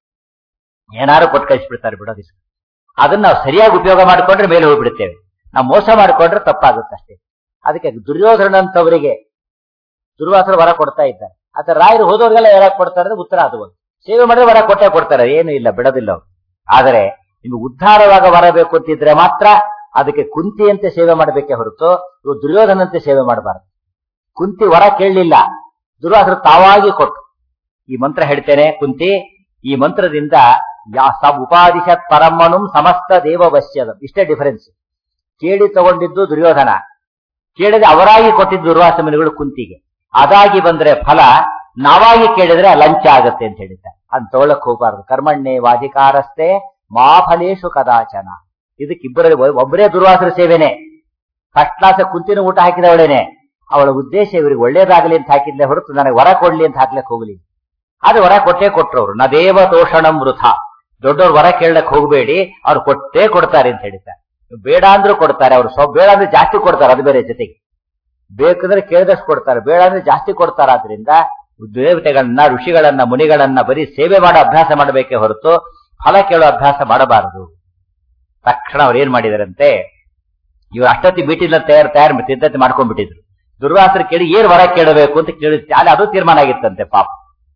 ಏನಾರು ಕೊಟ್ಟು ಕಳಿಸ್ಬಿಡ್ತಾರೆ ಬಿಡೋದಿಲ್ಲ ಅದನ್ನ ನಾವು ಸರಿಯಾಗಿ ಉಪಯೋಗ ಮಾಡ್ಕೊಂಡ್ರೆ ಮೇಲೆ ಹೋಗ್ಬಿಡ್ತೇವೆ ನಾವು ಮೋಸ ಮಾಡ್ಕೊಂಡ್ರೆ ತಪ್ಪಾಗುತ್ತೆ ಅಷ್ಟೇ ಅದಕ್ಕೆ ದುರ್ಯೋಧನಂತವರಿಗೆ ದುರ್ವಾಸರು ವರ ಕೊಡ್ತಾ ಇದ್ದಾರೆ ಆತ ರಾಯರು ಹೋದವ್ರಿಗೆಲ್ಲ ಯಾರು ಕೊಡ್ತಾರೆ ಅಂದ್ರೆ ಉತ್ತರ ಅದು ಒಂದು ಸೇವೆ ಮಾಡಿದ್ರೆ ವರ ಕೊಟ್ಟೆ ಕೊಡ್ತಾರೆ ಏನು ಇಲ್ಲ ಬಿಡೋದಿಲ್ಲ ಅವ್ರು ಆದರೆ ನಿಮ್ಗೆ ಉದ್ಧಾರವಾಗ ವರ ಬೇಕು ಅಂತಿದ್ರೆ ಮಾತ್ರ ಅದಕ್ಕೆ ಕುಂತಿಯಂತೆ ಸೇವೆ ಮಾಡಬೇಕೇ ಹೊರತು ಇವು ದುರ್ಯೋಧನಂತೆ ಸೇವೆ ಮಾಡಬಾರದು ಕುಂತಿ ವರ ಕೇಳಲಿಲ್ಲ ದುರ್ವಾಸರು ತಾವಾಗಿ ಕೊಟ್ಟು ಈ ಮಂತ್ರ ಹೇಳ್ತೇನೆ ಕುಂತಿ ಈ ಮಂತ್ರದಿಂದ ಯಾ ಸ ಉಪಾದಿಶತ್ ಪರಮ್ಮನು ಸಮಸ್ತ ದೇವವಶ್ಯದ ಇಷ್ಟೇ ಡಿಫರೆನ್ಸ್ ಕೇಳಿ ತಗೊಂಡಿದ್ದು ದುರ್ಯೋಧನ ಕೇಳಿದ್ರೆ ಅವರಾಗಿ ಕೊಟ್ಟಿದ್ದು ದುರ್ವಾಸ ಮುನಿಗಳು ಕುಂತಿಗೆ ಅದಾಗಿ ಬಂದ್ರೆ ಫಲ ನಾವಾಗಿ ಕೇಳಿದ್ರೆ ಲಂಚ ಆಗತ್ತೆ ಅಂತ ಹೇಳಿದ್ದಾರೆ ಅಂತ ತಗೊಳಕ್ ಹೋಗ್ಬಾರ್ದು ಕರ್ಮಣ್ಣೆ ವಾಧಿಕಾರಸ್ಥೆ ಮಾ ಫಲೇಶು ಕದಾಚನ ಇದಕ್ಕಿಬ್ಬರಲ್ಲಿ ಒಬ್ಬರೇ ದುರ್ವಾಸರ ಸೇವೆನೆ ಫಸ್ಟ್ ಕ್ಲಾಸ್ ಕುಂತಿನ ಊಟ ಹಾಕಿದವಳೇನೆ ಅವಳ ಉದ್ದೇಶ ಇವರಿಗೆ ಒಳ್ಳೇದಾಗಲಿ ಅಂತ ಹಾಕಿದ್ಲೆ ಹೊರತು ನನಗೆ ವರ ಕೊಡ್ಲಿ ಅಂತ ಹಾಕ್ಲಕ್ ಹೋಗ್ಲಿ ಆದ್ರೆ ವರ ಕೊಟ್ಟೇ ಕೊಟ್ರು ಅವ್ರು ನ ದೇವ ತೋಷಣಂ ವೃಥ ದೊಡ್ಡವ್ರು ವರ ಕೇಳಕ್ ಹೋಗಬೇಡಿ ಅವ್ರು ಕೊಟ್ಟೇ ಕೊಡ್ತಾರೆ ಅಂತ ಹೇಳಿದ್ದಾರೆ ಬೇಡ ಅಂದ್ರೂ ಕೊಡ್ತಾರೆ ಅವ್ರು ಸ್ವಲ್ಪ ಬೇಡ ಅಂದ್ರೆ ಜಾಸ್ತಿ ಕೊಡ್ತಾರೆ ಅದು ಬೇರೆ ಜೊತೆಗೆ ಬೇಕಂದ್ರೆ ಕೇಳಿದಷ್ಟು ಕೊಡ್ತಾರೆ ಬೇಡ ಅಂದ್ರೆ ಜಾಸ್ತಿ ಕೊಡ್ತಾರೆ ಆದ್ರಿಂದ ದೇವತೆಗಳನ್ನ ಋಷಿಗಳನ್ನ ಮುನಿಗಳನ್ನ ಬರೀ ಸೇವೆ ಮಾಡೋ ಅಭ್ಯಾಸ ಮಾಡಬೇಕೇ ಹೊರತು ಫಲ ಕೇಳೋ ಅಭ್ಯಾಸ ಮಾಡಬಾರದು ತಕ್ಷಣ ಅವ್ರು ಏನ್ ಮಾಡಿದಾರಂತೆ ಇವ್ರು ಅಷ್ಟೊತ್ತಿ ಮೀಟಿಂಗ್ ತಯಾರು ತಯಾರು ಸಿದ್ಧತೆ ಮಾಡ್ಕೊಂಡ್ಬಿಟ್ಟಿದ್ರು ದುರ್ವಾಸರು ಕೇಳಿ ಏನ್ ವರ ಕೇಳಬೇಕು ಅಂತ ಕೇಳಿ ಅಲ್ಲಿ ಅದು ತೀರ್ಮಾನ ಆಗಿತ್ತಂತೆ ಪಾಪ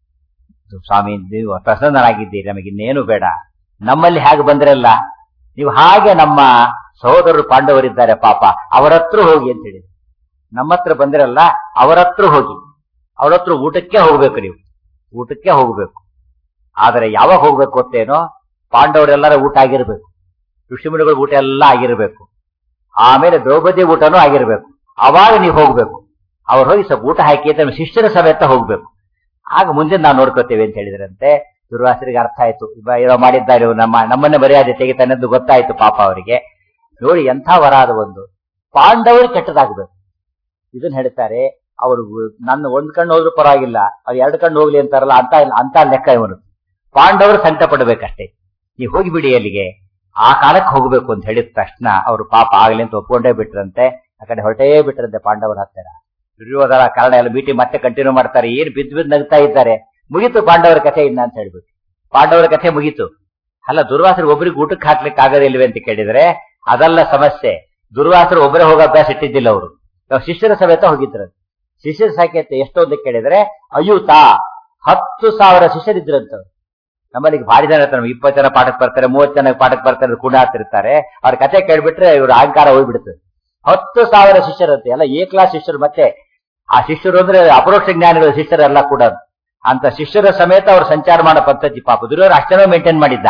ಸ್ವಾಮಿ ನೀವು ಪ್ರಸನ್ನರಾಗಿದ್ದೀರಿ ನಮಗೆ ಇನ್ನೇನು ಬೇಡ ನಮ್ಮಲ್ಲಿ ಹೇಗೆ ಬಂದ್ರಲ್ಲ ನೀವು ಹಾಗೆ ನಮ್ಮ ಸಹೋದರರು ಪಾಂಡವರಿದ್ದಾರೆ ಪಾಪ ಅವರ ಹತ್ರ ಹೋಗಿ ಅಂತ ಹೇಳಿ ನಮ್ಮ ಹತ್ರ ಬಂದಿರಲ್ಲ ಅವರ ಹತ್ರ ಹೋಗಿ ಅವ್ರ ಹತ್ರ ಊಟಕ್ಕೆ ಹೋಗ್ಬೇಕು ನೀವು ಊಟಕ್ಕೆ ಹೋಗ್ಬೇಕು ಆದರೆ ಯಾವಾಗ ಹೋಗ್ಬೇಕು ಗೊತ್ತೇನೋ ಪಾಂಡವರೆಲ್ಲರ ಊಟ ಆಗಿರ್ಬೇಕು ಋಷಿಮುನಿಗಳ ಊಟ ಎಲ್ಲ ಆಗಿರ್ಬೇಕು ಆಮೇಲೆ ದ್ರೌಪದಿ ಊಟನೂ ಆಗಿರ್ಬೇಕು ಅವಾಗ ನೀವು ಹೋಗ್ಬೇಕು ಅವ್ರು ಹೋಗಿ ಸ್ವಲ್ಪ ಊಟ ಹಾಕಿ ಅಂತ ನಮ್ಮ ಶಿಷ್ಯರ ಸಮೇತ ಹೋಗ್ಬೇಕು ಆಗ ಮುಂದೆ ನಾವು ನೋಡ್ಕೋತೇವೆ ಅಂತ ಹೇಳಿದ್ರಂತೆ ದುರ್ವಾಸರಿಗೆ ಅರ್ಥ ಆಯ್ತು ಇವ ಏನೋ ಮಾಡಿದ್ದಾರೆ ಇವ್ರು ನಮ್ಮ ನಮ್ಮನ್ನ ಮರ್ಯಾದೆ ತೆಗಿತಾನೆಂದು ಗೊತ್ತಾಯ್ತು ಪಾಪ ಅವರಿಗೆ ನೋಡಿ ಎಂಥ ವರ ಅದು ಒಂದು ಪಾಂಡವರು ಕೆಟ್ಟದಾಗಬೇಕು ಇದನ್ನ ಹೇಳ್ತಾರೆ ಅವರು ನನ್ನ ಒಂದ್ ಕಣ್ಣು ಹೋದ್ರೂ ಪರವಾಗಿಲ್ಲ ಅವ್ರು ಎರಡು ಕಣ್ಣು ಹೋಗ್ಲಿ ಅಂತಾರಲ್ಲ ಅಂತ ಅಂತ ಲೆಕ್ಕ ಇವನು ಪಾಂಡವರು ಸಂಕಟ ಪಡಬೇಕಷ್ಟೇ ನೀವು ಹೋಗಿಬಿಡಿ ಅಲ್ಲಿಗೆ ಆ ಕಾಲಕ್ಕೆ ಹೋಗ್ಬೇಕು ಅಂತ ಹೇಳಿದ ತಕ್ಷಣ ಅವರು ಪಾಪ ಆಗ್ಲಿ ಅಂತ ಒಪ್ಕೊಂಡೇ ಬಿಟ್ರಂತೆ ಆ ಕಡೆ ಹೊರಟೇ ಬಿಟ್ರಂತೆ ಪಾಂಡವರ ಹತ್ತಿರ ದುರ್ಯೋಧನ ಕಾರಣ ಎಲ್ಲ ಮೀಟಿಂಗ್ ಮತ್ತೆ ಕಂಟಿನ್ಯೂ ಮಾಡ್ತಾರೆ ಏನ್ ಬಿದ್ದು ಬಿದ್ದು ನಗ್ತಾ ಇದ್ದಾರೆ ಮುಗೀತು ಪಾಂಡವರ ಕಥೆ ಇನ್ನ ಅಂತ ಹೇಳ್ಬಿಟ್ಟು ಪಾಂಡವರ ಕಥೆ ಮುಗೀತು ಅಲ್ಲ ದುರ್ವಾಸರು ಒಬ್ರಿಗೆ ಊಟಕ್ಕೆ ಹಾಕ್ಲಿಕ್ಕೆ ಆಗೋದಿಲ್ವೇ ಅಂತ ಕೇಳಿದ್ರೆ ಅದಲ್ಲ ಸಮಸ್ಯೆ ದುರ್ವಾಸರು ಒಬ್ಬರೇ ಹೋಗೋ ಅಭ್ಯಾಸ ಇಟ್ಟಿದ್ದಿಲ್ಲ ಅವರು ಶಿಷ್ಯರ ಸಮೇತ ಹೋಗಿದ್ರು ಶಿಷ್ಯರ ಸಂಖ್ಯೆ ಎಷ್ಟು ಅಂತ ಕೇಳಿದ್ರೆ ಅಯೂತ ಹತ್ತು ಸಾವಿರ ಶಿಷ್ಯರಿದ್ರಂತ ನಮ್ಮಲ್ಲಿ ಭಾರಿ ಜನ ಇರ್ತಾರೆ ಇಪ್ಪತ್ತು ಜನ ಪಾಠಕ್ಕೆ ಬರ್ತಾರೆ ಮೂವತ್ತು ಜನ ಪಾಠಕ್ಕೆ ಬರ್ತಾರೆ ಕೂಡ ಹಾಕ್ತಿರ್ತಾರೆ ಅವ್ರ ಕಥೆ ಕೇಳ್ಬಿಟ್ರೆ ಇವ್ರ ಅಹಂಕಾರ ಹೋಗ್ಬಿಡುತ್ತೆ ಹತ್ತು ಸಾವಿರ ಶಿಷ್ಯರಂತೆ ಎಲ್ಲ ಏ ಕ್ಲಾಸ್ ಶಿಷ್ಯರು ಮತ್ತೆ ಆ ಶಿಷ್ಯರು ಅಂದ್ರೆ ಅಪರೋಕ್ಷ ಜ್ಞಾನಿಗಳ ಶಿಷ್ಯರೆಲ್ಲ ಕೂಡ ಅಂತ ಶಿಷ್ಯರ ಸಮೇತ ಅವ್ರು ಸಂಚಾರ ಮಾಡೋ ಪದ್ಧತಿ ಪಾಪ ದುರ್ಯೋಧನ ಅಷ್ಟೇನೋ ಮೇಂಟೈನ್ ಮಾಡಿದ್ದ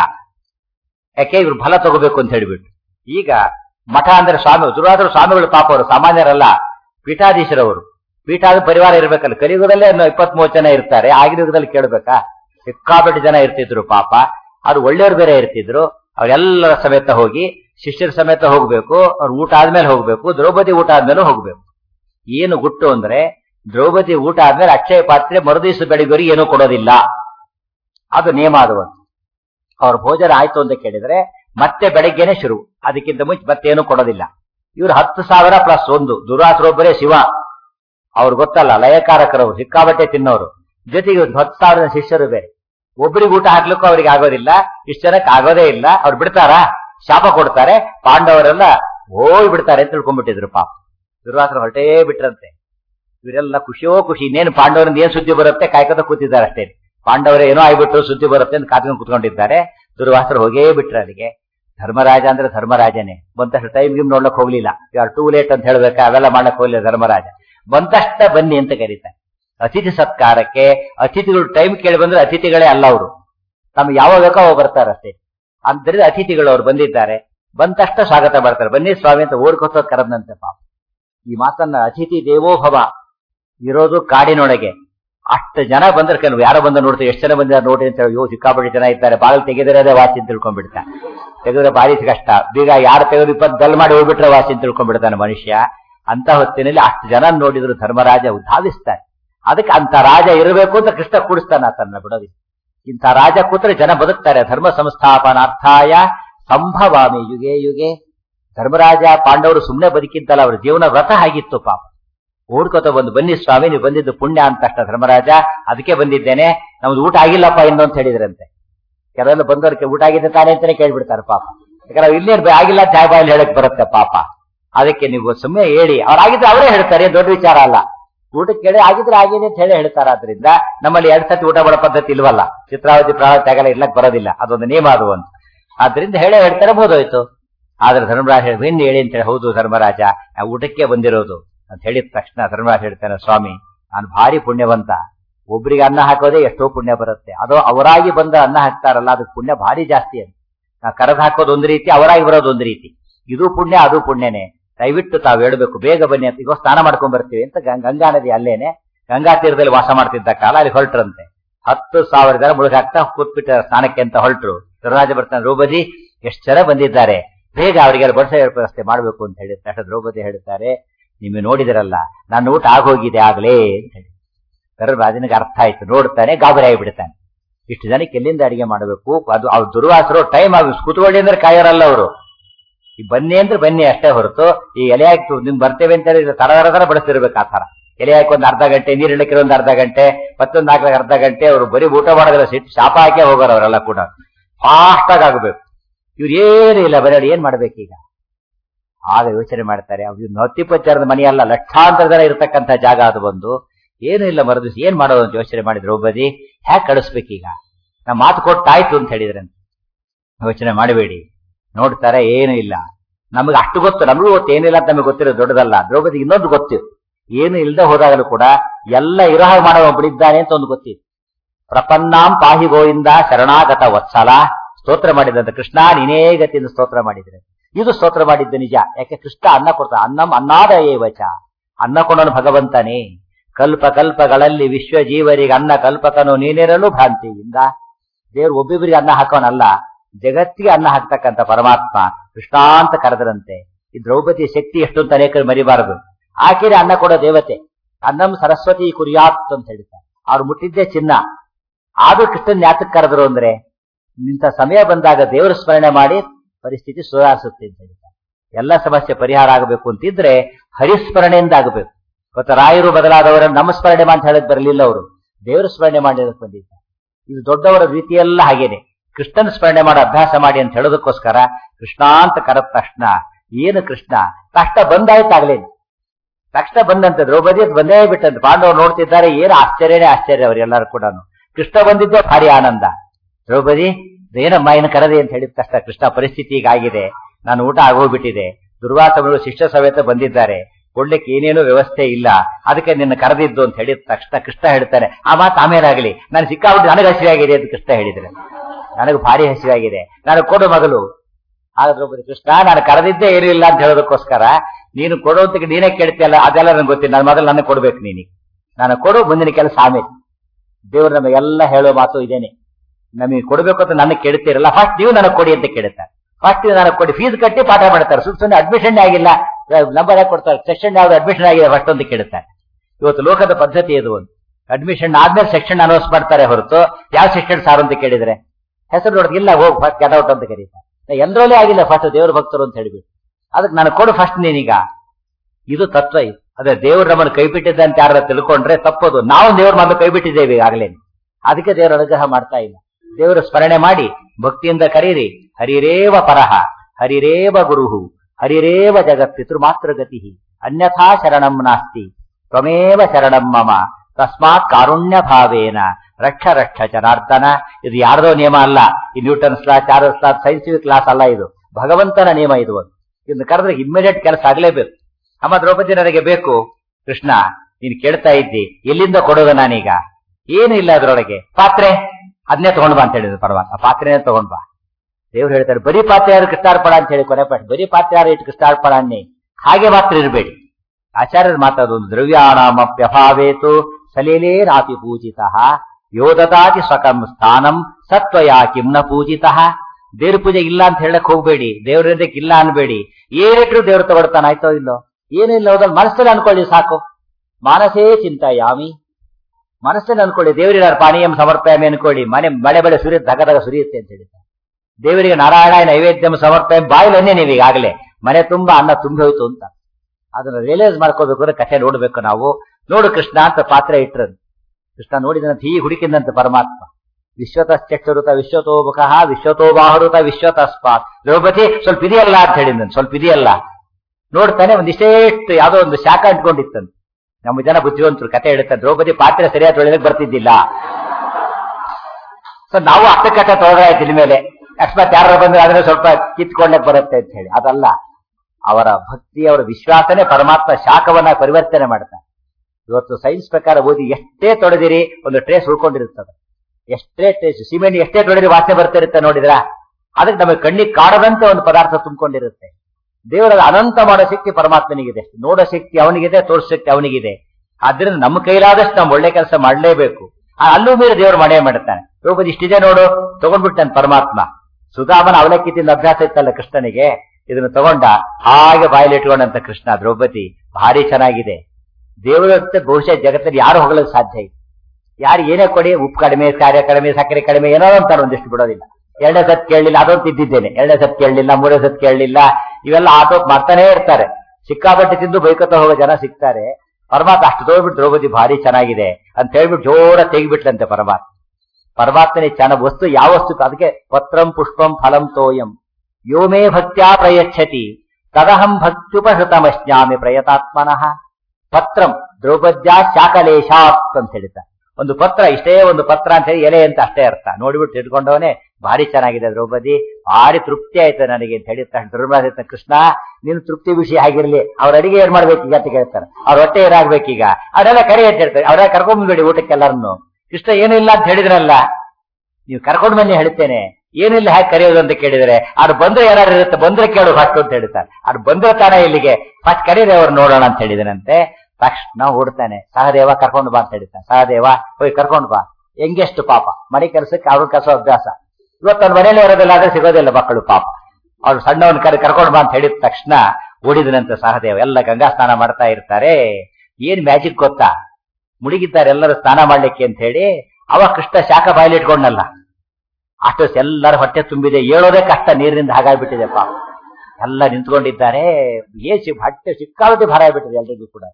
ಯಾಕೆ ಇವ್ರು ಫಲ ತಗೋಬೇಕು ಅಂತ ಹೇಳ್ಬಿಟ್ಟು ಈಗ ಮಠ ಅಂದ್ರೆ ಸ್ವಾಮಿ ದುರ್ವಾದರು ಸ್ವಾಮಿಗಳು ಪಾಪ ಅವರು ಸಾಮಾನ್ಯರಲ್ಲ ಪೀಠಾಧೀಶರವರು ಪೀಠಾದ ಪರಿವಾರ ಇರ್ಬೇಕಲ್ಲ ಕಲಿಯುಗದಲ್ಲೇ ಇಪ್ಪತ್ತ್ ಮೂವತ್ತು ಜನ ಇರ್ತಾರೆ ಆಗಿನ ಯುಗದಲ್ಲಿ ಕೇಳ್ಬೇಕಾ ಸಿಕ್ಕಾಪಟ್ಟೆ ಜನ ಇರ್ತಿದ್ರು ಪಾಪ ಅವ್ರು ಒಳ್ಳೆಯವ್ರು ಬೇರೆ ಇರ್ತಿದ್ರು ಅವರೆಲ್ಲರ ಸಮೇತ ಹೋಗಿ ಶಿಷ್ಯರ ಸಮೇತ ಹೋಗ್ಬೇಕು ಅವ್ರ ಊಟ ಆದ್ಮೇಲೆ ಹೋಗ್ಬೇಕು ದ್ರೌಪದಿ ಊಟ ಆದ್ಮೇಲೆ ಹೋಗ್ಬೇಕು ಏನು ಗುಟ್ಟು ಅಂದ್ರೆ ದ್ರೌಪದಿ ಊಟ ಆದ್ಮೇಲೆ ಅಕ್ಷಯ ಪಾತ್ರೆ ಮರುದಿವಸ ಬೆಳಿಗ್ವರಿಗೆ ಏನೂ ಕೊಡೋದಿಲ್ಲ ಅದು ನೇಮ ಅದು ಒಂದು ಅವ್ರ ಭೋಜನ ಆಯ್ತು ಅಂತ ಕೇಳಿದ್ರೆ ಮತ್ತೆ ಬೆಳಗ್ಗೆನೆ ಶುರು ಅದಕ್ಕಿಂತ ಮುಂಚೆ ಮತ್ತೇನು ಕೊಡೋದಿಲ್ಲ ಇವ್ರು ಹತ್ತು ಸಾವಿರ ಪ್ಲಸ್ ಒಂದು ದುರಾಸರೊಬ್ಬರೇ ಶಿವ ಅವ್ರು ಗೊತ್ತಲ್ಲ ಲಯಕಾರಕರವರು ಸಿಕ್ಕಾಬಟ್ಟೆ ತಿನ್ನೋರು ಜೊತೆಗೆ ಒಂದು ಹತ್ತು ಸಾವಿರ ಶಿಷ್ಯರು ಬೇರೆ ಒಬ್ಬರಿಗೆ ಊಟ ಹಾಕ್ಲಿಕ್ಕೂ ಅವ್ರಿಗೆ ಆಗೋದಿಲ್ಲ ಇಷ್ಟು ಜನಕ್ಕೆ ಆಗೋದೇ ಇಲ್ಲ ಅವ್ರು ಬಿಡ್ತಾರಾ ಶಾಪ ಕೊಡ್ತಾರೆ ಪಾಂಡವರೆಲ್ಲ ಹೋಗಿ ಬಿಡ್ತಾರೆ ಅಂತ ತಿಳ್ಕೊಂಡ್ಬಿಟ್ಟಿದ್ರು ಪಾಪ ದುರ್ವಾಸರು ಹೊರಟೇ ಬಿಟ್ರಂತೆ ಇವರೆಲ್ಲ ಖುಷಿಯೋ ಖುಷಿ ಇನ್ನೇನು ಪಾಂಡವರಿಂದ ಏನ್ ಸುದ್ದಿ ಬರುತ್ತೆ ಕಾಯ್ಕೋತ ಕೂತಿದ್ದಾರೆ ಅಷ್ಟೇ ಪಾಂಡವರೇ ಏನೋ ಆಗ್ಬಿಟ್ಟು ಸುದ್ದಿ ಬರುತ್ತೆ ಅಂತ ಕಾತ್ಕೊಂಡು ಕೂತ್ಕೊಂಡಿದ್ದಾರೆ ದುರ್ವಾಸರು ಹೋಗೇ ಬಿಟ್ರು ಅಲ್ಲಿಗೆ ಧರ್ಮರಾಜ ಅಂದ್ರೆ ಧರ್ಮರಾಜನೇ ಬಂತಷ್ಟು ಟೈಮ್ ಗಿಮ್ ನೋಡ್ಲಕ್ ಹೋಗ್ಲಿಲ್ಲ ಯಾರು ಟೂ ಲೇಟ್ ಅಂತ ಹೇಳ್ಬೇಕಾ ಅವೆಲ್ಲ ಮಾಡಕ್ ಹೋಗ್ಲಿಲ್ಲ ಧರ್ಮರಾಜ ಬಂತಷ್ಟ ಬನ್ನಿ ಅಂತ ಕರೀತಾರೆ ಅತಿಥಿ ಸತ್ಕಾರಕ್ಕೆ ಅತಿಥಿಗಳು ಟೈಮ್ ಕೇಳಿ ಬಂದ್ರೆ ಅತಿಥಿಗಳೇ ಅಲ್ಲ ಅವರು ತಮ್ಗೆ ಯಾವಾಗ ಬೇಕೋ ಅವಾಗ ಬರ್ತಾರೆ ಅಷ್ಟೇ ಆದ್ದರಿಂದ ಅತಿಥಿಗಳು ಅವ್ರು ಬಂದಿದ್ದಾರೆ ಬಂತಷ್ಟ ಸ್ವಾಗತ ಮಾಡ್ತಾರೆ ಬನ್ನಿ ಸ್ವಾಮಿ ಅಂತ ಓಡ್ಕೊತ ಕರೆದಂತೆ ಪಾಪ ಈ ಮಾತನ್ನ ಅತಿಥಿ ದೇವೋಭವ ಇರೋದು ಕಾಡಿನೊಳಗೆ ಅಷ್ಟು ಜನ ಬಂದ್ರೆ ಕೆಲವು ಯಾರೋ ಬಂದ ನೋಡ್ತಾರೆ ಎಷ್ಟು ಜನ ಬಂದಿದ್ದಾರೆ ನೋಡಿ ಅಂತ ಹೇಳಿ, ಅಯ್ಯೋ ಸಿಕ್ಕಾಪಟ್ಟೆ ಜನ ಇದ್ದಾರೆ ಬಾಗಿಲು ತೆಗೆದಿರೋದೇ ವಾಸಿ ಅಂತ ತಿಳ್ಕೊಂಡ್ಬಿಡ್ತಾ ತೆಗೆದ್ರೆ ಭಾರಿ ಕಷ್ಟ ಬೀಗ ಯಾರು ತೆಗೆದು ಇಪ್ಪತ್ತು ಗಲ್ ಮಾಡಿ ಹೋಗ್ಬಿಟ್ರೆ ವಾಸಿ ಅಂತ ತಿಳ್ಕೊಂಡ್ಬಿಡ್ತಾನೆ ಮನುಷ್ಯ ಅಂತ ಹೊತ್ತಿನಲ್ಲಿ ಅಷ್ಟು ಜನ ನೋಡಿದ್ರು ಧರ್ಮರಾಜ ಧಾವಿಸ್ತಾನೆ ಅದಕ್ಕೆ ಅಂತ ರಾಜ ಇರಬೇಕು ಅಂತ ಕೃಷ್ಣ ಕೂಡಿಸ್ತಾನೆ ಆತನ್ನ ಬಿಡೋದಿ ಇಂಥ ರಾಜ ಕೂತ್ರೆ ಜನ ಬದುಕ್ತಾರೆ ಧರ್ಮ ಸಂಸ್ಥಾಪನಾರ್ಥಾಯ ಸಂಭವಾಮಿ ಯುಗೆ ಯುಗೆ ಧರ್ಮರಾಜ ಪಾಂಡವರು ಸುಮ್ಮನೆ ಬದುಕಿದ್ದಲ್ಲ ಅವ್ರ ಜೀವನ ವ್ರತ ಆಗಿತ್ತು ಪಾಪ ಓಡ್ಕೋತ ಬಂದು ಬನ್ನಿ ಸ್ವಾಮಿ ನೀವು ಬಂದಿದ್ದು ಪುಣ್ಯ ಅಂತ ತಕ್ಷಣ ಧರ್ಮರಾಜ ಅದಕ್ಕೆ ಬಂದಿದ್ದೇನೆ ನಮ್ದು ಊಟ ಆಗಿಲ್ಲಪ್ಪ ಇನ್ನು ಅಂತ ಹೇಳಿದ್ರಂತೆ ಕೆಲವೆಲ್ಲ ಬಂದವ್ರಿಗೆ ಊಟ ಆಗಿದೆ ತಾನೇ ಅಂತಾನೆ ಕೇಳ್ಬಿಡ್ತಾರೆ ಪಾಪ ಯಾಕಂದ್ರೆ ಅವ್ರು ಇಲ್ಲೇ ಆಗಿಲ್ಲ ಚಾಯ್ ಬಾಯಲ್ಲಿ ಹೇಳಕ್ ಬರುತ್ತೆ ಪಾಪ ಅದಕ್ಕೆ ನೀವು ಸುಮ್ಮನೆ ಹೇಳಿ ಅವ್ರಾಗಿದ್ರೆ ಅವರೇ ಹೇಳ್ತಾರೆ ದೊಡ್ಡ ವಿಚಾರ ಅಲ್ಲ ಊಟಕ್ಕೆ ಕೇಳಿ ಆಗಿದ್ರೆ ಆಗಿದೆ ಅಂತ ಹೇಳಿ ಹೇಳ್ತಾರೆ ಆದ್ರಿಂದ ನಮ್ಮಲ್ಲಿ ಎರಡ್ ಸತಿ ಊಟ ಮಾಡೋ ಪದ್ಧತಿ ಇಲ್ವಲ್ಲ ಚಿತ್ರಾವತಿ ಪ್ರಾಣ ತ್ಯಾಗಲ ಇರ್ಲಕ್ ಬರೋದಿಲ್ಲ ಅದೊಂದು ನಿಯಮ ಅದು ಅಂತ ಆದ್ರಿಂದ ಹೇಳೇ ಹೇಳ್ತಾರೆ ಬೋದೋಯ್ತು ಆದ್ರೆ ಧರ್ಮರಾಜ ಹೇಳಿ ಏನ್ ಹೇಳಿ ಅಂತ ಹೇಳಿ ಹೌದು ಧರ್ಮರಾಜ ನಾವು ಊಟಕ್ಕೆ ಬಂದಿರೋದು ಅಂತ ಹೇಳಿದ ತಕ್ಷಣ ಧರ್ಮರಾಜ ಹೇಳ್ತಾನೆ ಸ್ವಾಮಿ ನಾನು ಭಾರಿ ಪುಣ್ಯವಂತ ಒಬ್ರಿಗೆ ಅನ್ನ ಹಾಕೋದೇ ಎಷ್ಟೋ ಪುಣ್ಯ ಬರುತ್ತೆ ಅದು ಅವರಾಗಿ ಬಂದ ಅನ್ನ ಹಾಕ್ತಾರಲ್ಲ ಅದಕ್ಕೆ ಪುಣ್ಯ ಭಾರಿ ಜಾಸ್ತಿ ಅಂತ ನಾ ಕರೆದು ಹಾಕೋದು ಒಂದು ರೀತಿ ಅವರಾಗಿ ಬರೋದು ಒಂದು ರೀತಿ ಇದು ಪುಣ್ಯ ಅದು ಪುಣ್ಯನೇ ದಯವಿಟ್ಟು ತಾವು ಹೇಳ್ಬೇಕು ಬೇಗ ಬನ್ನಿ ಅಂತ ಈಗ ಸ್ನಾನ ಮಾಡ್ಕೊಂಡ್ ಬರ್ತೀವಿ ಅಂತ ಗಂ- ಗಂಗಾ ನದಿ ಅಲ್ಲೇನೆ ಗಂಗಾ ತೀರದಲ್ಲಿ ವಾಸ ಮಾಡ್ತಿದ್ದ ಕಾಲ ಅಲ್ಲಿ ಹೊರಟ್ರಂತೆ ಹತ್ತು ಸಾವಿರ ಜನ ಮುಳುಗಾಗ್ತಾ ಕೂತ್ಬಿಟ್ಟ ಸ್ನಾನಕ್ಕೆ ಅಂತ ಹೊರಟ್ರು ಧರ್ಮರಾಜ ಬರ್ತಾನೆ ದ್ರೌಪದಿ ಎಷ್ಟು ಜನ ಬಂದಿದ್ದಾರೆ ಬೇಗ ಅವರಿಗೆ ಬಡಿಸ ವ್ಯವಸ್ಥೆ ಮಾಡಬೇಕು ಅಂತ ಹೇಳಿ ತಕ್ಷಣ ದ್ರೌಪದಿ ಹೇಳ್ತಾರೆ ನಿಮಗೆ ನೋಡಿದಿರಲ್ಲ ನನ್ನ ಊಟ ಆಗೋಗಿದೆ ಆಗ್ಲೇ ಅಂತ ಹೇಳಿ ಧರ್ಮರಾಜನಿಗೆ ಅರ್ಥ ಆಯ್ತು ನೋಡ್ತಾನೆ ಗಾಬರಿ ಆಗಿಬಿಡ್ತಾನೆ ಇಷ್ಟು ಜನಕ್ಕೆ ಎಲ್ಲಿಂದ ಅಡಿಗೆ ಮಾಡಬೇಕು ಅದು ಅವ್ರು ದುರ್ವಾಸರು ಟೈಮ್ ಆಗಿ ಕೂತ್ಕೊಳ್ಳಿ ಅಂದ್ರೆ ಕಾಯೋರಲ್ಲ ಅವರು ಈ ಬನ್ನಿ ಅಂದ್ರೆ ಬನ್ನಿ ಅಷ್ಟೇ ಹೊರತು ಈ ಎಲೆ ಹಾಕಿ ನಿಮ್ ಬರ್ತೇವೆ ಅಂತ ಹೇಳಿ ತರ ತರ ತರ ಬಡಿಸ್ತಿರ್ಬೇಕು ಆ ತರ ಎಲೆ ಹಾಕಿ ಒಂದು ಅರ್ಧ ಗಂಟೆ ನೀರು ಇಡಕ್ಕೆ ಒಂದು ಅರ್ಧ ಗಂಟೆ ಮತ್ತೊಂದು ಹಾಕ್ಲಿಕ್ಕೆ ಅರ್ಧ ಗಂಟೆ ಅವರು ಬರೀ ಊಟ ಮಾಡೋದಿಲ್ಲ ಸಿಟ್ಟು ಶಾಪ ಹಾಕಿ ಹೋಗೋರು ಅವರೆಲ್ಲ ಕೂಡ ಫಾಸ್ಟ್ ಆಗಿ ಆಗ್ಬೇಕು ಇವ್ರು ಏನು ಇಲ್ಲ ಬರೀ ಏನ್ ಮಾಡ್ಬೇಕೀಗ ಆಗ ಯೋಚನೆ ಮಾಡ್ತಾರೆ ಅವ್ರು ನತ್ತಿಪ್ಪಚ್ಚಾರದ ಮನೆಯಲ್ಲ ಲಕ್ಷಾಂತರ ಜನ ಇರತಕ್ಕಂತ ಜಾಗ ಅದು ಬಂದು ಏನು ಇಲ್ಲ ಮರದಿವ್ಸ ಏನ್ ಮಾಡೋದು ಅಂತ ಯೋಚನೆ ಮಾಡಿದ್ರು ಒಬ್ಬದಿ ಹ್ಯಾಕ್ ಕಳಿಸ್ಬೇಕೀಗ ನಾ ಮಾತು ಕೊಟ್ಟಾಯ್ತು ಅಂತ ಹೇಳಿದ್ರಂತೆ ಯೋಚನೆ ಮಾಡಬೇಡಿ ನೋಡ್ತಾರೆ ಏನು ಇಲ್ಲ ನಮಗೆ ಅಷ್ಟು ಗೊತ್ತು ನಮಗೂ ಗೊತ್ತು ಏನಿಲ್ಲ ಅಂತ ನಮಗೆ ಗೊತ್ತಿರೋದು ದೊಡ್ಡದಲ್ಲ ದ್ರೌಪದಿ ಇನ್ನೊಂದು ಗೊತ್ತು ಏನು ಇಲ್ಲದೆ ಹೋದಾಗಲೂ ಕೂಡ ಎಲ್ಲ ಇರೋ ಹಾಗೆ ಮಾಡೋ ಒಬ್ಬಳಿದ್ದಾನೆ ಅಂತ ಒಂದು ಗೊತ್ತಿತ್ತು ಪ್ರಪನ್ನಾಂ ಪಾಹಿ ಗೋವಿಂದ ಶರಣಾಗತ ವತ್ಸಲ ಸ್ತೋತ್ರ ಮಾಡಿದಂತ ಕೃಷ್ಣ ನೀನೇ ಗತಿಯಿಂದ ಸ್ತೋತ್ರ ಮಾಡಿದ್ರೆ ಇದು ಸ್ತೋತ್ರ ಮಾಡಿದ್ದು ನಿಜ ಯಾಕೆ ಕೃಷ್ಣ ಅನ್ನ ಕೊಡ್ತ ಅನ್ನಂ ಅನ್ನಾದ ಏವಚ ಅನ್ನ ಕೊಡೋನು ಭಗವಂತನೇ ಕಲ್ಪ ಕಲ್ಪಗಳಲ್ಲಿ ವಿಶ್ವ ಜೀವರಿಗೆ ಅನ್ನ ಕಲ್ಪಕನು ನೀನಿರಲು ಭ್ರಾಂತಿಯಿಂದ ದೇವ್ರು ಒಬ್ಬಿಬ್ಬರಿಗೆ ಅನ್ನ ಹಾಕೋನಲ್ಲ ಜಗತ್ತಿಗೆ ಅನ್ನ ಹಾಕ್ತಕ್ಕಂಥ ಪರಮಾತ್ಮ ಕೃಷ್ಣ ಅಂತ ಕರೆದರಂತೆ ಈ ದ್ರೌಪದಿ ಶಕ್ತಿ ಎಷ್ಟು ಅಂತ ಅನೇಕರು ಮರಿಬಾರದು ಆಕೆಗೆ ಅನ್ನ ಕೊಡೋ ದೇವತೆ ಅನ್ನಂ ಸರಸ್ವತಿ ಕುರಿಯಾತ್ ಅಂತ ಹೇಳ್ತಾರೆ ಅವ್ರು ಮುಟ್ಟಿದ್ದೇ ಚಿನ್ನ ಆದ್ರೂ ಕೃಷ್ಣನ್ ಯಾತಕ್ ಕರೆದ್ರು ಅಂದ್ರೆ ಇಂಥ ಸಮಯ ಬಂದಾಗ ದೇವರ ಸ್ಮರಣೆ ಮಾಡಿ ಪರಿಸ್ಥಿತಿ ಸುಧಾರಿಸುತ್ತೆ ಅಂತ ಹೇಳ್ತಾರೆ ಎಲ್ಲ ಸಮಸ್ಯೆ ಪರಿಹಾರ ಆಗಬೇಕು ಅಂತಿದ್ರೆ ಹರಿಸ್ಮರಣೆಯಿಂದ ಆಗಬೇಕು ಗೊತ್ತಾ ರಾಯರು ಬದಲಾದವರ ನಮ್ಮ ಸ್ಮರಣೆ ಅಂತ ಹೇಳಕ್ ಬರಲಿಲ್ಲ ಅವರು ದೇವರ ಸ್ಮರಣೆ ಮಾಡಿದಕ್ಕೆ ಬಂದಿದ್ದಾರೆ ಇದು ದೊಡ್ಡವರ ರೀತಿಯೆಲ್ಲ ಹಾಗೇನೆ ಕೃಷ್ಣನ ಸ್ಮರಣೆ ಮಾಡೋ ಅಭ್ಯಾಸ ಮಾಡಿ ಅಂತ ಹೇಳೋದಕ್ಕೋಸ್ಕರ ಕೃಷ್ಣ ಅಂತ ಕರೆದ ತಕ್ಷಣ ಏನು ಕೃಷ್ಣ ಕಷ್ಟ ಬಂದಾಯ್ತಾಗ್ಲೇನು ತಕ್ಷಣ ಬಂದಂತೆ ದ್ರೌಪದಿ ಅದು ಬಂದೇ ಬಿಟ್ಟಂತೆ ಪಾಂಡವರು ನೋಡ್ತಿದ್ದಾರೆ ಏನು ಆಶ್ಚರ್ಯನೇ ಆಶ್ಚರ್ಯ ಅವರೆಲ್ಲರೂ ಕೂಡ ಕೃಷ್ಣ ಬಂದಿದ್ದೆ ಭಾರಿ ಆನಂದ ದ್ರೌಪದಿ ಏನಮ್ಮ ಏನು ಕರದೆ ಅಂತ ಹೇಳಿದ ತಕ್ಷಣ ಕೃಷ್ಣ ಪರಿಸ್ಥಿತಿ ಹೀಗಾಗಿದೆ ನಾನು ಊಟ ಆಗೋಗ್ಬಿಟ್ಟಿದೆ ದುರ್ವಾಸಗಳು ಶಿಷ್ಯ ಸಮೇತ ಬಂದಿದ್ದಾರೆ ಕೊಡ್ಲಿಕ್ಕೆ ಏನೇನು ವ್ಯವಸ್ಥೆ ಇಲ್ಲ ಅದಕ್ಕೆ ನಿನ್ನ ಕರೆದಿದ್ದು ಅಂತ ಹೇಳಿದ ತಕ್ಷಣ ಕೃಷ್ಣ ಹೇಳ್ತಾನೆ ಆ ಮಾತು ಆಮೇಲೆ ಆಗಲಿ ನಾನು ಸಿಕ್ಕಾಬಿಟ್ಟು ನನಗೆ ಹಸಿವಾಗಿದೆ ಅಂತ ಕೃಷ್ಣ ಹೇಳಿದ್ರೆ ನನಗೆ ಭಾರಿ ಹಸಿವಾಗಿದೆ ನಾನು ಕೊಡು ಮಗಳು ಆಗ ದ್ರೌಪದಿ ಕೃಷ್ಣ ನಾನು ಕರೆದಿದ್ದೇ ಏನೂ ಇಲ್ಲ ಅಂತ ಹೇಳೋದಕ್ಕೋಸ್ಕರ ನೀನು ಕೊಡುವಂತ ನೀನೇ ಕೇಳ್ತಿಯಲ್ಲ ಅದೆಲ್ಲ ನನಗೆ ಗೊತ್ತಿಲ್ಲ ನಾನು ಮೊದಲು ನನಗೆ ಕೊಡ್ಬೇಕು ನೀನು ನಾನು ಕೊಡು ಮುಂದಿನ ಕೆಲಸ ಆಮೇಲೆ ದೇವರು ನಮಗೆಲ್ಲ ಹೇಳೋ ಮಾತು ಇದೇನೆ ನಮಗೆ ಕೊಡಬೇಕು ಅಂತ ನನಗೆ ಕೇಳ್ತಿರಲ್ಲ ಫಸ್ಟ್ ನೀವು ನನಗೆ ಕೊಡಿ ಅಂತ ಕೇಳುತ್ತಾರೆ ಫಸ್ಟ್ ನನಗೆ ಕೊಡಿ ಫೀಸ್ ಕಟ್ಟಿ ಪಾಠ ಮಾಡ್ತಾರೆ ಸುಮ್ ಸುಮ್ಮನೆ ಅಡ್ಮಿಷನ್ ಆಗಿಲ್ಲ ನಂಬರ್ ಯಾಕೆ ಕೊಡ್ತಾರೆ ಸೆಕ್ಷನ್ ಯಾವ್ದು ಅಡ್ಮಿಷನ್ ಆಗಿದೆ ಫಸ್ಟ್ ಅಂತ ಕೇಳುತ್ತಾರೆ ಇವತ್ತು ಲೋಕದ ಪದ್ಧತಿ ಇದು ಒಂದು ಅಡ್ಮಿಷನ್ ಆದ್ಮೇಲೆ ಸೆಕ್ಷನ್ ಅನೌನ್ಸ್ ಮಾಡ್ತಾರೆ ಹೊರತು ಯಾವ ಸೆಕ್ಷನ್ ಸಾರು ಅಂತ ಕೇಳಿದ್ರೆ ಹೆಸರು ನೋಡಿದ್ರೆ ಇಲ್ಲ ಹೋಗಿ ಫಸ್ಟ್ ಗೆಟ್ ಔಟ್ ಅಂತ ಕರೀತಾರೆ ಎಲ್ಲರಲ್ಲೇ ಆಗಿಲ್ಲ ಫಸ್ಟ್ ದೇವ್ರ ಭಕ್ತರು ಅಂತ ಹೇಳ್ಬಿಟ್ಟು ಅದಕ್ಕೆ ನಾನು ಕೊಡು ಫಸ್ಟ್ ನೀನೀಗ ಇದು ತತ್ವ ಇದು ಅದೇ ದೇವ್ರು ನಮ್ಮನ್ನು ಕೈ ಬಿಟ್ಟಿದ್ದಂತ ಯಾರ ತಿಳ್ಕೊಂಡ್ರೆ ತಪ್ಪದು ನಾವು ದೇವ್ರ ಮೊದಲು ಕೈ ಬಿಟ್ಟಿದ್ದೇವೆ ಈಗಾಗಲೇ ಅದಕ್ಕೆ ದೇವರ ಅನುಗ್ರಹ ಮಾಡ್ತಾ ಇಲ್ಲ ದೇವರ ಸ್ಮರಣೆ ಮಾಡಿ ಭಕ್ತಿಯಿಂದ ಕರೀರಿ ಹರಿರೇವ ಪರಹ ಹರಿರೇವ ಗುರುಹು ಹರಿರೇವ ಜಗತ್ ಪಿತೃ ಮಾತ್ರ ಗತಿ ಅನ್ಯಥಾ ಶರಣಂ ನಾಸ್ತಿ ತ್ವಮೇವ ಶರಣಂ ಮಮ ತಸ್ಮಾತ್ ಕಾರುಣ್ಯ ಭಾವೇನ ರಕ್ಷ ರಕ್ಷ ಜನಾರ್ದನ ಇದು ಯಾರ್ದೋ ನಿಯಮ ಅಲ್ಲ ಈ Newton's law Charles law scientific laws ಅಲ್ಲ ಇದು ಭಗವಂತನ ನಿಯಮ ಇದು ಒಂದು ಇದನ್ನು ಕರೆದ್ರೆ ಇಮ್ಮಿಡಿಯೇಟ್ ಕೆಲಸ ಆಗ್ಲೇಬೇಕು ಅಮ್ಮ ದ್ರೌಪದಿ ನನಗೆ ಬೇಕು ಕೃಷ್ಣ ನೀನು ಕೇಳ್ತಾ ಇದ್ದಿ ಎಲ್ಲಿಂದ ಕೊಡೋದು ನಾನೀಗ ಏನು ಇಲ್ಲ ಅದರೊಳಗೆ ಪಾತ್ರೆ ಅದನ್ನೇ ತಗೊಂಡ್ ಬಾ ಅಂತ ಹೇಳಿದ್ರು ಪರವಾಗಿ ಆ ಪಾತ್ರೆನೇ ತಗೊಂಡ್ ಬಾ ದೇವ್ರು ಹೇಳ್ತಾರೆ ಬರೀ ಪಾತ್ರೆ ಯಾರು ಕೃಷ್ಣಾರ್ಪಣ ಅಂತ ಹೇಳಿ ಕೊನೆ ಪಟ್ಟು ಬರೀ ಪಾತ್ರೆ ಯಾರು ಇಟ್ಟು ಕೃಷ್ಣಾರ್ಪಣ ಅನ್ನಿ ಹಾಗೆ ಮಾತ್ರ ಇರಬೇಡಿ ಆಚಾರ್ಯರು ಮಾತಾಡೋದು ದ್ರವ್ಯಾನಾಮಪ್ಯಭಾವೇತು ಸಲೀಲೇ ನಾಪಿ ಪೂಜಿತ ಯೋದತಾತಿ ಸ್ವಕಂ ಸ್ಥಾನಂ ಸತ್ವಯಾ ಕಿಮ್ನ ಪೂಜಿತ ದೇವ್ರ ಪೂಜೆ ಇಲ್ಲ ಅಂತ ಹೇಳಕ್ ಹೋಗ್ಬೇಡಿ ದೇವ್ರದಕ್ಕೆ ಇಲ್ಲ ಅನ್ಬೇಡಿ ಏನಿಟ್ರು ದೇವ್ರು ತಗೊಳ್ತಾನ ಆಯ್ತೋ ಇಲ್ಲೋ ಏನಿಲ್ಲ ಹೋದಲ್ಲಿ ಮನಸ್ಸಲ್ಲಿ ಅನ್ಕೊಳ್ಳಿ ಸಾಕು ಮಾನಸೇ ಚಿಂತಾಯಾಮಿ ಮನಸ್ಸಲ್ಲಿ ಅನ್ಕೊಳ್ಳಿ ದೇವರಿನ ಪಾನೀಯಂ ಸಮರ್ಪಯಾಮಿ ಅನ್ಕೊಳ್ಳಿ ಮನೆ ಮಳೆ ಬೆಳೆ ಸುರಿಯುತ್ತೆ ದಗದಗ ಸುರಿಯುತ್ತೆ ಅಂತ ಹೇಳಿದ್ದಾರೆ ದೇವರಿಗೆ ನಾರಾಯಣ ನೈವೇದ್ಯಂ ಸಮರ್ಪಯಾಮಿ ಬಾಯಿಲನ್ನೇ ನೀವು ಈಗಾಗಲೇ ಮನೆ ತುಂಬಾ ಅನ್ನ ತುಂಬಿ ಹೋಯ್ತು ಅಂತ ಅದನ್ನ ರಿಯಲೈಸ್ ಮಾಡ್ಕೋಬೇಕು ಅಂದ್ರೆ ಕಥೆ ನೋಡ್ಬೇಕು ನಾವು ನೋಡು ಕೃಷ್ಣ ಅಂತ ಪಾತ್ರೆ ಇಟ್ರದು ಕೃಷ್ಣ ನೋಡಿದಂತ ಹೀಗೆ ಹುಡುಕಿದಂತ ಪರಮಾತ್ಮ ವಿಶ್ವತಶ್ಚಕ್ಷರುತ ವಿಶ್ವತೋಮುಖ ವಿಶ್ವತೋಬಾಹುರುತ ವಿಶ್ವತಸ್ಪಾತ್ ದ್ರೌಪದಿ ಸ್ವಲ್ಪ ಇದೆಯಲ್ಲ ಅಂತ ಹೇಳಿದಂತೆ ಸ್ವಲ್ಪ ಇದೆಯಲ್ಲ ನೋಡ್ತಾನೆ ಒಂದಿಷ್ಟೇಷ್ಟು ಯಾವ್ದೋ ಒಂದು ಶಾಖ ಅಂಟ್ಕೊಂಡಿತ್ತಂತೆ ನಮ್ಮ ಜನ ಬುದ್ಧಿವಂತರು ಕತೆ ಹೇಳ್ತಾರೆ ದ್ರೌಪದಿ ಪಾತ್ರೆ ಸರಿಯಾಗಿ ತೊಳೆದಕ್ಕೆ ಬರ್ತಿದ್ದಿಲ್ಲ ಸೊ ನಾವು ಅಷ್ಟಕಟ್ಟೆ ತೊಳೆದಾಯ್ತು ಇನ್ಮೇಲೆ ಅಕಸ್ಮಾತ್ ಯಾರು ಬಂದ್ರೆ ಆದ್ರೆ ಸ್ವಲ್ಪ ಕಿತ್ಕೊಂಡಕ್ ಬರುತ್ತೆ ಅಂತ ಹೇಳಿ ಅದಲ್ಲ ಅವರ ಭಕ್ತಿ ಅವರ ವಿಶ್ವಾಸನೇ ಪರಮಾತ್ಮ ಶಾಖವನ್ನ ಪರಿವರ್ತನೆ ಮಾಡ್ತಾನೆ ಇವತ್ತು ಸೈನ್ಸ್ ಪ್ರಕಾರ ಓದಿ ಎಷ್ಟೇ ತೊಳೆದಿರಿ ಒಂದು ಟ್ರೇಸ್ ಉಳ್ಕೊಂಡಿರುತ್ತದೆ ಎಷ್ಟೇ ಟ್ರೇಸ್ ಸಿಮೆಂಟ್ ಎಷ್ಟೇ ತೊಳೆದಿರಿ ವಾಸನೆ ಬರ್ತಿರುತ್ತೆ ನೋಡಿದ್ರ ಅದಕ್ಕೆ ನಮಗೆ ಕಣ್ಣಿಗೆ ಕಾಡದಂತೆ ಒಂದು ಪದಾರ್ಥ ತುಂಬಿಕೊಂಡಿರುತ್ತೆ ದೇವರ ಅನಂತ ಮಾಡೋ ಶಕ್ತಿ ಪರಮಾತ್ಮನಿಗಿದೆ ನೋಡೋ ಶಕ್ತಿ ಅವನಿಗಿದೆ ತೋರಿಸೋ ಶಕ್ತಿ ಅವನಿಗಿದೆ ಆದ್ರಿಂದ ನಮ್ಮ ಕೈಲಾದಷ್ಟು ನಾವು ಒಳ್ಳೆ ಕೆಲಸ ಮಾಡಲೇಬೇಕು ಅಲ್ಲೂ ಮೀರಿ ದೇವರು ಮಾಡೇ ಮಾಡ್ತಾನೆ ದ್ರೌಪದಿ ಇಷ್ಟಿದೆ ನೋಡು ತಗೊಂಡ್ಬಿಡ್ತಾನೆ ಪರಮಾತ್ಮ ಸುಧಾಮನ ಅವಲಕ್ಕಿ ತಿಂದ ಅಭ್ಯಾಸ ಇತ್ತಲ್ಲ ಕೃಷ್ಣನಿಗೆ ಇದನ್ನು ತಗೊಂಡ ಹಾಗೆ ಬಾಯಲ್ಲಿ ಇಟ್ಕೊಂಡಂತ ಕೃಷ್ಣ ದ್ರೌಪದಿ ಭಾರಿ ಚೆನ್ನಾಗಿದೆ ದೇವರ ಬಹುಶಃ ಜಗತ್ತಲ್ಲಿ ಯಾರು ಹೋಗಲು ಸಾಧ್ಯ ಇಲ್ಲ ಯಾರು ಏನೇ ಕೊಡಿ ಉಪ್ಪು ಕಡಿಮೆ ಕಾರ್ಯ ಕಡಿಮೆ ಸಕ್ಕರೆ ಕಡಿಮೆ ಏನೋ ಅಂತಾರೆ ಒಂದಿಷ್ಟು ಬಿಡೋದಿಲ್ಲ ಎರಡನೇ ಸತ್ ಕೇಳಲಿಲ್ಲ ಅದೊಂದು ತಿದ್ದಿದ್ದೇನೆ ಎರಡನೇ ಸತ್ ಕೇಳಲಿಲ್ಲ ಮೂರನೇ ಸತ್ ಕೇಳಲಿಲ್ಲ ಇವೆಲ್ಲ ಆಟೋ ಮಾಡ್ತಾನೆ ಇರ್ತಾರೆ ಸಿಕ್ಕಾಪಟ್ಟೆ ತಿಂದು ಬೈಕತ್ತ ಹೋಗೋ ಜನ ಸಿಗ್ತಾರೆ ಪರಮಾತ್ಮ ಅಷ್ಟು ತೋರ್ಬಿಟ್ಟು ದ್ರೌಪದಿ ಭಾರಿ ಚೆನ್ನಾಗಿದೆ ಅಂತ ಹೇಳ್ಬಿಟ್ಟು ಜೋರ ತೆಗಿಬಿಟ್ಲಂತೆ ಪರಮಾತ್ಮ ಪರಮಾತ್ಮನೇ ಚೆನ್ನಾಗಿ ವಸ್ತು ಯಾವ ವಸ್ತು ಅದಕ್ಕೆ ಪತ್ರಂ ಪುಷ್ಪಂ ಫಲಂ ತೋಯಂ ಯೋಮೇ ಭಕ್ತ್ಯಾ ಪ್ರಯಚ್ಛತಿ ತದಹಂ ಭಕ್ತ್ಯುಪಹೃತಮಶ್ನಾಮಿ ಪ್ರಯತಾತ್ಮನಃ ಪತ್ರಂ ದ್ರೌಪದ್ಯಾ ಶಾಕಲೇಶಾತ್ ಅಂತ ಹೇಳ್ತಾರೆ ಒಂದು ಪತ್ರ ಇಷ್ಟೇ ಒಂದು ಪತ್ರ ಅಂತ ಹೇಳಿ ಎಲೆ ಅಂತ ಅಷ್ಟೇ ಅರ್ಥ ನೋಡ್ಬಿಟ್ಟು ತಿಳ್ಕೊಂಡವನೇ ಭಾರಿ ಚೆನ್ನಾಗಿದೆ ದ್ರೌಪದಿ ಭಾರಿ ತೃಪ್ತಿ ಆಯ್ತು ನನಗೆ ಅಂತ ಹೇಳಿ ಧರ್ಮರಾಜ ಕೃಷ್ಣ ನಿನ್ ತೃಪ್ತಿ ವಿಷಯ ಆಗಿರ್ಲಿ ಅವ್ರ ಅಡಿಗೆ ಏನ್ ಮಾಡ್ಬೇಕೀಗ ಅಂತ ಕೇಳ್ತಾರೆ ಅವ್ರ ಹೊಟ್ಟೆ ಏನಾಗ್ಬೇಕೀಗ ಅವರೆಲ್ಲ ಕರೆ ಅಂತ ಹೇಳ್ತಾರೆ ಅವರೆಲ್ಲ ಕರ್ಕೊಂಡ್ಬಿಡಿ ಊಟಕ್ಕೆಲ್ಲರನ್ನು ಕೃಷ್ಣ ಏನೂ ಇಲ್ಲ ಅಂತ ಹೇಳಿದ್ರಲ್ಲ ನೀವು ಕರ್ಕೊಂಡ್ ಬನ್ನಿ ಹೇಳ್ತೇನೆ ಏನಿಲ್ಲ ಹೇಗೆ ಕರೆಯೋದು ಅಂತ ಕೇಳಿದ್ರೆ ಅವ್ರು ಬಂದ್ರೆ ಯಾರು ಇರುತ್ತೆ ಬಂದ್ರೆ ಕೇಳು ಫಸ್ಟ್ ಅಂತ ಹೇಳ್ತಾರೆ ಅವ್ರು ಬಂದ್ರೆ ತಾನೇ ಇಲ್ಲಿಗೆ ಫಸ್ಟ್ ಕರೀರಿ ಅವ್ರು ನೋಡೋಣ ಅಂತ ಹೇಳಿದನಂತೆ ತಕ್ಷಣ ಓಡ್ತಾನೆ ಸಹದೇವ ಕರ್ಕೊಂಡು ಬಾ ಅಂತ ಹೇಳ್ತಾನೆ ಸಹದೇವ ಹೋಗಿ ಕರ್ಕೊಂಡು ಬಾ ಹೆಂಗೆಷ್ಟು ಪಾಪ ಮನೆ ಕೆಲಸಕ್ಕೆ ಅವ್ರ ಕಸೋ ಅಭ್ಯಾಸ ಇವತ್ತು ಅವ್ನ ಮನೇಲಿ ಇರೋದಿಲ್ಲ ಆದ್ರೆ ಸಿಗೋದಿಲ್ಲ ಮಕ್ಕಳು ಪಾಪ ಅವ್ರು ಸಣ್ಣವನ್ ಕರೆ ಕರ್ಕೊಂಡು ಬಾ ಅಂತ ಹೇಳಿದ ತಕ್ಷಣ ಓಡಿದನಂತೆ ಸಹದೇವ ಎಲ್ಲ ಗಂಗಾ ಸ್ನಾನ ಮಾಡ್ತಾ ಇರ್ತಾರೆ ಏನ್ ಮ್ಯಾಜಿಕ್ ಗೊತ್ತಾ ಮುಳುಗಿದ್ದಾರೆ ಎಲ್ಲರೂ ಸ್ನಾನ ಮಾಡ್ಲಿಕ್ಕೆ ಅಂತ ಹೇಳಿ ಅವ ಕೃಷ್ಣ ಶಾಖ ಬಾಯಲ್ಲಿ ಇಟ್ಕೊಂಡಲ್ಲ ಅಷ್ಟು ಎಲ್ಲರ ಹೊಟ್ಟೆ ತುಂಬಿದೆ ಏಳೋದೇ ಕಷ್ಟ ನೀರಿನಿಂದ ಹಾಗಾಗ್ಬಿಟ್ಟಿದೆ ಪಾಪ ಎಲ್ಲ ನಿಂತ್ಕೊಂಡಿದ್ದಾರೆ ಏಸಿ ಹೊಟ್ಟೆ ಸಿಕ್ಕಾಪಟ್ಟೆ ಭಾರ ಆಗ್ಬಿಟ್ಟಿದೆ ಎಲ್ರಿಗೂ ಕೂಡ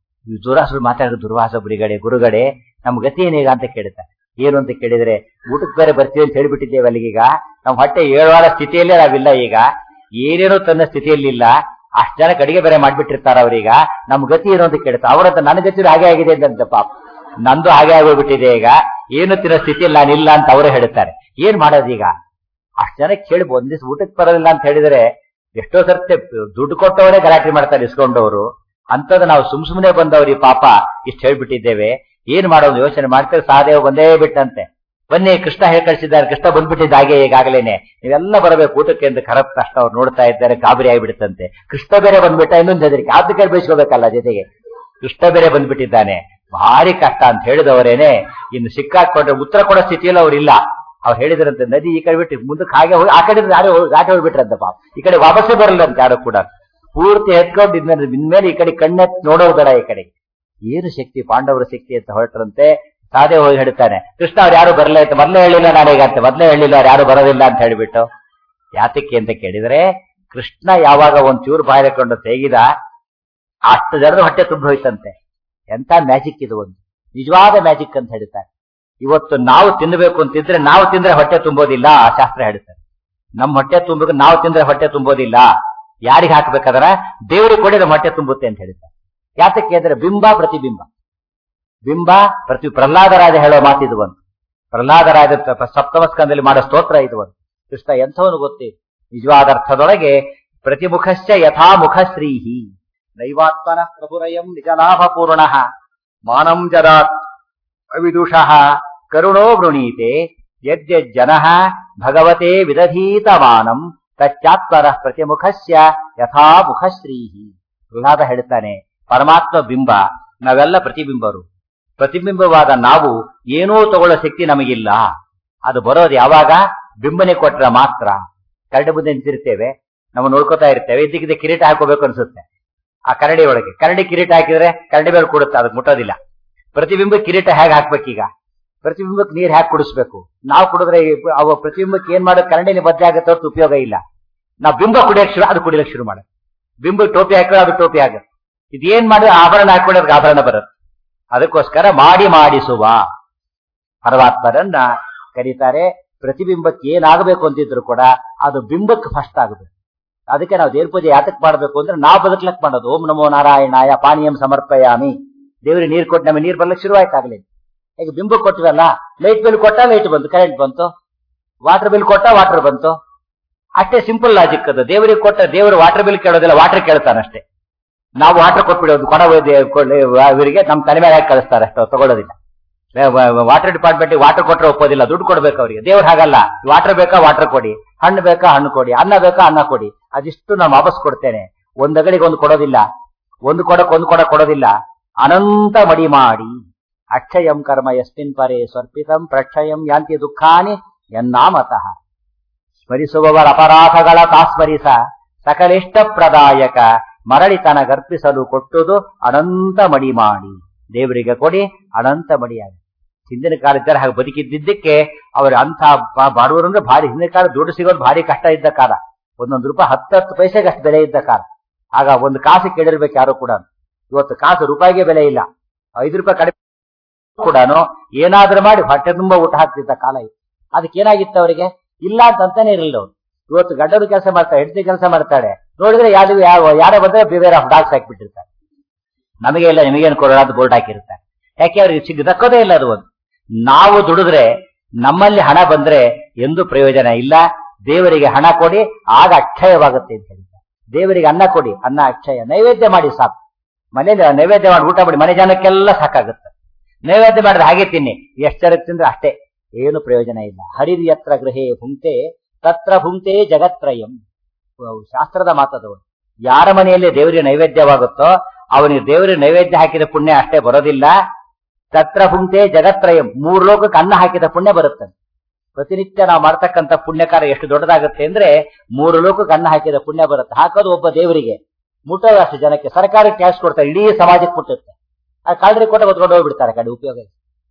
ಈ ದುರಾಸರು ಮಾತಾಡಿದ್ರು ದುರ್ವಾಸ ಬುರಿಗಡೆ ಗುರುಗಡೆ ನಮ್ ಗತಿ ಏನೀಗ ಅಂತ ಕೇಳ್ತಾರೆ ಏನು ಅಂತ ಕೇಳಿದ್ರೆ ಊಟಕ್ಕೆ ಬೇರೆ ಬರ್ತೀವಿ ಅಂತ ಹೇಳ್ಬಿಟ್ಟಿದ್ದೇವೆ ಅಲ್ಲಿಗೀಗ ನಮ್ ಹೊಟ್ಟೆ ಏಳುವಾರ ಸ್ಥಿತಿಯಲ್ಲೇ ನಾವಿಲ್ಲ ಈಗ ಏನೇನೋ ತನ್ನ ಸ್ಥಿತಿಯಲ್ಲಿಲ್ಲ ಅಷ್ಟು ಜನ ಅಡಿಗೆ ಬೇರೆ ಮಾಡ್ಬಿಟ್ಟಿರ್ತಾರ ಅವ್ರೀಗ ನಮ್ ಗತಿ ಏನು ಅಂತ ಕೇಳ್ತಾರೆ ಅವ್ರಂತ ನನ್ನ ಗತಿ ಹಾಗೆ ಆಗಿದೆ ಅಂತ ಪಾಪ ನಂದು ಹಾಗೆ ಆಗೋಗ್ಬಿಟ್ಟಿದೆ ಈಗ ಏನು ತಿನ್ನೋ ಸ್ಥಿತಿಯಲ್ಲಿ ನಾನಿಲ್ಲ ಅಂತ ಅವರೇ ಹೇಳ್ತಾರೆ ಏನ್ ಮಾಡೋದೀಗ ಅಷ್ಟು ಜನ ಕೇಳಿ ಒಂದ್ ದಿವ್ಸ ಊಟಕ್ಕೆ ಬರೋದಿಲ್ಲ ಅಂತ ಹೇಳಿದ್ರೆ ಎಷ್ಟೋ ಸರ್ತಿ ದುಡ್ಡು ಕೊಟ್ಟವರೇ ಗಲಾಟೆ ಮಾಡ್ತಾರೆ ಇಸ್ಕೊಂಡವರು ಅಂತದ್ ನಾವು ಸುಮ್ ಸುಮ್ನೆ ಬಂದವ್ರಿ ಪಾಪ ಇಷ್ಟು ಹೇಳ್ಬಿಟ್ಟಿದ್ದೇವೆ ಏನ್ ಮಾಡೋದು ಯೋಚನೆ ಮಾಡ್ತಾರೆ ಸಾದೇವ ಬಂದೇ ಬಿಟ್ಟಂತೆ ಬನ್ನಿ ಕೃಷ್ಣ ಹೇಳಿ ಕಳಿಸಿದ್ದಾರೆ ಕೃಷ್ಣ ಬಂದ್ಬಿಟ್ಟಿದ್ದ ಹಾಗೆ ಈಗಾಗಲೇನೆ ನೀವೆಲ್ಲ ಬರಬೇಕು ಊಟಕ್ಕೆ ಅಂತ ಕರಪ್ ಕಷ್ಟ ಅವ್ರು ನೋಡ್ತಾ ಇದ್ದಾರೆ ಗಾಬರಿ ಆಗಿಬಿಡುತ್ತಂತೆ ಕೃಷ್ಣ ಬೇರೆ ಬಂದ್ಬಿಟ್ಟ ಇನ್ನೊಂದು ಹೆದರಿಕೆ ಆದ ಕೈ ಬಯಸ್ಕೋಬೇಕಲ್ಲ ಜೊತೆಗೆ ಕೃಷ್ಣ ಬೇರೆ ಬಂದ್ಬಿಟ್ಟಿದ್ದಾನೆ ಭಾರಿ ಕಷ್ಟ ಅಂತ ಹೇಳಿದವರೇನೆ ಇನ್ನು ಸಿಕ್ಕಾಕೊಂಡ್ರೆ ಉತ್ತರ ಕೊಡೋ ಸ್ಥಿತಿಯಲ್ಲಿ ಅವ್ರಿಲ್ಲ ಅವ್ರು ಹೇಳಿದ್ರಂತೆ ನದಿ ಈ ಕಡೆ ಬಿಟ್ಟು ಮುಂದಕ್ಕೆ ಹಾಗೆ ಹೋಗಿ ಆ ಕಡೆ ಯಾರೋ ದಾಟಿ ಹೋಗ್ಬಿಟ್ರಂತ ಪಾಪ ಈ ಕಡೆ ವಾಪಸ್ಸೇ ಬರಲ್ಲ ಅಂತ ಯಾರು ಕೂಡ ಪೂರ್ತಿ ಎತ್ಕೊಂಡು ಇದ್ಮೇಲೆ ಇನ್ಮೇಲೆ ಈ ಕಡೆ ಕಣ್ಣೆತ್ ನೋಡೋದು ಬೇಡ ಈ ಕಡೆ ಏನು ಶಕ್ತಿ ಪಾಂಡವರ ಶಕ್ತಿ ಅಂತ ಹೊರಟ್ರಂತೆ ಸಾದೆ ಹೋಗಿ ಹೇಳ್ತಾನೆ ಕೃಷ್ಣ ಅವ್ರು ಯಾರು ಬರಲ್ಲ ಅಂತ ಮೊದಲೇ ಹೇಳಿಲ್ಲ ನಾನೀಗ ಅಂತ ಮೊದಲೇ ಹೇಳಿಲ್ಲ ಅವ್ರು ಯಾರು ಬರೋದಿಲ್ಲ ಅಂತ ಹೇಳಿಬಿಟ್ಟು ಯಾತಕ್ಕೆ ಅಂತ ಕೇಳಿದ್ರೆ ಕೃಷ್ಣ ಯಾವಾಗ ಒಂದ್ ಚೂರು ಬಾಯಿಕೊಂಡು ತೆಗಿದ ಅಷ್ಟು ಜನರ ಹೊಟ್ಟೆ ತುಂಬ ಹೋಯ್ತಂತೆ ಎಂತ ಮ್ಯಾಜಿಕ್ ಇದು ಒಂದು ನಿಜವಾದ ಮ್ಯಾಜಿಕ್ ಅಂತ ಹೇಳ್ತಾರೆ ಇವತ್ತು ನಾವು ತಿನ್ನಬೇಕು ಅಂತಿದ್ರೆ ನಾವು ತಿಂದ್ರೆ ಹೊಟ್ಟೆ ತುಂಬೋದಿಲ್ಲ ಆ ಶಾಸ್ತ್ರ ಹೇಳ್ತಾರೆ ನಮ್ಮ ಹೊಟ್ಟೆ ತುಂಬಬೇಕು ನಾವು ತಿಂದ್ರೆ ಹೊಟ್ಟೆ ತುಂಬೋದಿಲ್ಲ ಯಾರಿಗೆ ಹಾಕ್ಬೇಕಾದ್ರ ದೇವರಿಗೆ ಕೊಡಿ ನಮ್ಮ ಹೊಟ್ಟೆ ತುಂಬುತ್ತೆ ಅಂತ ಹೇಳ್ತಾರೆ ಯಾತಕ್ಕೆ ಅಂದ್ರೆ ಬಿಂಬ ಪ್ರತಿಬಿಂಬ ಬಿಂಬ ಪ್ರತಿ ಪ್ರಹ್ಲಾದರಾಜ ಹೇಳೋ ಮಾತಿದು ಒಂದು ಪ್ರಹ್ಲಾದರಾಜ ತ- ಸಪ್ತಮ ಸ್ಕಂದಲ್ಲಿ ಮಾಡೋ ಸ್ತೋತ್ರ ಇದು ಒಂದು ಕೃಷ್ಣ ಎಂಥವನು ಗೊತ್ತೇ ನಿಜವಾದ ಅರ್ಥದೊಳಗೆ ಪ್ರತಿಮುಖಶ್ಚ ಯಥಾಮುಖ ಶ್ರೀಹಿ ನೈವಾತ್ಮನ ಪ್ರಭುರಯಂ ನಿಜಲಾಭ ಪೂರ್ಣ ಮಾನಂ ಜರಾತ್ ಅವಿದುಷಃ ಕರುಣೋ ವೃಣೀತೆ ಯದ್ಯಜ್ಜನ ಭಗವತೆ ವಿದಧೀತ ಮಾನಂ ತಚ್ಚಾತ್ಮರ ಪ್ರತಿಮುಖಸ್ಯ ಯಥಾಮುಖ ಶ್ರೀಹಿ ಪ್ರಹ್ಲಾದ ಹೇಳ್ತಾನೆ ಪರಮಾತ್ಮ ಬಿಂಬ ನಾವೆಲ್ಲ ಪ್ರತಿಬಿಂಬರು ಪ್ರತಿಬಿಂಬವಾದ ನಾವು ಏನೂ ತಗೊಳ್ಳೋ ಶಕ್ತಿ ನಮಗಿಲ್ಲ ಅದು ಬರೋದು ಯಾವಾಗ ಬಿಂಬನೆ ಕೊಟ್ರೆ ಮಾತ್ರ ಕರಡಿ ಮುಂದೆ ನಿಂತಿರ್ತೇವೆ ನಾವು ನೋಡ್ಕೋತಾ ಇರ್ತೇವೆ ಇದ್ದಕ್ಕಿದ್ದ ಕಿರೀಟ ಹಾಕೋಬೇಕು ಅನ್ಸುತ್ತೆ ಆ ಕರಡಿ ಒಳಗೆ ಕರಡಿ ಕಿರೀಟ ಹಾಕಿದ್ರೆ ಕರಡಿ ಮೇಲೆ ಕೊಡುತ್ತೆ ಅದಕ್ಕೆ ಮುಟ್ಟೋದಿಲ್ಲ ಪ್ರತಿಬಿಂಬ ಕಿರೀಟ ಹೇಗೆ ಹಾಕ್ಬೇಕೀಗ ಪ್ರತಿಬಿಂಬಕ್ಕೆ ನೀರ್ ಹಾಕಿ ಕುಡಿಸ್ಬೇಕು ನಾವು ಕುಡಿದ್ರೆ ಈ- ಅವ ಪ್ರತಿಬಿಂಬಕ್ಕೆ ಏನ್ ಮಾಡೋದು ಕರಡಿಲಿ ಬದ್ದೆ ಆಗುತ್ತೆ ಹೊರತು ಉಪಯೋಗ ಇಲ್ಲ ನಾವು ಬಿಂಬ ಕುಡಿಯಕ್ಕೆ ಶುರು ಅದು ಕುಡಿಯಕ್ಕೆ ಶುರು ಮಾಡೋದು ಬಿಂಬ ಟೋಪಿ ಹಾಕಿದ್ರೆ ಅದು ಟೋಪಿ ಆಗುತ್ತೆ ಇದೇನ್ ಮಾಡಿದ್ರೆ ಆಭರಣ ಹಾಕೊಂಡ್ರೆ ಆಭರಣ ಬರುತ್ತೆ ಅದಕ್ಕೋಸ್ಕರ ಮಾಡಿ ಮಾಡಿಸುವ ಪರಮಾತ್ಮರನ್ನ ಕರೀತಾರೆ ಪ್ರತಿಬಿಂಬಕ್ಕೆ ಏನಾಗಬೇಕು ಅಂತಿದ್ರು ಕೂಡ ಅದು ಬಿಂಬಕ್ಕೆ ಫಸ್ಟ್ ಆಗಬೇಕು ಅದಕ್ಕೆ ನಾವು ದೇವ್ರ ಪೂಜೆ ಯಾತಕ್ ಮಾಡಬೇಕು ಅಂದ್ರೆ ನಾವು ಬದುಕ್ಲಕ್ ಮಾಡೋದು ಓಂ ನಮೋ ನಾರಾಯಣಾಯ ಪಾನೀಯಂ ಸಮರ್ಪಯಾಮಿ ದೇವ್ರಿಗೆ ನೀರ್ ಕೊಟ್ಟು ನಮಗೆ ನೀರ್ ಬರ್ಲಿಕ್ಕೆ ಶುರುವಾಯ್ತಾಗ್ಲಿ ಈಗ ಬಿಂಬ ಕೊಟ್ಟಿವಲ್ಲ ಲೈಟ್ ಬಿಲ್ ಕೊಟ್ಟ ಲೈಟ್ ಬಂತು ಕರೆಂಟ್ ಬಂತು ವಾಟರ್ ಬಿಲ್ ಕೊಟ್ಟ ವಾಟರ್ ಬಂತು ಅಷ್ಟೇ ಸಿಂಪಲ್ ಲಾಜಿಕ್ ಅದು ದೇವರಿಗೆ ಕೊಟ್ಟ ದೇವರು ವಾಟರ್ ಬಿಲ್ ಕೇಳೋದಿಲ್ಲ ವಾಟರ್ ಕೇಳ್ತಾನಷ್ಟೇ ನಾವು ವಾಟರ್ ಕೊಟ್ಬಿಡೋದು ಕೊಡ ಇವರಿಗೆ ನಮ್ಮ ತಲೆ ಮೇಲೆ ಹಾಕಿ ಕಳಿಸ್ತಾರೆ ಅಷ್ಟು ತಗೊಳ್ಳೋದಿಲ್ಲ ವಾಟರ್ ಡಿಪಾರ್ಟ್ಮೆಂಟ್ ವಾಟರ್ ಕೊಟ್ರೆ ಒಪ್ಪೋದಿಲ್ಲ ದುಡ್ಡು ಕೊಡ್ಬೇಕು ಅವರಿಗೆ ದೇವ್ರು ಹಾಗಲ್ಲ ವಾಟರ್ ಬೇಕಾ ವಾಟರ್ ಕೊಡಿ ಹಣ್ಣು ಬೇಕಾ ಹಣ್ಣು ಕೊಡಿ ಅನ್ನ ಬೇಕಾ ಅನ್ನ ಕೊಡಿ ಅದಿಷ್ಟು ನಾನು ವಾಪಸ್ ಕೊಡ್ತೇನೆ ಒಂದ್ ಅಗಡಿಗೆ ಒಂದು ಕೊಡೋದಿಲ್ಲ ಒಂದು ಕೊಡಕ್ ಒಂದು ಕೊಡ ಕೊಡೋದಿಲ್ಲ ಅನಂತ ಮಡಿ ಮಾಡಿ ಅಕ್ಷಯಂ ಕರ್ಮ ಯಸ್ಮಿನ್ ಪರೇ ಸ್ವರ್ಪಿತಂ ಪ್ರಕ್ಷಯಂ ಯಾಂತಿ ದುಃಖಾನಿ ಎನ್ನಾಮತಃ ಸ್ಮರಿಸುವವರ ಅಪರಾಧಗಳ ತಾಸ್ಮರಿಸ ಸಕಲಿಷ್ಟ ಪ್ರದಾಯಕ ಮರಳಿತನ ಗರ್ಪಿಸಲು ಕೊಟ್ಟುದು ಅನಂತ ಮಡಿ ಮಾಡಿ ದೇವರಿಗೆ ಕೊಡಿ ಅನಂತ ಮಡಿಯಾಗಿ ಹಿಂದಿನ ಕಾಲದಲ್ಲಿ ಹಾಗೆ ಬದುಕಿದ್ದಕ್ಕೆ ಅವ್ರ ಅಂತ ಬಾಡುವರು ಅಂದ್ರೆ ಭಾರಿ ಹಿಂದಿನ ಕಾಲ ದುಡ್ಡು ಸಿಗೋದು ಭಾರಿ ಕಷ್ಟ ಇದ್ದ ಕಾಲ ಒಂದೊಂದು ರೂಪಾಯಿ ಹತ್ತು ಹತ್ತು ಪೈಸೆಗೆ ಅಷ್ಟು ಬೆಲೆ ಇದ್ದ ಕಾಲ ಆಗ ಒಂದು ಕಾಸು ಕೇಳಿರ್ಬೇಕು ಯಾರು ಕೂಡ ಇವತ್ತು ಕಾಸು ರೂಪಾಯಿಗೆ ಬೆಲೆ ಇಲ್ಲ ಐದು ರೂಪಾಯಿ ಕಡಿಮೆ ಕೂಡ ಏನಾದ್ರೂ ಮಾಡಿ ಹೊಟ್ಟೆ ತುಂಬಾ ಊಟ ಹಾಕ್ತಿದ್ದ ಕಾಲ ಇತ್ತು ಅದಕ್ಕೆ ಏನಾಗಿತ್ತು ಅವರಿಗೆ ಇಲ್ಲ ಅಂತ ಅಂತಾನೆ ಇರಲಿಲ್ಲ ಅವ್ರು ಇವತ್ತು ಗಂಡರು ಕೆಲಸ ಮಾಡ್ತಾರೆ ಹೆಂಡತಿ ಕೆಲಸ ಮಾಡ್ತಾಳೆ ನೋಡಿದ್ರೆ ಯಾರು ಯಾವ ಯಾರೇ ಬಂದ್ರೆ ಬಿವೇರ್ ಆಫ್ ಡಾಗ್ಸ್ ಹಾಕ್ಬಿಟ್ಟಿರ್ತಾರೆ ನಮಗೆ ಇಲ್ಲ ನಿಮಗೇನು ಕೊಡೋಣ ಅಂತ ಬೋರ್ಡ್ ಹಾಕಿರ್ತಾರೆ ಯಾಕೆ ಅವ್ರಿಗೆ ಸಿಗ್ ದಕ್ಕೋದೇ ಇಲ್ಲ ಅದು ಒಂದು ನಾವು ದುಡಿದ್ರೆ ನಮ್ಮಲ್ಲಿ ಹಣ ಬಂದ್ರೆ ಎಂದು ಪ್ರಯೋಜನ ಇಲ್ಲ ದೇವರಿಗೆ ಹಣ ಕೊಡಿ ಆಗ ಅಕ್ಷಯವಾಗುತ್ತೆ ಅಂತ ಹೇಳ್ತಾರೆ ದೇವರಿಗೆ ಅನ್ನ ಕೊಡಿ ಅನ್ನ ಅಕ್ಷಯ ನೈವೇದ್ಯ ಮಾಡಿ ಸಾಕು ಮನೇಲಿ ನೈವೇದ್ಯ ಮಾಡಿ ಊಟ ಮಾಡಿ ಮನೆ ಜನಕ್ಕೆಲ್ಲ ಸಾಕಾಗುತ್ತೆ ನೈವೇದ್ಯ ಮಾಡಿದ್ರೆ ಹಾಗೆ ತಿನ್ನಿ ಎಷ್ಟು ಜನ ತಿಂದ್ರೆ ಅಷ್ಟೇ ಏನು ಪ್ರಯೋಜನ ಇಲ್ಲ ಹರಿದು ಯತ್ರ ಗೃಹೇ ಭುಂಕ್ತೆ ತತ್ರ ಭುಂಕ್ತೆ ಜಗತ್ರಯಂ ಅವು ಶಾಸ್ತ್ರದ ಮಾತದವು ಯಾರ ಮನೆಯಲ್ಲಿ ದೇವರಿಗೆ ನೈವೇದ್ಯವಾಗುತ್ತೋ ಅವನಿಗೆ ದೇವರಿಗೆ ನೈವೇದ್ಯ ಹಾಕಿದ ಪುಣ್ಯ ಅಷ್ಟೇ ಬರೋದಿಲ್ಲ ತತ್ರ ಭುಂಕ್ತೆ ಜಗತ್ರಯಂ ಮೂರು ಲೋಕಕ್ಕೆ ಅನ್ನ ಹಾಕಿದ ಪುಣ್ಯ ಬರುತ್ತೆ ಪ್ರತಿನಿತ್ಯ ನಾವು ಮಾಡ್ತಕ್ಕಂಥ ಪುಣ್ಯಕಾರ ಎಷ್ಟು ದೊಡ್ಡದಾಗುತ್ತೆ ಅಂದ್ರೆ ಮೂರು ಲೋಕಕ್ಕೆ ಅನ್ನ ಹಾಕಿದ ಪುಣ್ಯ ಬರುತ್ತೆ ಹಾಕೋದು ಒಬ್ಬ ದೇವರಿಗೆ ಮುಟ್ಟೋದು ಅಷ್ಟು ಜನಕ್ಕೆ ಸರ್ಕಾರಕ್ಕೆ ಟ್ಯಾಕ್ಸ್ ಕೊಡ್ತಾರೆ ಇಡೀ ಸಮಾಜಕ್ಕೆ ಮುಟ್ಟುತ್ತೆ ಆ ಕಳ್ಳರಿಗೆ ಕೊಟ್ಟ ಹೊತ್ಕೊಂಡು ಹೋಗ್ಬಿಡ್ತಾರೆ ಕಡೆ ಉಪಯೋಗ ಇಲ್ಲ.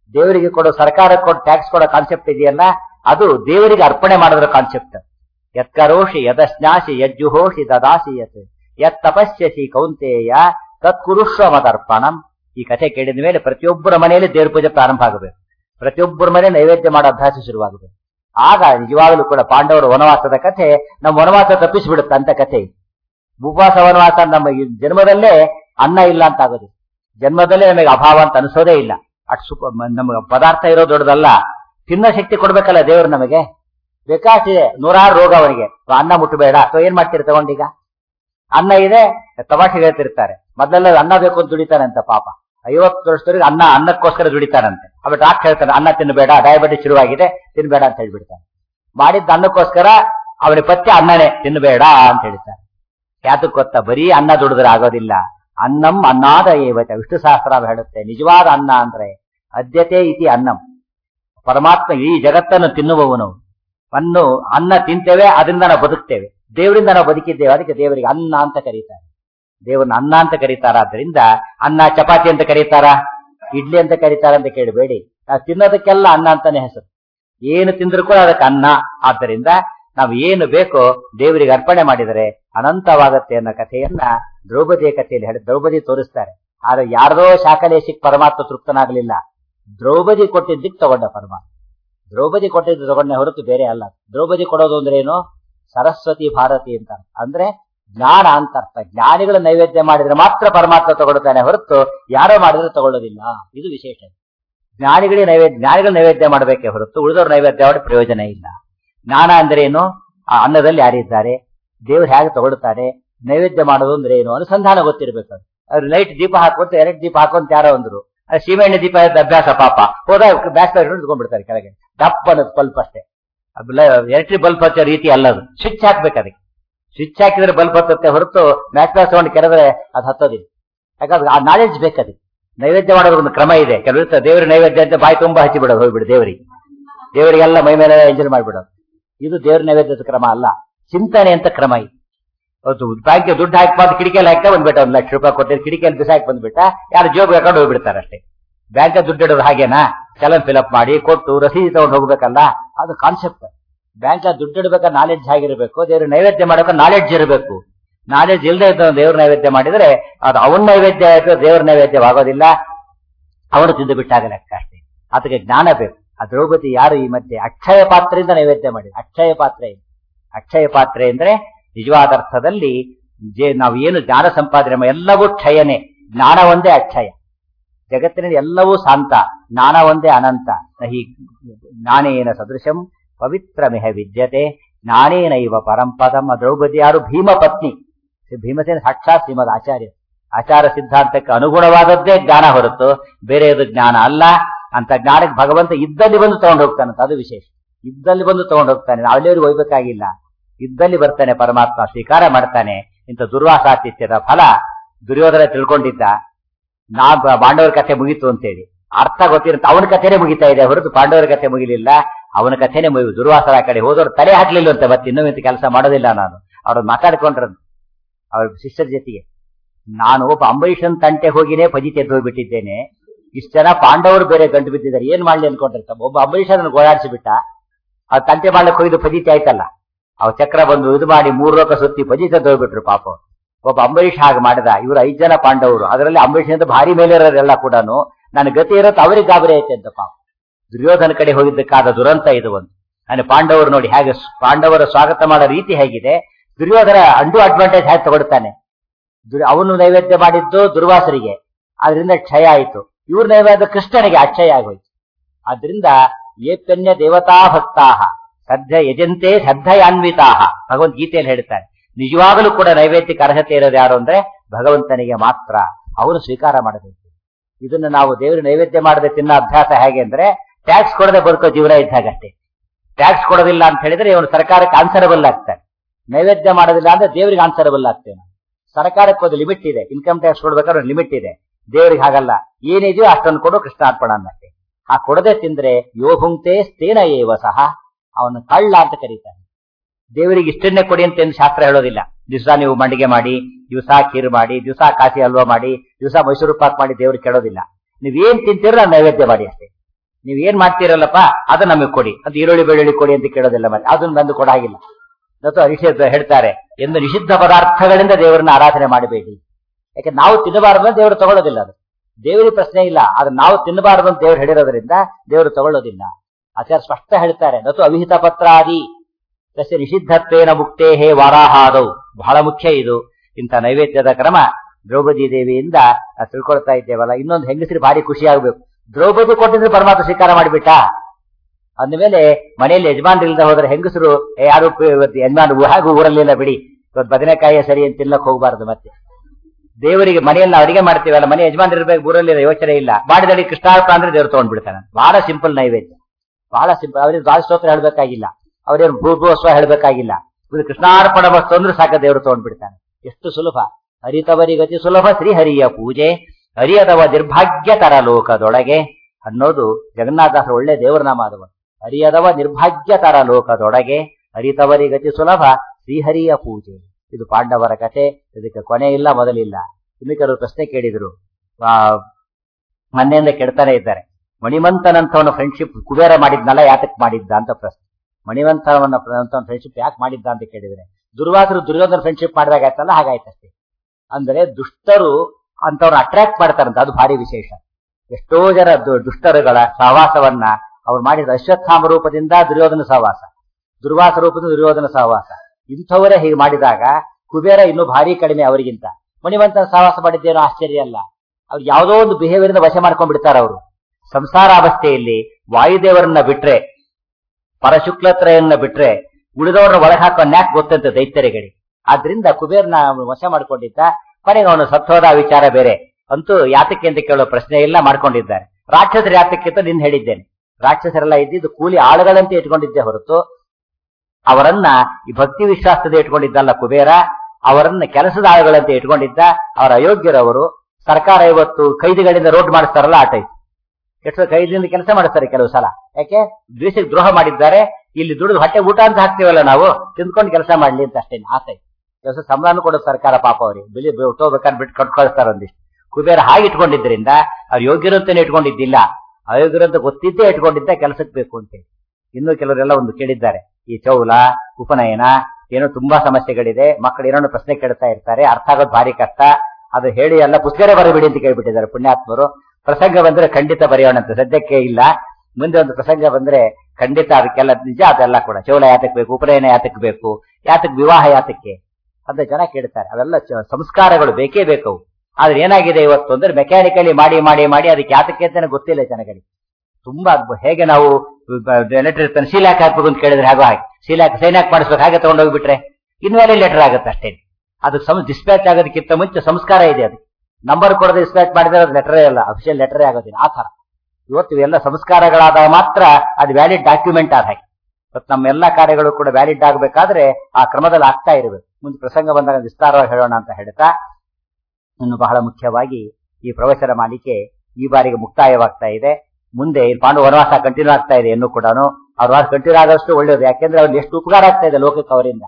ದೇವರಿಗೆ ಕೊಡೋ ಸರ್ಕಾರಕ್ಕೆ ಕೊಡೋ ಟ್ಯಾಕ್ಸ್ ಕೊಡೋ ಕಾನ್ಸೆಪ್ಟ್ ಇದೆಯಲ್ಲ ಅದು ದೇವರಿಗೆ ಅರ್ಪಣೆ ಮಾಡೋದ್ರ ಕಾನ್ಸೆಪ್ಟ್ ಯತ್ಕರೋಷಿ ಯದಶ್ನಾಸಿ ಯಜ್ಜುಹೋಷಿ ದದಾಸಿ ಯತ್ ಯತ್ ತಪಸ್ಯಸಿ ಕೌಂತೇಯ ತತ್ಕುರುಷ್ವ ಮದರ್ಪಣಂ ಈ ಕಥೆ ಕೇಳಿದ ಮೇಲೆ ಪ್ರತಿಯೊಬ್ಬರ ಮನೆಯಲ್ಲಿ ದೇವ್ರ ಪೂಜೆ ಪ್ರಾರಂಭ ಆಗಬೇಕು ಪ್ರತಿಯೊಬ್ಬರ ಮನೆ ನೈವೇದ್ಯ ಮಾಡೋ ಅಭ್ಯಾಸ ಶುರುವಾಗಬೇಕು ಆಗ ನಿಜವಾಗಲೂ ಕೂಡ ಪಾಂಡವರ ವನವಾಸದ ಕಥೆ ನಮ್ಮ ವನವಾಸ ತಪ್ಪಿಸಿಬಿಡುತ್ತೆ ಅಂತ ಕಥೆ ಇದು. ಉಪವಾಸ ವನವಾಸ ನಮ್ಮ ಈ ಜನ್ಮದಲ್ಲೇ ಅನ್ನ ಇಲ್ಲ ಅಂತ ಆಗೋದು ಜನ್ಮದಲ್ಲೇ ನಮಗೆ ಅಭಾವ ಅಂತ ಅನಿಸೋದೇ ಇಲ್ಲ ಅಟ್ ಸುಪ ನಮಗೆ ಪದಾರ್ಥ ಇರೋ ದೊಡ್ಡದಲ್ಲ ತಿನ್ನೋ ಶಕ್ತಿ ಕೊಡ್ಬೇಕಲ್ಲ ದೇವ್ರು ನಮಗೆ ಬೇಕಾಷ್ಟಿದೆ ನೂರಾರು ರೋಗ ಅವನಿಗೆ ಅನ್ನ ಮುಟ್ಟಬೇಡ ಅಥವಾ ಏನ್ ಮಾಡ್ತೀರಿ ತಗೊಂಡೀಗ ಅನ್ನ ಇದೆ ತಮಾಷೆ ಹೇಳ್ತಿರ್ತಾರೆ ಮೊದಲೆಲ್ಲ ಅನ್ನ ಬೇಕು ಅಂತ ದುಡಿತಾನಂತ ಪಾಪ ಐವತ್ತು ವರ್ಷದವರೆಗೆ ಅನ್ನ ಅನ್ನಕ್ಕೋಸ್ಕರ ದುಡಿತಾನಂತೆ ಆಮೇಲೆ ಡಾಕ್ಟರ್ ಹೇಳ್ತಾನೆ ಅನ್ನ ತಿನ್ನಬೇಡ ಡಯಾಬಿಟಿಸ್ ಶುರುವಾಗಿದೆ ತಿನ್ಬೇಡ ಅಂತ ಹೇಳ್ಬಿಡ್ತಾನೆ ಮಾಡಿದ್ದ ಅನ್ನಕ್ಕೋಸ್ಕರ ಅವನ ಪಥ್ಯ ಅನ್ನನೇ ತಿನ್ನಬೇಡ ಅಂತ ಹೇಳ್ತಾರೆ ಯಾತಕ್ಕೆ ಗೊತ್ತಾ ಬರೀ ಅನ್ನ ದುಡಿದ್ರೆ ಆಗೋದಿಲ್ಲ ಅನ್ನಂ ಅನ್ನಾದ ಏವಚ ವಿಷ್ಣು ಸಹಸ್ರ ಹೇಳುತ್ತೆ ನಿಜವಾದ ಅನ್ನ ಅಂದ್ರೆ ಅದ್ಯತೆ ಇತಿ ಅನ್ನಂ ಪರಮಾತ್ಮ ಈ ಜಗತ್ತನ್ನು ತಿನ್ನುವವನು ಅನ್ನು ಅನ್ನ ತಿಂತೇವೆ ಅದರಿಂದ ನಾವು ಬದುಕ್ತೇವೆ ದೇವರಿಂದ ನಾವು ಬದುಕಿದ್ದೇವೆ ಅದಕ್ಕೆ ದೇವರಿಗೆ ಅನ್ನ ಅಂತ ಕರೀತಾರೆ ದೇವರನ್ನ ಅನ್ನ ಅಂತ ಕರೀತಾರಾದ್ರಿಂದ ಅನ್ನ ಚಪಾತಿ ಅಂತ ಕರೀತಾರ ಇಡ್ಲಿ ಅಂತ ಕರೀತಾರ ಅಂತ ಕೇಳಬೇಡಿ ನಾವು ತಿನ್ನೋದಕ್ಕೆಲ್ಲ ಅನ್ನ ಅಂತಾನೆ ಹೆಸರು ಏನು ತಿಂದ್ರು ಕೂಡ ಅದಕ್ಕೆ ಅನ್ನ ಆದ್ದರಿಂದ ನಾವು ಏನು ಬೇಕೋ ದೇವರಿಗೆ ಅರ್ಪಣೆ ಮಾಡಿದರೆ ಅನಂತವಾಗತ್ತೆ ಅನ್ನೋ ಕಥೆಯನ್ನ ದ್ರೌಪದಿಯ ಕಥೆಯಲ್ಲಿ ಹೇಳಿ ದ್ರೌಪದಿ ತೋರಿಸ್ತಾರೆ ಆದ್ರೆ ಯಾರದೋ ಶಾಕಲೇಶಿಕ್ ಪರಮಾತ್ಮ ತೃಪ್ತನಾಗಲಿಲ್ಲ ದ್ರೌಪದಿ ಕೊಟ್ಟಿದ್ದಕ್ಕೆ ತಗೊಂಡ ಪರಮಾತ್ಮ ದ್ರೌಪದಿ ಕೊಟ್ಟಿದ್ದು ತಗೊಂಡ ಹೊರತು ಬೇರೆ ಅಲ್ಲ ದ್ರೌಪದಿ ಕೊಡೋದು ಅಂದ್ರೆ ಏನು ಸರಸ್ವತಿ ಭಾರತಿ ಅಂತ ಅರ್ಥ. ಅಂದ್ರೆ ಜ್ಞಾನ ಅಂತ ಅರ್ಥ ಜ್ಞಾನಿಗಳ ನೈವೇದ್ಯ ಮಾಡಿದ್ರೆ ಮಾತ್ರ ಪರಮಾತ್ಮ ತಗೊಳ್ತಾನೆ ಹೊರತು ಯಾರೋ ಮಾಡಿದ್ರೆ ತಗೊಳ್ಳೋದಿಲ್ಲ ಇದು ವಿಶೇಷ ಜ್ಞಾನಿಗಳಿಗೆ ನೈವೇದ್ಯ ಜ್ಞಾನಿಗಳ ನೈವೇದ್ಯ ಮಾಡಬೇಕೇ ಹೊರತು ಉಳಿದವ್ರ ನೈವೇದ್ಯ ಮಾಡಿ ಪ್ರಯೋಜನ ಇಲ್ಲ ಜ್ಞಾನ ಅಂದ್ರೆ ಏನು ಆ ಅನ್ನದಲ್ಲಿ ಯಾರಿದ್ದಾರೆ ದೇವ್ರು ಹೇಗೆ ತಗೊಳ್ತಾರೆ ನೈವೇದ್ಯ ಮಾಡೋದು ಅಂದ್ರೆ ಏನು ಅನುಸಂಧಾನ ಗೊತ್ತಿರ್ಬೇಕು ಅದು. ಅವ್ರು ಲೈಟ್ ದೀಪ ಹಾಕುವಂತ ಎರಡು ದೀಪ ಹಾಕುವಂತ ಯಾರೋ ಅಂದ್ರು ಅದು ಸೀಮೆಎಣ್ಣೆ ದೀಪ ಇದ್ದ ಅಭ್ಯಾಸ ಪಾಪ ಹೋದಾಗ ಬ್ಯಾಸ್ ಇಟ್ಕೊಂಡ್ಬಿಡ್ತಾರೆ ಕೆಳಗೆ ದಪ್ಪ ಅನ್ನೋದು ಬಲ್ಪ್ ಅಷ್ಟೇ ಎಲೆಕ್ಟ್ರಿಕ್ ಬಲ್ಪ್ ಹಚ್ಚೋ ರೀತಿ ಅಲ್ಲದು ಸ್ವಿಚ್ ಹಾಕ್ಬೇಕು ಅದಕ್ಕೆ ಸ್ವಿಚ್ ಹಾಕಿದ್ರೆ ಬಲ್ಪ್ ಹತ್ತುತ್ತೆ ಹೊರತು ಮ್ಯಾಚ್ ಬ್ಯಾಸ್ ತಗೊಂಡು ಕೆರೆದ್ರೆ ಅದು ಹತ್ತೋದಿಲ್ಲ ಯಾಕಂದ್ರೆ ಆ ನಾಲೆಡ್ಜ್ ಬೇಕದು ನೈವೇದ್ಯ ಮಾಡೋದ್ರ ಒಂದು ಕ್ರಮ ಇದೆ ಕೆಲವರು ದೇವರ ನೈವೇದ್ಯ ಅಂತ ಬಾಯಿ ತುಂಬಾ ಹಚ್ಚಿ ಬಿಡೋದು ಹೋಗ್ಬಿಡು ದೇವರಿಗೆ ದೇವರಿಗೆಲ್ಲ ಮೈ ಮೇಲೆ ಎಂಜಾಯ್ ಮಾಡ್ಬಿಡೋದು ಇದು ದೇವ್ರ ನೈವೇದ್ಯದ ಕ್ರಮ ಅಲ್ಲ ಚಿಂತನೆ ಅಂತ ಕ್ರಮ ಇದು ಅದು ಬ್ಯಾಂಕ್ ದುಡ್ಡು ಹಾಕಿ ಬಂದು ಕಿಡಿಕೆಯಲ್ಲಿ ಹಾಕ್ತಾ ಬಂದ್ಬಿಟ್ಟ ಒಂದು ಲಕ್ಷ ರೂಪಾಯಿ ಕೊಟ್ಟಿದ್ದು ಕಿಡಿಕೆಯಲ್ಲಿ ಬಿಸಾಕಿ ಬಂದ್ಬಿಟ್ಟ ಯಾರು ಜೋಬ್ ಹಾಕೊಂಡು ಹೋಗ್ಬಿಡ್ತಾರೆ ಅಷ್ಟೇ ಬ್ಯಾಂಕ್ ದುಡ್ಡು ಇಡೋದು ಹಾಗೇನಾ ಚಲನ್ ಫಿಲಪ್ ಮಾಡಿ ಕೊಟ್ಟು ರಸೀದಿ ತಗೊಂಡು ಹೋಗ್ಬೇಕಲ್ಲ ಅದು ಕಾನ್ಸೆಪ್ಟ್ ಬ್ಯಾಂಕ್ ದುಡ್ಡು ಇಡಬೇಕಾದ್ರೆ ನಾಲೆಡ್ಜ್ ಆಗಿರಬೇಕು ದೇವ್ರ ನೈವೇದ್ಯ ಮಾಡಬೇಕಾದ್ರೆ ನಾಲೆಡ್ಜ್ ಇರಬೇಕು ನಾಲೆಡ್ಜ್ ಇಲ್ಲದೆ ಇದ್ದ ದೇವ್ರ ನೈವೇದ್ಯ ಮಾಡಿದ್ರೆ ಅದು ಅವನ ನೈವೇದ್ಯ ಆಯ್ತು ದೇವ್ರ ನೈವೇದ್ಯವಾಗೋದಿಲ್ಲ ಅವನು ತಿಂದು ಬಿಟ್ಟಾಗ ಲೆಕ್ಕ ಅಷ್ಟೇ ಅದಕ್ಕೆ ಜ್ಞಾನ ಬೇಕು ಆ ದ್ರೌಪದಿ ಯಾರು ಈ ಮಧ್ಯೆ ಅಕ್ಷಯ ಪಾತ್ರೆಯಿಂದ ನೈವೇದ್ಯ ಮಾಡಿದ ಅಕ್ಷಯ ಪಾತ್ರೆ ಇದು. ಅಕ್ಷಯ ಪಾತ್ರೆ ಅಂದ್ರೆ ನಿಜವಾದ ಅರ್ಥದಲ್ಲಿ ಜೆ ನಾವು ಏನು ಜ್ಞಾನ ಸಂಪಾದನೆ ಮಾ- ಎಲ್ಲವೂ ಕ್ಷಯನೇ ಜ್ಞಾನ ಒಂದೇ ಅಕ್ಷಯ ಜಗತ್ತಿನಲ್ಲಿ ಎಲ್ಲವೂ ಶಾಂತ ಜ್ಞಾನ ಒಂದೇ ಅನಂತ ನಹಿ ಜ್ಞಾನೇನ ಸದೃಶಂ ಪವಿತ್ರಮಿಹ ವಿದ್ಯತೆ ಜ್ಞಾನೇನೈವ ಪರಂಪದಂ ಆ ದ್ರೌಪದಿ ಯಾರು ಭೀಮ ಪತ್ನಿ ಶ್ರೀ ಭೀಮಸೇನ ಸಾಕ್ಷಾತ್ ಶ್ರೀಮದ್ ಆಚಾರ್ಯ ಆಚಾರ ಸಿದ್ಧಾಂತಕ್ಕೆ ಅನುಗುಣವಾದದ್ದೇ ಜ್ಞಾನ ಹೊರತು ಬೇರೆಯದು ಜ್ಞಾನ ಅಲ್ಲ ಅಂತ ಜ್ಞಾನಕ್ಕೆ ಭಗವಂತ ಇದ್ದಲ್ಲಿ ಬಂದು ತಗೊಂಡು ಹೋಗ್ತಾನಂತ ಅದು ವಿಶೇಷ ಇದ್ದಲ್ಲಿ ಬಂದು ತಗೊಂಡು ಹೋಗ್ತಾನೆ ನಾವು ಅಲ್ಲಿವರೆಗೂ ಹೋಗ್ಬೇಕಾಗಿಲ್ಲ ಇದ್ದಲ್ಲಿ ಬರ್ತಾನೆ ಪರಮಾತ್ಮ ಸ್ವೀಕಾರ ಮಾಡ್ತಾನೆ ಇಂಥ ದುರ್ವಾಸಾತಿಥ್ಯದ ಫಲ ದುರ್ಯೋಧನ ತಿಳ್ಕೊಂಡಿದ್ದ ನಾ ಪಾಂಡವರ ಕಥೆ ಮುಗೀತು ಅಂತೇಳಿ ಅರ್ಥ ಗೊತ್ತಿರುತ್ತೆ ಅವನ ಕಥೆನೇ ಮುಗಿತಾ ಇದೆ ಹೊರತು ಪಾಂಡವರ ಕಥೆ ಮುಗಿಲಿಲ್ಲ ಅವನ ಕಥೆನೇ ಮುಗಿ ದುರ್ವಾಸರ ಕಡೆ ಹೋದವ್ರು ತಲೆ ಹಾಕ್ಲಿಲ್ಲ ಅಂತ ಮತ್ತೆ ಇನ್ನೊಮ್ಮೆ ಇಂಥ ಕೆಲಸ ಮಾಡೋದಿಲ್ಲ ನಾನು ಅವ್ರು ಮಾತಾಡ್ಕೊಂಡ್ರ ಅವ್ರ ಶಿಷ್ಯರ ಜೊತೆಗೆ ನಾನು ಒಬ್ಬ ಅಂಬರೀಷನ್ ತಂಟೆ ಹೋಗಿನೇ ಪಜಿ ತೆಗೆದು ಹೋಗ್ಬಿಟ್ಟಿದ್ದೇನೆ ಇಷ್ಟು ಜನ ಪಾಂಡವರು ಬೇರೆ ಗಂಟು ಬಿದ್ದಿದ್ದಾರೆ ಏನ್ ಮಾಡ್ಲಿ ಅನ್ಕೊಂಡಿರ್ತಾರೆ ಒಬ್ಬ ಅಂಬರೀಷನ್ ಗೋಳಾಡಿಸಿಬಿಟ್ಟ ಆ ತಂಟೆ ಮಾಡ್ಲಿಕ್ಕೆ ಹೋಗಿದ್ದು ಪಜಿತಿ ಆಯ್ತಲ್ಲ ಅವ್ ಚಕ್ರ ಬಂದು ಇದು ಮಾಡಿ ಮೂರು ಲೋಕ ಸುತ್ತಿ ಪಜಿ ತೆಗೆದು ಹೋಗ್ಬಿಟ್ರು ಪಾಪ ಅವ್ರು. ಒಬ್ಬ ಅಂಬರೀಷ್ ಹಾಗೆ ಮಾಡಿದ ಇವರು ಐದ್ ಜನ ಪಾಂಡವರು ಅದರಲ್ಲಿ ಅಂಬರೀಷ್ ಅಂತ ಭಾರಿ ಮೇಲೆ ಇರೋರೆಲ್ಲ ಕೂಡ ನನ್ನ ಗತಿ ಇರೋದು ಅವರಿಗೆ ಗಾಬರಿ ಐತೆ ಅಂತ ಪಾಪ ದುರ್ಯೋಧನ ಕಡೆ ಹೋಗಿದ್ದಕ್ಕಾದ ದುರಂತ ಇದು ಒಂದು ನಾನು ಪಾಂಡವರು ನೋಡಿ ಹೇಗೆ ಸ್- ಪಾಂಡವರ ಸ್ವಾಗತ ಮಾಡೋ ರೀತಿ ಹೇಗಿದೆ ದುರ್ಯೋಧನ ಅಂಡು ಅಡ್ವಾಂಟೇಜ್ ಹೇಗೆ ತಗೊಳ್ತಾನೆ ದುರ್- ಅವನು ನೈವೇದ್ಯ ಮಾಡಿದ್ದು ದುರ್ವಾಸರಿಗೆ ಅದರಿಂದ ಕ್ಷಯ ಆಯಿತು ಇವ್ರ ನೈವೇದ್ಯ ಕೃಷ್ಣನಿಗೆ ಅಕ್ಷಯ ಆಗೋಯ್ತು ಆದ್ರಿಂದ ಏಪನ್ಯ ದೇವತಾ ಭಕ್ತಾಹ ಶ್ರದ್ಧೆ ಯಜಂತೆ ಶ್ರದ್ಧೆಯಾನ್ವಿತಾಹ ಭಗವದ್ಗೀತೆಯಲ್ಲಿ ಹೇಳ್ತಾರೆ ನಿಜವಾಗಲೂ ಕೂಡ ನೈವೇದ್ಯಕ್ಕೆ ಅರ್ಹತೆ ಇರೋದು ಯಾರು ಅಂದ್ರೆ ಭಗವಂತನಿಗೆ ಮಾತ್ರ ಅವನು ಸ್ವೀಕಾರ ಮಾಡಬೇಕು ಇದನ್ನ ನಾವು ದೇವರು ನೈವೇದ್ಯ ಮಾಡದೆ ತಿನ್ನೋ ಅಭ್ಯಾಸ ಹೇಗೆ ಅಂದ್ರೆ ಟ್ಯಾಕ್ಸ್ ಕೊಡದೆ ಬದುಕೋ ಜೀವನ ಇದ್ದಾಗಷ್ಟೇ ಟ್ಯಾಕ್ಸ್ ಕೊಡೋದಿಲ್ಲ ಅಂತ ಹೇಳಿದ್ರೆ ಇವನು ಸರ್ಕಾರಕ್ಕೆ ಆನ್ಸರಬಲ್ ಆಗ್ತಾನೆ ನೈವೇದ್ಯ ಮಾಡೋದಿಲ್ಲ ಅಂದ್ರೆ ದೇವರಿಗೆ ಆನ್ಸರಬಲ್ ಆಗ್ತೇನೆ ಸರ್ಕಾರಕ್ಕೆ ಒಂದು ಲಿಮಿಟ್ ಇದೆ ಇನ್ಕಮ್ ಟ್ಯಾಕ್ಸ್ ಕೊಡ್ಬೇಕಾದ್ರೆ ಒಂದು ಲಿಮಿಟ್ ಇದೆ ದೇವರಿಗೆ ಹಾಗಲ್ಲ ಏನಿದೆಯೋ ಅಷ್ಟೊಂದು ಕೊಡು ಕೃಷ್ಣಾರ್ಪಣ ಅನ್ನಕ್ಕೆ ಆ ಕೊಡದೆ ತಿಂದ್ರೆ ಯೋಹುಂಕ್ತೆ ಸ್ಥೇನ ಏವ ಸಹ ಅವನು ಕಳ್ಳ ಅಂತ ಕರೀತಾನೆ ದೇವರಿಗೆ ಇಷ್ಟನ್ನೇ ಕೊಡಿ ಅಂತ ಏನು ಶಾಸ್ತ್ರ ಹೇಳೋದಿಲ್ಲ ದಿವಸ ನೀವು ಮಂಡಿಗೆ ಮಾಡಿ ದಿವಸ ಖೀರ್ ಮಾಡಿ ದಿವಸ ಕಾಸಿ ಹಲ್ವಾ ಮಾಡಿ ದಿವಸ ಮೈಸೂರು ಪಾಕ್ ಮಾಡಿ ದೇವ್ರಿಗೆ ಕೇಳೋದಿಲ್ಲ ನೀವೇನ್ ತಿಂತೀರೋ ನಾನು ನೈವೇದ್ಯ ಮಾಡಿ ಅಷ್ಟೇ ನೀವ್ ಏನ್ ಮಾಡ್ತೀರಲ್ಲಪ್ಪ ಅದು ನಮಗೆ ಕೊಡಿ ಅಂತ ಈರುಳ್ಳಿ ಬೆಳ್ಳುಳ್ಳಿ ಕೊಡಿ ಅಂತ ಕೇಳೋದಿಲ್ಲ ಮತ್ತೆ ಅದನ್ನ ಬಂದು ಕೊಡಾಗಿಲ್ಲ ಮತ್ತು ನಿಷೇಧ ಹೇಳ್ತಾರೆ ಎಂದು ನಿಷಿದ್ಧ ಪದಾರ್ಥಗಳಿಂದ ದೇವರನ್ನ ಆರಾಧನೆ ಮಾಡಬೇಡಿ ಯಾಕೆ ನಾವು ತಿನ್ನಬಾರದು ಅಂತ ದೇವರು ತಗೊಳ್ಳೋದಿಲ್ಲ ಅದು ದೇವರಿಗೆ ಪ್ರಶ್ನೆ ಇಲ್ಲ ಆದ್ರೆ ನಾವು ತಿನ್ನಬಾರದು ಅಂತ ದೇವರು ಹೇಳಿರೋದ್ರಿಂದ ದೇವರು ತಗೊಳ್ಳೋದಿಲ್ಲ ಆಚಾರ್ಯ ಸ್ಪಷ್ಟ ಹೇಳ್ತಾರೆ ನತು ಅವಿಹಿತ ಪತ್ರಾದಿ ತಸ್ಯ ನಿಷಿದ್ಧತ್ವೇನ ಮುಕ್ತೇ ಹೇ ವಾರಾಹಾದವು ಬಹಳ ಮುಖ್ಯ ಇದು ಇಂಥ ನೈವೇದ್ಯದ ಕ್ರಮ ದ್ರೌಪದಿ ದೇವಿಯಿಂದ ನಾವು ತಿಳ್ಕೊಳ್ತಾ ಇದ್ದೇವಲ್ಲ ಇನ್ನೊಂದು ಹೆಂಗಸರಿ ಭಾರಿ ಖುಷಿ ಆಗ್ಬೇಕು ದ್ರೌಪದಿ ಕೊಟ್ಟಿದ್ರೆ ಪರಮಾತ್ಮ ಸ್ವೀಕಾರ ಮಾಡಿಬಿಟ್ಟ ಅಂದಮೇಲೆ ಮನೆಯಲ್ಲಿ ಯಜಮಾನ್ರಿಲ್ದ ಹೋದ್ರೆ ಹೆಂಗಸರು "ಏ, ಯಾರು ಪ- ಇವತ್ತು ಯಜಮಾನ್ ಹಾಗೂ ಊರಲ್ಲಿಲ್ಲ ಬಿಡಿ ಇವತ್ತು ಬದನೆಕಾಯಿ ಸರಿ ಅಂತ ತಿನ್ನಕ್ ಹೋಗಬಾರದು ಮತ್ತೆ ದೇವರಿಗೆ ಮನೆಯಲ್ಲಿ ನಾವು ಅಡಿಗೆ ಮಾಡ್ತೀವಲ್ಲ ಮನೆ ಯಜಮಾನ್ ಇರ್ಬೇಕು ಊರಲ್ಲಿ ಯೋಚನೆ ಇಲ್ಲ ಮಾಡಿದಡಿ ಕೃಷ್ಣಾರ್ಪ ಅಂದ್ರೆ ದೇವ್ರು ತಗೊಂಡ್ಬಿಡ್ತಾನೆ ಬಹಳ ಸಿಂಪಲ್ ನೈವೇದ್ಯ ಬಹಳ ಸಿಂಪಲ್ ಅವ್ರಿಗೆ ದ್ವಾದಶೋತ್ರ ಹೇಳ್ಬೇಕಾಗಿಲ್ಲ ಅವ್ರೇನು ಭೂಭೋಸ್ವ ಹೇಳ್ಬೇಕಾಗಿಲ್ಲ ಇದು ಕೃಷ್ಣಾರ್ಪಣ ವಸ್ತು ಅಂದ್ರೆ ಸಾಕ ದೇವರು ತಗೊಂಡ್ಬಿಡ್ತಾನೆ ಎಷ್ಟು ಸುಲಭ ಹರಿತವರಿಗತಿ ಸುಲಭ ಶ್ರೀಹರಿಯ ಪೂಜೆ ಹರಿಯದವ ನಿರ್ಭಾಗ್ಯ ತರ ಲೋಕದೊಳಗೆ ಅನ್ನೋದು ಜಗನ್ನಾಥಾಸರ ಒಳ್ಳೆ ದೇವರ ನಾಮ ಅದವ ಹರಿಯದವ ನಿರ್ಭಾಗ್ಯ ತರ ಲೋಕದೊಳಗೆ ಹರಿತವರಿಗತಿ ಸುಲಭ ಶ್ರೀಹರಿಯ ಪೂಜೆ ಇದು ಪಾಂಡವರ ಕಥೆ ಇದಕ್ಕೆ ಕೊನೆ ಇಲ್ಲ ಮೊದಲಿಲ್ಲ ಇನ್ನು ಕೆಲವರು ಪ್ರಶ್ನೆ ಕೇಳಿದ್ರು ಆ ಮೊನ್ನೆಯಿಂದ ಕೆಡ್ತಾನೆ ಇದ್ದಾರೆ ಮಣಿಮಂತನಂತವನ ಫ್ರೆಂಡ್ಶಿಪ್ ಕುಬೇರ ಮಾಡಿದ್ನಲ್ಲ ಯಾತಕ್ ಮಾಡಿದ್ದ ಅಂತ ಪ್ರಶ್ನೆ ಮಣಿವಂತವನ್ನ ಫ್ರೆಂಡ್ಶಿಪ್ ಯಾಕೆ ಮಾಡಿದ್ದ ಅಂತ ಕೇಳಿದ್ರೆ ದುರ್ವಾಸರು ದುರ್ಯೋಧನ ಫ್ರೆಂಡ್ಶಿಪ್ ಮಾಡಿದಾಗ ಆಯ್ತಲ್ಲ ಹಾಗಾಯ್ತಷ್ಟೇ ಅಂದ್ರೆ ದುಷ್ಟರು ಅಂತವ್ರನ್ನ ಅಟ್ರಾಕ್ಟ್ ಮಾಡ್ತಾರಂತ ಅದು ಭಾರಿ ವಿಶೇಷ ಎಷ್ಟೋ ಜನ ದು- ದುಷ್ಟರುಗಳ ಸಹವಾಸವನ್ನ ಅವ್ರು ಮಾಡಿದ ಅಶ್ವತ್ಥಾಮ ರೂಪದಿಂದ ದುರ್ಯೋಧನ ಸಹವಾಸ ದುರ್ವಾಸ ರೂಪದಿಂದ ದುರ್ಯೋಧನ ಸಹವಾಸ ಇಂಥವರೇ ಹೀಗೆ ಮಾಡಿದಾಗ ಕುಬೇರ ಇನ್ನೂ ಭಾರಿ ಕಡಿಮೆ ಅವರಿಗಿಂತ ಮಣಿವಂತನ ಸಹವಾಸ ಮಾಡಿದ್ದೇನೋ ಆಶ್ಚರ್ಯ ಅಲ್ಲ ಅವ್ರು ಯಾವುದೋ ಒಂದು ಬಿಹೇವಿಯರ್ ವಶ ಮಾಡ್ಕೊಂಡ್ಬಿಡ್ತಾರ ಅವರು ಸಂಸಾರಾವಸ್ಥೆಯಲ್ಲಿ ವಾಯುದೇವರನ್ನ ಬಿಟ್ರೆ ಪರಶುಕ್ಲತ್ರಯನ್ನ ಬಿಟ್ರೆ ಉಳಿದವರನ್ನ ಒಳಗೆ ಹಾಕೋ ನ್ಯಾಕ್ ಗೊತ್ತಂತೆ ದೈತ್ಯರಿಗೆ ಆದ್ರಿಂದ ಕುಬೇರ್ನ ಅವನು ವಶ ಮಾಡ್ಕೊಂಡಿದ್ದ ಕೊನೆಗೆ ಅವನು ಸತ್ತೋದ ವಿಚಾರ ಬೇರೆ ಅಂತೂ ಯಾತಕ್ಕೆ ಅಂತ ಕೇಳೋ ಪ್ರಶ್ನೆ ಇಲ್ಲ ಮಾಡ್ಕೊಂಡಿದ್ದಾರೆ ರಾಕ್ಷಸರು ಯಾತಕ್ಕೆ ಅಂತ ನಿನ್ ಹೇಳಿದ್ದೇನೆ ರಾಕ್ಷಸರೆಲ್ಲ ಇದ್ದಿದ್ದು ಕೂಲಿ ಆಳುಗಳಂತೆ ಇಟ್ಕೊಂಡಿದ್ದೆ ಹೊರತು ಅವರನ್ನ ಈ ಭಕ್ತಿ ವಿಶ್ವಾಸದ ಇಟ್ಕೊಂಡಿದ್ದಲ್ಲ ಕುಬೇರ ಅವರನ್ನ ಕೆಲಸದ ಆಳುಗಳಂತೆ ಇಟ್ಕೊಂಡಿದ್ದ ಅವರ ಅಯೋಗ್ಯರವರು ಸರ್ಕಾರ ಇವತ್ತು ಕೈದಿಗಳಿಂದ ರೋಡ್ ಮಾಡಿಸ್ತಾರಲ್ಲ ಆಟ ಇತ್ತು ಎಷ್ಟು ಕೈದಿಂದ ಕೆಲಸ ಮಾಡಿಸ್ತಾರೆ ಕೆಲವು ಸಲ ಯಾಕೆ ದ್ವೇಷಕ್ಕೆ ದ್ರೋಹ ಮಾಡಿದ್ದಾರೆ ಇಲ್ಲಿ ದುಡಿದು ಹೊಟ್ಟೆ ಊಟ ಅಂತ ಹಾಕ್ತೀವಲ್ಲ ನಾವು ತಿಂದ್ಕೊಂಡು ಕೆಲಸ ಮಾಡ್ಲಿ ಅಂತ ಅಷ್ಟೇ ಆಸೆ ಕೆಲಸ ಸಂಬಳನೂ ಕೊಡೋದು ಸರ್ಕಾರ ಪಾಪ ಅವ್ರಿಗೆ ಬಿಳಿ ಹುಟ್ಟೋಬೇಕಾದ್ರೆ ಬಿಟ್ಟು ಕಟ್ ಕಳಿಸ್ತಾರೆ ಒಂದಿಷ್ಟು ಕುಬೇರ ಹಾಗೆ ಇಟ್ಕೊಂಡಿದ್ರಿಂದ ಅವ್ರು ಯೋಗ್ಯರಂತಾನೆ ಇಟ್ಕೊಂಡಿದ್ದಿಲ್ಲ ಅಯೋಗ್ಯರಂತ ಗೊತ್ತಿದ್ದೇ ಇಟ್ಕೊಂಡಿದ್ದ ಕೆಲಸಕ್ಕೆ ಬೇಕು ಅಂತೇಳಿ ಇನ್ನು ಕೆಲವರೆಲ್ಲ ಒಂದು ಕೇಳಿದ್ದಾರೆ ಈ ಚೌಲ ಉಪನಯನ ಏನೋ ತುಂಬಾ ಸಮಸ್ಯೆಗಳಿದೆ ಮಕ್ಕಳು ಏನೋ ಪ್ರಶ್ನೆ ಕೇಳ್ತಾ ಇರ್ತಾರೆ ಅರ್ಥ ಆಗೋದು ಭಾರಿ ಕಷ್ಟ ಅದು ಹೇಳಿ ಎಲ್ಲ ಪುಸ್ತಕ ಬರಬೇಡಿ ಅಂತ ಕೇಳ್ಬಿಟ್ಟಿದ್ದಾರೆ ಪುಣ್ಯಾತ್ಮರು ಪ್ರಸಂಗ ಬಂದ್ರೆ ಖಂಡಿತ ಬರೆಯೋಣ ಅಂತ ಸದ್ಯಕ್ಕೆ ಇಲ್ಲ ಮುಂದೆ ಒಂದು ಪ್ರಸಂಗ ಬಂದ್ರೆ ಖಂಡಿತ ಅದಕ್ಕೆಲ್ಲ ನಿಜ ಅದೆಲ್ಲ ಕೂಡ ಚೌಲ ಯಾತಕ್ ಬೇಕು ಉಪನಯನ ಯಾತಕ್ ಬೇಕು ಯಾತಕ್ ವಿವಾಹ ಯಾತಕ್ಕೆ ಅಂತ ಜನ ಕೇಳ್ತಾರೆ ಅವೆಲ್ಲ ಚ- ಸಂಸ್ಕಾರಗಳು ಬೇಕೇ ಬೇಕು ಅವು. ಆದ್ರೆ ಏನಾಗಿದೆ ಇವತ್ತು ಅಂದ್ರೆ ಮೆಕ್ಯಾನಿಕಲಿ ಮಾಡಿ ಮಾಡಿ ಮಾಡಿ ಅದಕ್ಕೆ ಯಾತಕ್ಕೆ ಅಂತಾನೆ ಗೊತ್ತಿಲ್ಲ ಜನಗಳಿಗೆ ತುಂಬಾ ಅದ್ಭುತ. ಹೇಗೆ ನಾವು ಲೆಟರ್ ಇರ್ತಾನೆ ಶೀಲ್ ಯಾಕೆ ಹಾಕ್ಬೇಕು ಅಂತ ಕೇಳಿದ್ರೆ ಹಾಗೋ ಹಾಗೆ ಶೀಲ್ ಹಾಕಿ ಸೈನ್ ಹಾಕಿ ಮಾಡಿಸ್ಬೇಕು ಹಾಗೆ ತಗೊಂಡೋಗ್ಬಿಟ್ರೆ ಇನ್ವ್ಯಾಲಿಡ್ ಲೆಟರ್ ಆಗುತ್ತೆ ಅಷ್ಟೇ ಅದು ಸಂ ಡಿಸ್ಪ್ಯಾಚ್ ಆಗೋದಕ್ಕಿಂತ ಮುಂಚೆ ಸಂಸ್ಕಾರ ಇದೆ ಅದು ನಂಬರ್ ಕೊಡದೆ ಡಿಸ್ಪ್ಯಾಚ್ ಮಾಡಿದ್ರೆ ಅದು ಲೆಟರೇ ಅಲ್ಲ ಅಫಿಷಿಯಲ್ ಲೆಟರೇ ಆಗೋದಿಲ್ಲ ಆ ತರ ಇವತ್ತು ಇವೆಲ್ಲ ಸಂಸ್ಕಾರಗಳಾದಾಗ ಮಾತ್ರ ಅದು ವ್ಯಾಲಿಡ್ ಡಾಕ್ಯುಮೆಂಟ್ ಆದ ಹಾಗೆ ಇವತ್ತು ನಮ್ಮ ಎಲ್ಲಾ ಕಾರ್ಯಗಳು ಕೂಡ ವ್ಯಾಲಿಡ್ ಆಗಬೇಕಾದ್ರೆ ಆ ಕ್ರಮದಲ್ಲಿ ಆಗ್ತಾ ಇರಬೇಕು ಮುಂದೆ ಪ್ರಸಂಗ ಬಂದಾಗ ವಿಸ್ತಾರವಾಗಿ ಹೇಳೋಣ ಅಂತ ಹೇಳ್ತಾ ಇನ್ನು ಬಹಳ ಮುಖ್ಯವಾಗಿ ಈ ಪ್ರವಚನ ಮಾಲಿಕೆ ಈ ಬಾರಿಗೆ ಮುಕ್ತಾಯವಾಗ್ತಾ ಇದೆ ಮುಂದೆ ಈ ಪಾಂಡು ವನವಾಸ ಕಂಟಿನ್ಯೂ ಆಗ್ತಾ ಇದೆ ಇನ್ನು ಕೂಡ ಅವ್ರ ವಾಸ ಕಂಟಿನ್ಯೂ ಆದಷ್ಟು ಒಳ್ಳೇದು ಯಾಕೆಂದ್ರೆ ಅವ್ರಿಗೆ ಎಷ್ಟು ಉಪಕಾರ ಆಗ್ತಾ ಇದೆ ಲೋಕಕ್ಕೆ ಅವರಿಂದ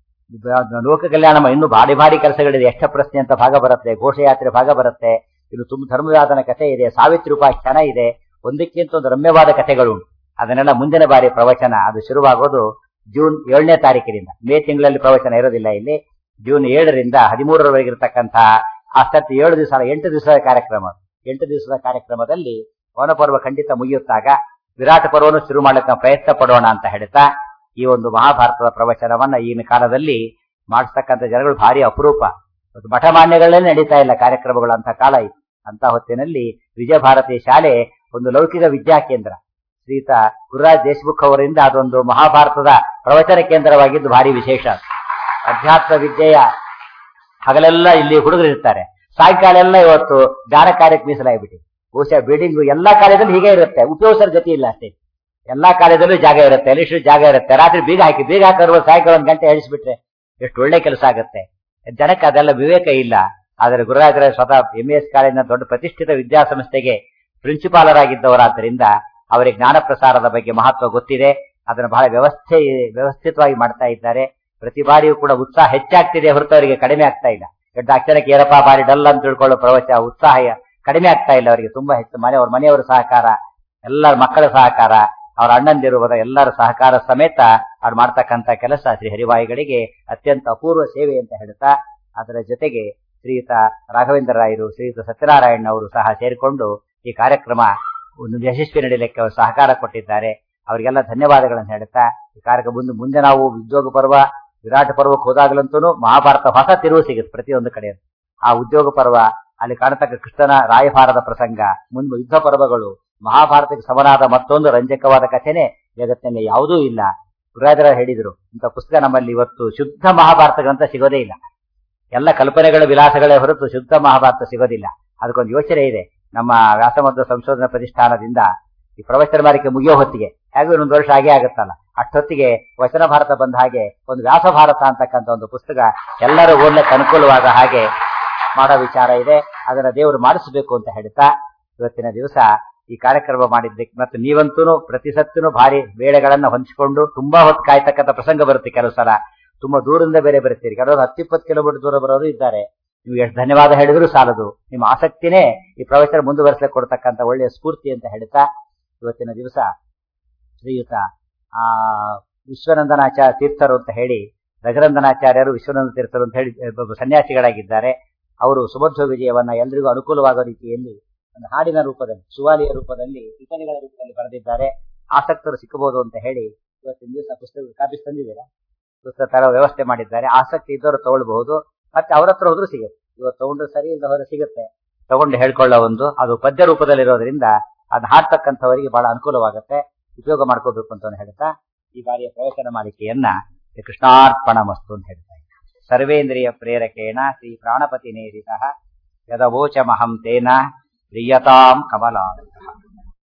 ಲೋಕ ಕಲ್ಯಾಣ ಇನ್ನು ಭಾರಿ ಭಾರಿ ಕೆಲಸಗಳಿದೆ ಎಷ್ಟ ಪ್ರಶ್ನೆ ಅಂತ ಭಾಗ ಬರುತ್ತೆ ಘೋಷಯಾತ್ರೆ ಭಾಗ ಬರುತ್ತೆ ಇದು ತುಂಬ ಧರ್ಮವಾದನ ಕಥೆ ಇದೆ ಸಾವಿತ್ರಿ ಉಪಾಖ್ಯಾನ ಇದೆ ಒಂದಕ್ಕಿಂತ ಒಂದು ರಮ್ಯವಾದ ಕಥೆಗಳು ಉಂಟು ಅದನ್ನೆಲ್ಲ ಮುಂದಿನ ಬಾರಿ ಪ್ರವಚನ ಅದು ಶುರುವಾಗೋದು ಜೂನ್ ಏಳನೇ ತಾರೀಕಿನಿಂದ ಮೇ ತಿಂಗಳಲ್ಲಿ ಪ್ರವಚನ ಇರೋದಿಲ್ಲ ಇಲ್ಲಿ ಜೂನ್ ಏಳರಿಂದ ಹದಿಮೂರರವರೆಗೆ ಇರತಕ್ಕಂತಹ ಆ ಸತ್ ಏಳು ದಿವಸ ಅಲ್ಲ, ಎಂಟು ದಿವಸದ ಕಾರ್ಯಕ್ರಮ ಎಂಟು ದಿವಸದ ಕಾರ್ಯಕ್ರಮದಲ್ಲಿ ವನಪರ್ವ ಖಂಡಿತ ಮುಗಿಯುತ್ತಾಗ ವಿರಾಟ ಪರ್ವವನ್ನು ಶುರು ಮಾಡಲಿಕ್ಕೆ ನಾವು ಪ್ರಯತ್ನ ಪಡೋಣ ಅಂತ ಹೇಳ್ತಾ ಈ ಒಂದು ಮಹಾಭಾರತದ ಪ್ರವಚನವನ್ನ ಈಗಿನ ಕಾಲದಲ್ಲಿ ಮಾಡಿಸ್ತಕ್ಕಂಥ ಜನಗಳು ಭಾರಿ ಅಪರೂಪ ಇವತ್ತು ಮಠಮಾನ್ಯಗಳೇ ನಡೀತಾ ಇಲ್ಲ ಕಾರ್ಯಕ್ರಮಗಳು ಅಂತ ಕಾಲ ಇತ್ತು ಅಂತ ಹೊತ್ತಿನಲ್ಲಿ ವಿಜಯ ಭಾರತಿ ಶಾಲೆ ಒಂದು ಲೌಕಿಕ ವಿದ್ಯಾ ಕೇಂದ್ರ ಶ್ರೀತ ಗುರುರಾಜ್ ದೇಶಮುಖ್ ಅವರಿಂದ ಅದೊಂದು ಮಹಾಭಾರತದ ಪ್ರವಚನ ಕೇಂದ್ರವಾಗಿದ್ದು ಭಾರಿ ವಿಶೇಷ ಅಧ್ಯಾತ್ಮ ವಿದ್ಯೆಯ ಹಗಲೆಲ್ಲ ಇಲ್ಲಿ ಹುಡುಗರು ಇರ್ತಾರೆ ಸಾಯಂಕಾಲ ಎಲ್ಲ ಇವತ್ತು ಜ್ಞಾನ ಕಾರ್ಯಕ್ಕೆ ಮೀಸಲಾಗ್ಬಿಟ್ಟು ಬಹುಶಃ ಬಿಲ್ಡಿಂಗ್ ಎಲ್ಲಾ ಕಾರ್ಯದಲ್ಲೂ ಹೀಗೆ ಇರುತ್ತೆ ಉಪಯೋಗಿಸೋ ಗತಿ ಇಲ್ಲ ಅಷ್ಟೇ ಎಲ್ಲಾ ಕಾರ್ಯದಲ್ಲೂ ಜಾಗ ಇರುತ್ತೆ ಎಲ್ಲಿಷ್ಟು ಜಾಗ ಇರುತ್ತೆ ರಾತ್ರಿ ಬೀಗ ಹಾಕಿ ಬೀಗ ಹಾಕಿರುವ ಸಾಯಂಕಾಲ ಒಂದ್ ಗಂಟೆ ಹೇಳಿಸ್ಬಿಟ್ರೆ ಎಷ್ಟು ಒಳ್ಳೆ ಕೆಲಸ ಆಗುತ್ತೆ ಜನಕ್ಕೆ ಅದೆಲ್ಲ ವಿವೇಕ ಇಲ್ಲ ಆದರೆ ಗುರುರಾಜರ ಸ್ವತಃ ಎಂ ಎಸ್ ಕಾಲೇಜಿನ ದೊಡ್ಡ ಪ್ರತಿಷ್ಠಿತ ವಿದ್ಯಾಸಂಸ್ಥೆಗೆ ಪ್ರಿನ್ಸಿಪಾಲರಾಗಿದ್ದವರಾದ್ದರಿಂದ ಅವರಿಗೆ ಜ್ಞಾನ ಪ್ರಸಾರದ ಬಗ್ಗೆ ಮಹತ್ವ ಗೊತ್ತಿದೆ ಅದನ್ನು ಬಹಳ ವ್ಯವಸ್ಥೆ ವ್ಯವಸ್ಥಿತವಾಗಿ ಮಾಡ್ತಾ ಇದ್ದಾರೆ ಪ್ರತಿ ಬಾರಿಯೂ ಕೂಡ ಉತ್ಸಾಹ ಹೆಚ್ಚಾಗ್ತಿದೆ ಹೊರತು ಅವರಿಗೆ ಕಡಿಮೆ ಆಗ್ತಾ ಇಲ್ಲ ದೊಡ್ಡ ಅಕ್ಷರಕ್ಕೆ ಏನಪ್ಪಾ ಬಾರಿ ಡಲ್ ಅಂತ ತಿಳ್ಕೊಳ್ಳೋ ಪ್ರವಚನ ಉತ್ಸಾಹ ಕಡಿಮೆ ಆಗ್ತಾ ಇಲ್ಲ ಅವರಿಗೆ ತುಂಬಾ ಹೆಚ್ಚು ಮನೆ ಅವ್ರ ಮನೆಯವರ ಸಹಕಾರ ಎಲ್ಲರ ಮಕ್ಕಳ ಸಹಕಾರ ಅವರ ಅಣ್ಣಂದಿರುವುದ ಎಲ್ಲರ ಸಹಕಾರ ಸಮೇತ ಅವ್ರು ಮಾಡ್ತಕ್ಕಂಥ ಕೆಲಸ ಶ್ರೀ ಹರಿವಾಯಿಗಳಿಗೆ ಅತ್ಯಂತ ಅಪೂರ್ವ ಸೇವೆ ಅಂತ ಹೇಳ್ತಾ ಅದರ ಜೊತೆಗೆ ಶ್ರೀಯುತ ರಾಘವೇಂದ್ರ ರಾಯರು ಶ್ರೀಯುತ ಸತ್ಯನಾರಾಯಣ ಅವರು ಸಹ ಸೇರಿಕೊಂಡು ಈ ಕಾರ್ಯಕ್ರಮ ಒಂದು ಯಶಸ್ವಿ ನಡೀಲಿಕ್ಕೆ ಅವರು ಸಹಕಾರ ಕೊಟ್ಟಿದ್ದಾರೆ ಅವರಿಗೆಲ್ಲ ಧನ್ಯವಾದಗಳನ್ನು ಹೇಳ್ತಾ ಈ ಕಾರ್ಯಕ್ರಮ ಮುಂದೆ ಮುಂದೆ ನಾವು ಉದ್ಯೋಗ ಪರ್ವ ವಿರಾಟ ಪರ್ವಕ್ಕೆ ಹೋದಾಗಲಂತೂ ಮಹಾಭಾರತ ಹೊಸ ತಿರುವು ಸಿಗುತ್ತೆ ಪ್ರತಿಯೊಂದು ಕಡೆ ಆ ಉದ್ಯೋಗ ಪರ್ವ ಅಲ್ಲಿ ಕಾಣತಕ್ಕ ಕೃಷ್ಣನ ರಾಯಭಾರದ ಪ್ರಸಂಗ ಮುಂದೆ ಯುದ್ಧ ಪರ್ವಗಳು ಮಹಾಭಾರತಕ್ಕೆ ಸಮನಾದ ಮತ್ತೊಂದು ರಂಜಕವಾದ ಕಥೆನೆ ಜಗತ್ತಿನಲ್ಲಿ ಯಾವುದೂ ಇಲ್ಲ ಗುರುರಾಜರ ಹೇಳಿದ್ರು ಇಂಥ ಪುಸ್ತಕ ನಮ್ಮಲ್ಲಿ ಇವತ್ತು ಶುದ್ಧ ಮಹಾಭಾರತ ಗ್ರಂಥ ಸಿಗೋದೇ ಇಲ್ಲ ಎಲ್ಲ ಕಲ್ಪನೆಗಳ ವಿಲಾಸಗಳೇ ಹೊರತು ಶುದ್ಧ ಮಹಾಭಾರತ ಸಿಗೋದಿಲ್ಲ ಅದಕ್ಕೊಂದು ಯೋಚನೆ ಇದೆ ನಮ್ಮ ವ್ಯಾಸಮಧ್ವ ಸಂಶೋಧನಾ ಪ್ರತಿಷ್ಠಾನದಿಂದ ಈ ಪ್ರವಚನ ಮಾರಿಕೆ ಮುಗಿಯೋ ಹೊತ್ತಿಗೆ ಹೇಗೂ ಇನ್ನೊಂದು ವರ್ಷ ಆಗೇ ಆಗುತ್ತಲ್ಲ ಅಷ್ಟೊತ್ತಿಗೆ ವಚನ ಭಾರತ ಬಂದ ಹಾಗೆ ಒಂದು ವ್ಯಾಸ ಭಾರತ ಅಂತಕ್ಕಂಥ ಒಂದು ಪುಸ್ತಕ ಎಲ್ಲರೂ ಓದ್ಲಿಕ್ಕೆ ಅನುಕೂಲವಾದ ಹಾಗೆ ಮಾಡೋ ವಿಚಾರ ಇದೆ ಅದನ್ನ ದೇವರು ಮಾಡಿಸಬೇಕು ಅಂತ ಹೇಳ್ತಾ ಇವತ್ತಿನ ದಿವಸ ಈ ಕಾರ್ಯಕ್ರಮ ಮಾಡಿದ್ದಕ್ಕೆ ಮತ್ತು ನೀವಂತೂ ಪ್ರತಿ ಸತ್ತಿನೂ ಭಾರಿ ವೇಳೆಗಳನ್ನ ಹೊಂಚಿಕೊಂಡು ತುಂಬಾ ಹೊತ್ತು ಕಾಯ್ತಕ್ಕಂಥ ಪ್ರಸಂಗ ಬರುತ್ತೆ ಕೆಲವು ಸಲ ತುಂಬಾ ದೂರದಿಂದ ಬೇರೆ ಬರ್ತೀರಿ ಕೆಲವರು ಹತ್ತಿಪ್ಪತ್ತು ಕಿಲೋಮೀಟರ್ ದೂರ ಬರೋರು ಇದ್ದಾರೆ ನಿಮ್ಗೆ ಎಷ್ಟು ಧನ್ಯವಾದ ಹೇಳಿದ್ರು ಸಾಲದು ನಿಮ್ಮ ಆಸಕ್ತಿನೇ ಈ ಪ್ರವಚನ ಮುಂದುವರಿಸಲಿಕ್ಕೆ ಕೊಡ್ತಕ್ಕಂಥ ಒಳ್ಳೆಯ ಸ್ಫೂರ್ತಿ ಅಂತ ಹೇಳ್ತಾ ಇವತ್ತಿನ ದಿವಸ ಶ್ರೀಯುತ ಆ ವಿಶ್ವನಂದನಾಚಾರ್ಯ ತೀರ್ಥರು ಅಂತ ಹೇಳಿ ರಘುನಂದನಾಚಾರ್ಯರು ವಿಶ್ವನಂದ ತೀರ್ಥರು ಅಂತ ಹೇಳಿ ಒಬ್ಬ ಸನ್ಯಾಸಿಗಳಾಗಿದ್ದಾರೆ ಅವರು ಸುಭದ್ರ ವಿಜಯವನ್ನ ಎಲ್ರಿಗೂ ಅನುಕೂಲವಾಗೋ ರೀತಿಯಲ್ಲಿ ಒಂದು ಹಾಡಿನ ರೂಪದಲ್ಲಿ ಸುವಾಲಿಯ ರೂಪದಲ್ಲಿ ಟಿಪ್ಪಣಿಗಳ ರೂಪದಲ್ಲಿ ಬರೆದಿದ್ದಾರೆ ಆಸಕ್ತರು ಸಿಕ್ಕಬಹುದು ಅಂತ ಹೇಳಿ ಇವತ್ತಿನ ದಿವಸ ಪುಸ್ತಕ ಕಾಪಿ ತಂದಿದ್ದೀರಾ ಪುಸ್ತಕ ತರೋ ವ್ಯವಸ್ಥೆ ಮಾಡಿದ್ದಾರೆ ಆಸಕ್ತಿ ಇದ್ದವರು ತಗೊಳ್ಬಹುದು ಮತ್ತೆ ಅವ್ರ ಹತ್ರ ಹೋದ್ರೂ ಸಿಗುತ್ತೆ ಇವತ್ತು ತಗೊಂಡ್ರೆ ಸರಿ ಇಲ್ಲ ಹೋದ್ರೆ ಸಿಗುತ್ತೆ ತಗೊಂಡು ಹೇಳ್ಕೊಳ್ಳೋ ಒಂದು ಅದು ಪದ್ಯ ರೂಪದಲ್ಲಿರೋದ್ರಿಂದ ಅದು ಹಾಡ್ತಕ್ಕಂಥವರಿಗೆ ಬಹಳ ಅನುಕೂಲವಾಗುತ್ತೆ ಉಪಯೋಗ ಮಾಡ್ಕೋಬೇಕು ಅಂತ ಹೇಳ್ತಾ ಈ ಬಾರಿಯ ಪ್ರವಚನ ಮಾಲಿಕೆಯನ್ನ ಕೃಷ್ಣಾರ್ಪಣ ಮಸ್ತು ಅಂತ ಹೇಳ್ತಾ ಸರ್ವೇಂದ್ರಿಯ ಪ್ರೇರಕೇಣ ಶ್ರೀ ಪ್ರಾಣಪತಿ ನೇರಿತ ಯದವೋಚಮಹಂ ತೇನ ಪ್ರಿಯತಾಂ ಕಮಲಾನಂದ